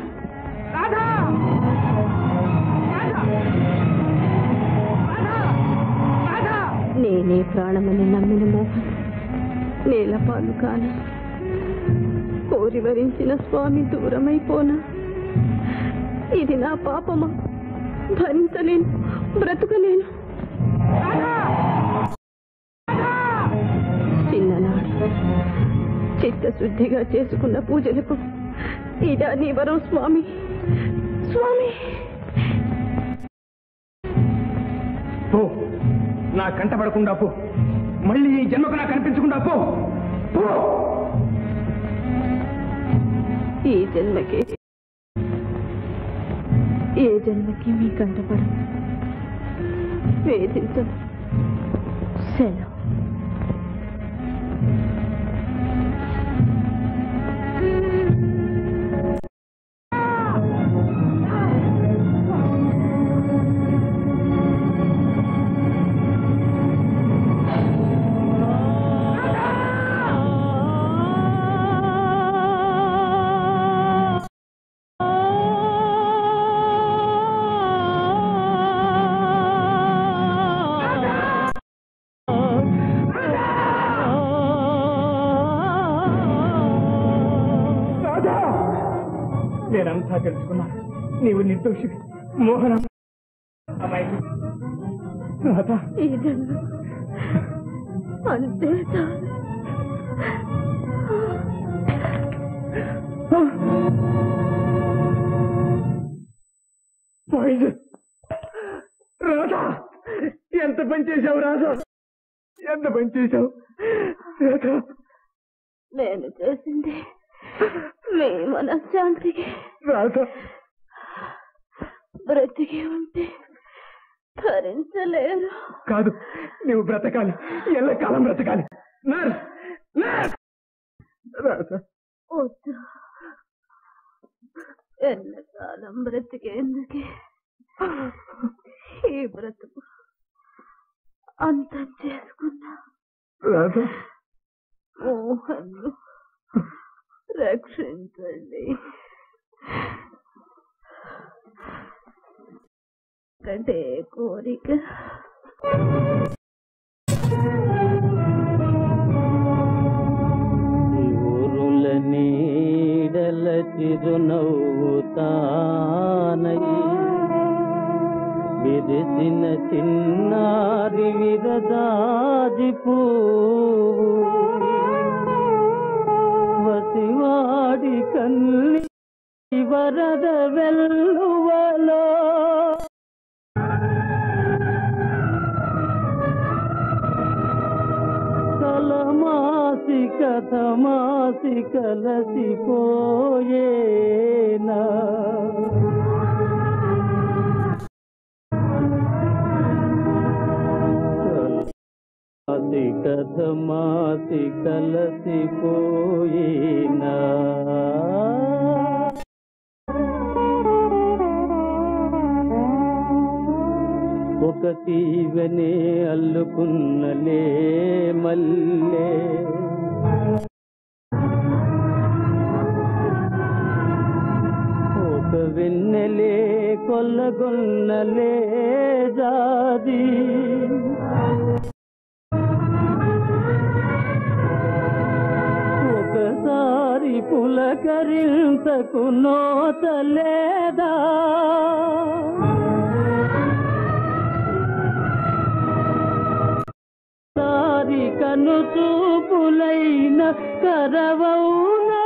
నేను నీ ప్రాణమని నమ్మిన మోహన్ నేలపాలు కాన కోరి వరించిన స్వామి దూరమైపోనా ఇది నా పాపమా భరించలేను బ్రతుకలేను చిన్ననాడు చిత్తశుద్ధిగా చేసుకున్న పూజలకు ఇదా నీ వరం స్వామి స్వామి పో నా కంట పడకుండా పో మళ్ళీ ఈ జన్మకు నాకు కనిపించకుండా పో పో ఈ జన్మకి ఏ జన్మకి మీ కంటపడదు వేధించదు సెలవు రాధా నేనంతా తెలుసుకున్నా నీవు నిర్దోషివి మోహన అమ్మాయి రాధా ఈ జన్మ అంతే చాలు పాయిజన్ రాధా ఎంత పని చేశావు రాధా ఎంత పని చేశావు రాధా నేను చేసింది మీ మనశ్శాంతికి రాధా బ్రతికి ఉంటే భరించలేరు కాదు నువ్వు బ్రతకాలి ఎల్లకాలం బ్రతకాలి నర్స్ నర్స్ రాధా వద్దు ఎన్నకాలం బ్రతికేందుకే ఈ బ్రతుకు అంతం చేసుకున్నా రాధా మోహన్ను రక్షించండి కంటే కోరిక ఊరుల నీడల చిరునవ్వుతానై విరిసిన చిన్నారి విరదాజి పువ్వు వసివాడి కల్లి వరద వెల్లువలో కలమాసి కథమాసి కలసిపోయేనా కలమాసి కథమాసి కలసిపోయేనా ఒక తీవనే అల్లుకున్నలే మల్లే ఒక వెన్నెలే కొల్లగొన్నలే జాది ఒకసారి పులకరింతకు నోత లేదా సారి కను చూపులైన కరవౌనా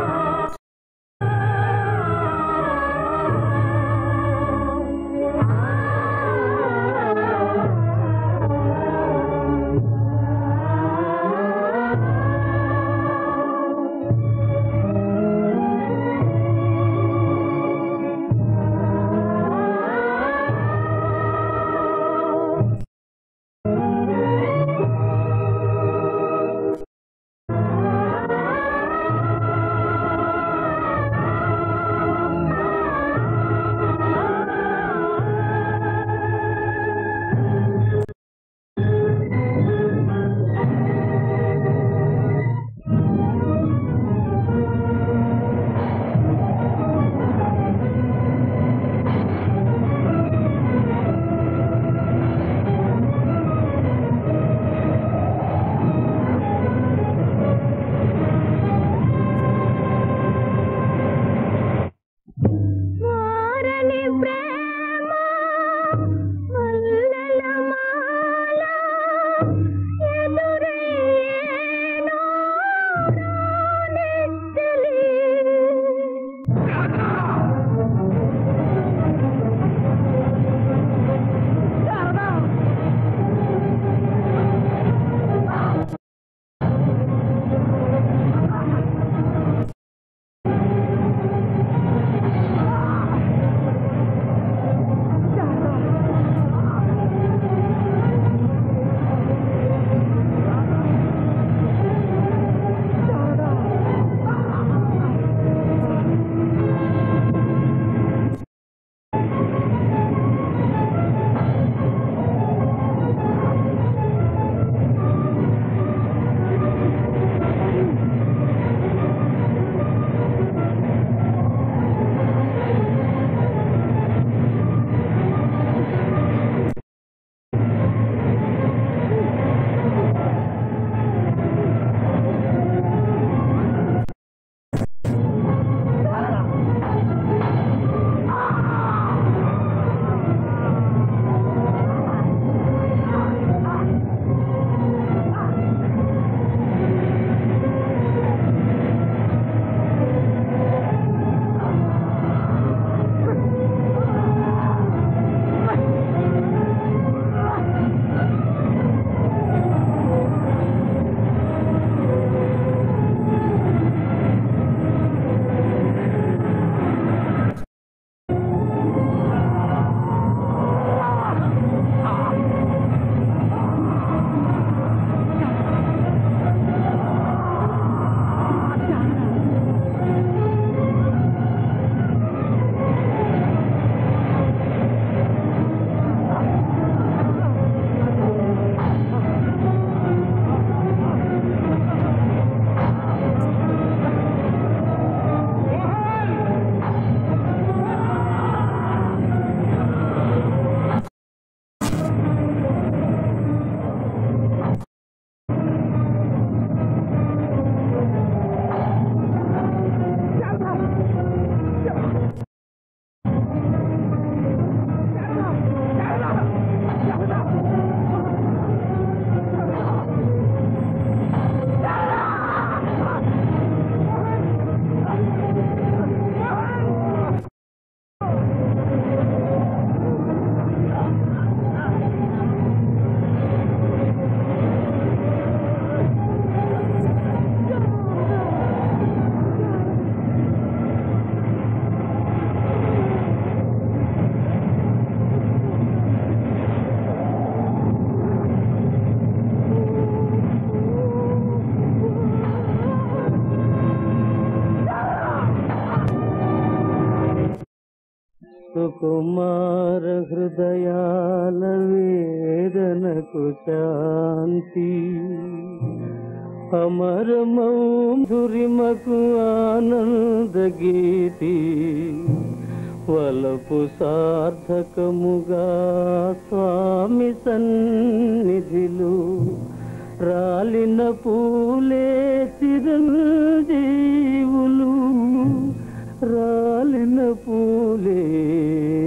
ఆ కుమార హృదయాల వేదనకు శాంతి అమరమౌ ధురిమకు ఆనంద గీతి వలపు సార్థకముగా స్వామి సన్నిధిలో రాలిన పూలే చిరంజీవులు రాలిన పూలే